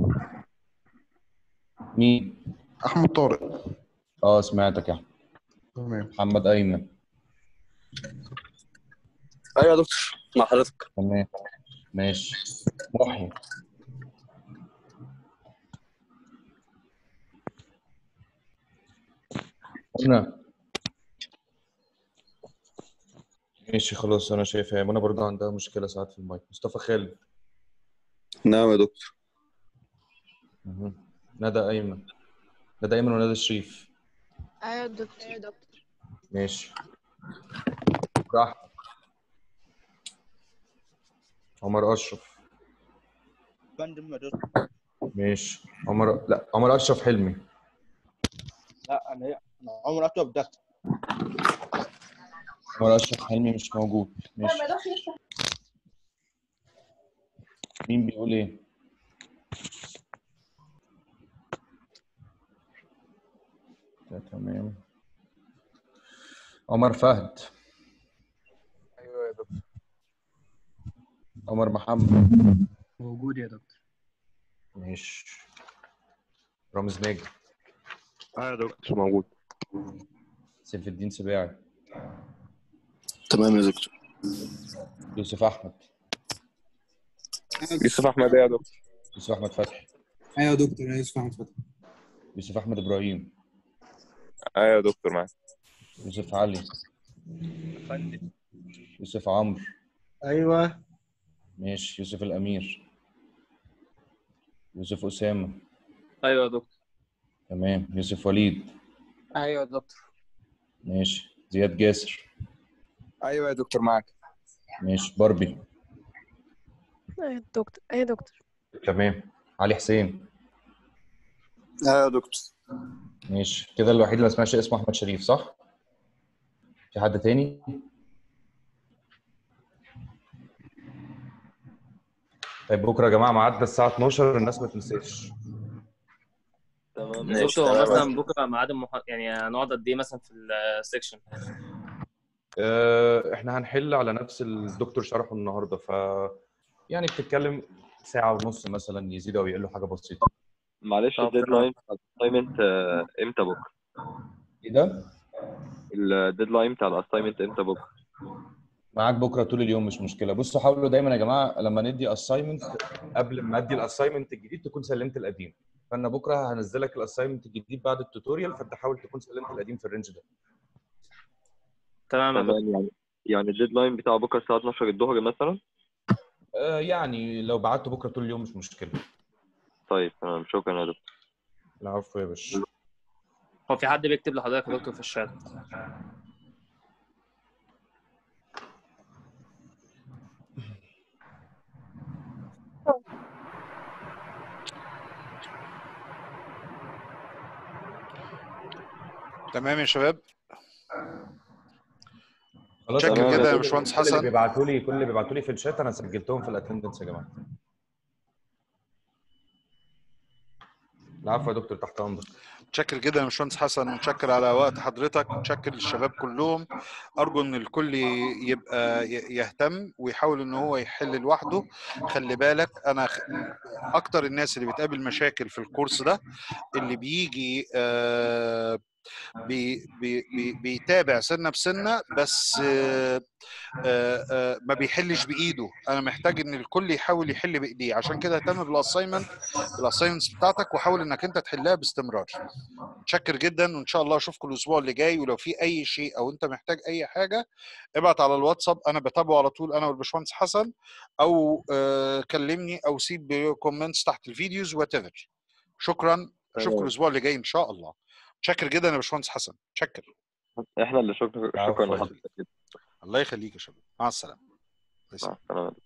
مين احمد طارق اه سمعتك يا احمد تمام محمد ايمن ايوه يا دكتور مع حضرتك تمام ماشي محي منى ماشي خلاص انا شايفها منى برضه عندها مشكله ساعات في المايك مصطفى خالد نعم يا دكتور مهم. ندى ايمن ندى ايمن وندى شريف ايوه يا دكتور ايوه يا دكتور ماشي راح عمر اشرف فندم يا دكتور ماشي عمر لا عمر اشرف حلمي لا انا انا عمري اكتب ده عمر اشرف حلمي مش موجود ماشي مين بيقول ايه ده تمام عمر فهد ايوه يا دكتور عمر محمد موجود يا دكتور ماشي رامز ناجي اه يا دكتور موجود سيف الدين سباعي تمام يا دكتور يوسف احمد يوسف احمد ايه يا دكتور يوسف احمد فتحي ايوه يا دكتور انا يوسف احمد فتحي يوسف احمد ابراهيم ايوه يا دكتور معاك يوسف علي يوسف عمرو ايوه ماشي يوسف الامير يوسف اسامه ايوه يا دكتور تمام يوسف وليد ايوه يا دكتور ماشي زياد جاسر ايوه يا دكتور معاك ماشي باربي ايوه دكتور ايوه دكتور تمام علي حسين ايوه يا دكتور ماشي كده الوحيد اللي ما سمعش اسمه احمد شريف صح في حد تاني طيب بكره يا جماعه ميعادنا الساعه 12 الناس ما تنساش تمام يا دكتور هو مثلا بكره ميعاد المح... يعني هنقعد قد ايه مثلا في السكشن آه، احنا هنحل على نفس الدكتور شرحه النهارده ف يعني بتتكلم ساعه ونص مثلا يزيد او يقل حاجه بسيطه معلش طب الديدلاين بتاع الاساينمنت امتى بكره؟ ايه ده؟ الديدلاين بتاع الاساينمنت امتى بكره؟ معاك بكره طول اليوم مش مشكله بصوا حاولوا دايما يا جماعه لما ندي اساينمنت قبل ما ادي الاساينمنت الجديد تكون سلمت القديم فانا بكره هنزلك الاساينمنت الجديد بعد التوتوريال فانت حاول تكون سلمت القديم في الرينج ده تمام يا دكتور تمام يعني يعني الديدلاين بتاع بكره الساعه 12 الظهر مثلا؟ آه يعني لو بعته بكره طول اليوم مش مشكله طيب تمام شكرا يا دكتور العفو يا باشا هو في حد بيكتب لحضرتك يا دكتور في الشات تمام يا شباب خلاص شكل تمام. كده يا كل- باشمهندس كل اللي حسن بيبعتوا لي كل اللي بيبعتوا لي في الشات انا سجلتهم في الاتندنس يا جماعه العفو يا دكتور تحت امرك متشكر جدا يا باشمهندس حسن متشكر على وقت حضرتك متشكر للشباب كلهم ارجو ان الكل يبقى ي- يهتم ويحاول ان هو يحل لوحده خلي بالك انا خ- اكتر الناس اللي بتقابل مشاكل في الكورس ده اللي بيجي آه، بي بي بي بيتابع سنه بسنه بس آه، آه، آه، ما بيحلش بايده انا محتاج ان الكل يحاول يحل بايديه عشان كده اهتم بالاساينمنت بالاساينمنتس بتاعتك وحاول انك انت تحلها باستمرار متشكر جدا وان شاء الله اشوفكم الاسبوع اللي جاي ولو في اي شيء او انت محتاج اي حاجه ابعت على الواتساب انا بتابعه على طول انا والباشمهندس حسن او آه، كلمني او سيب كومنتس تحت الفيديوز وات شكرا اشوفكم تمام. الاسبوع اللي جاي ان شاء الله متشكر جدا يا باشمهندس حسن متشكر احنا اللي شكرا شكرا لحضرتك الله يخليك يا شباب مع السلامه مع السلامه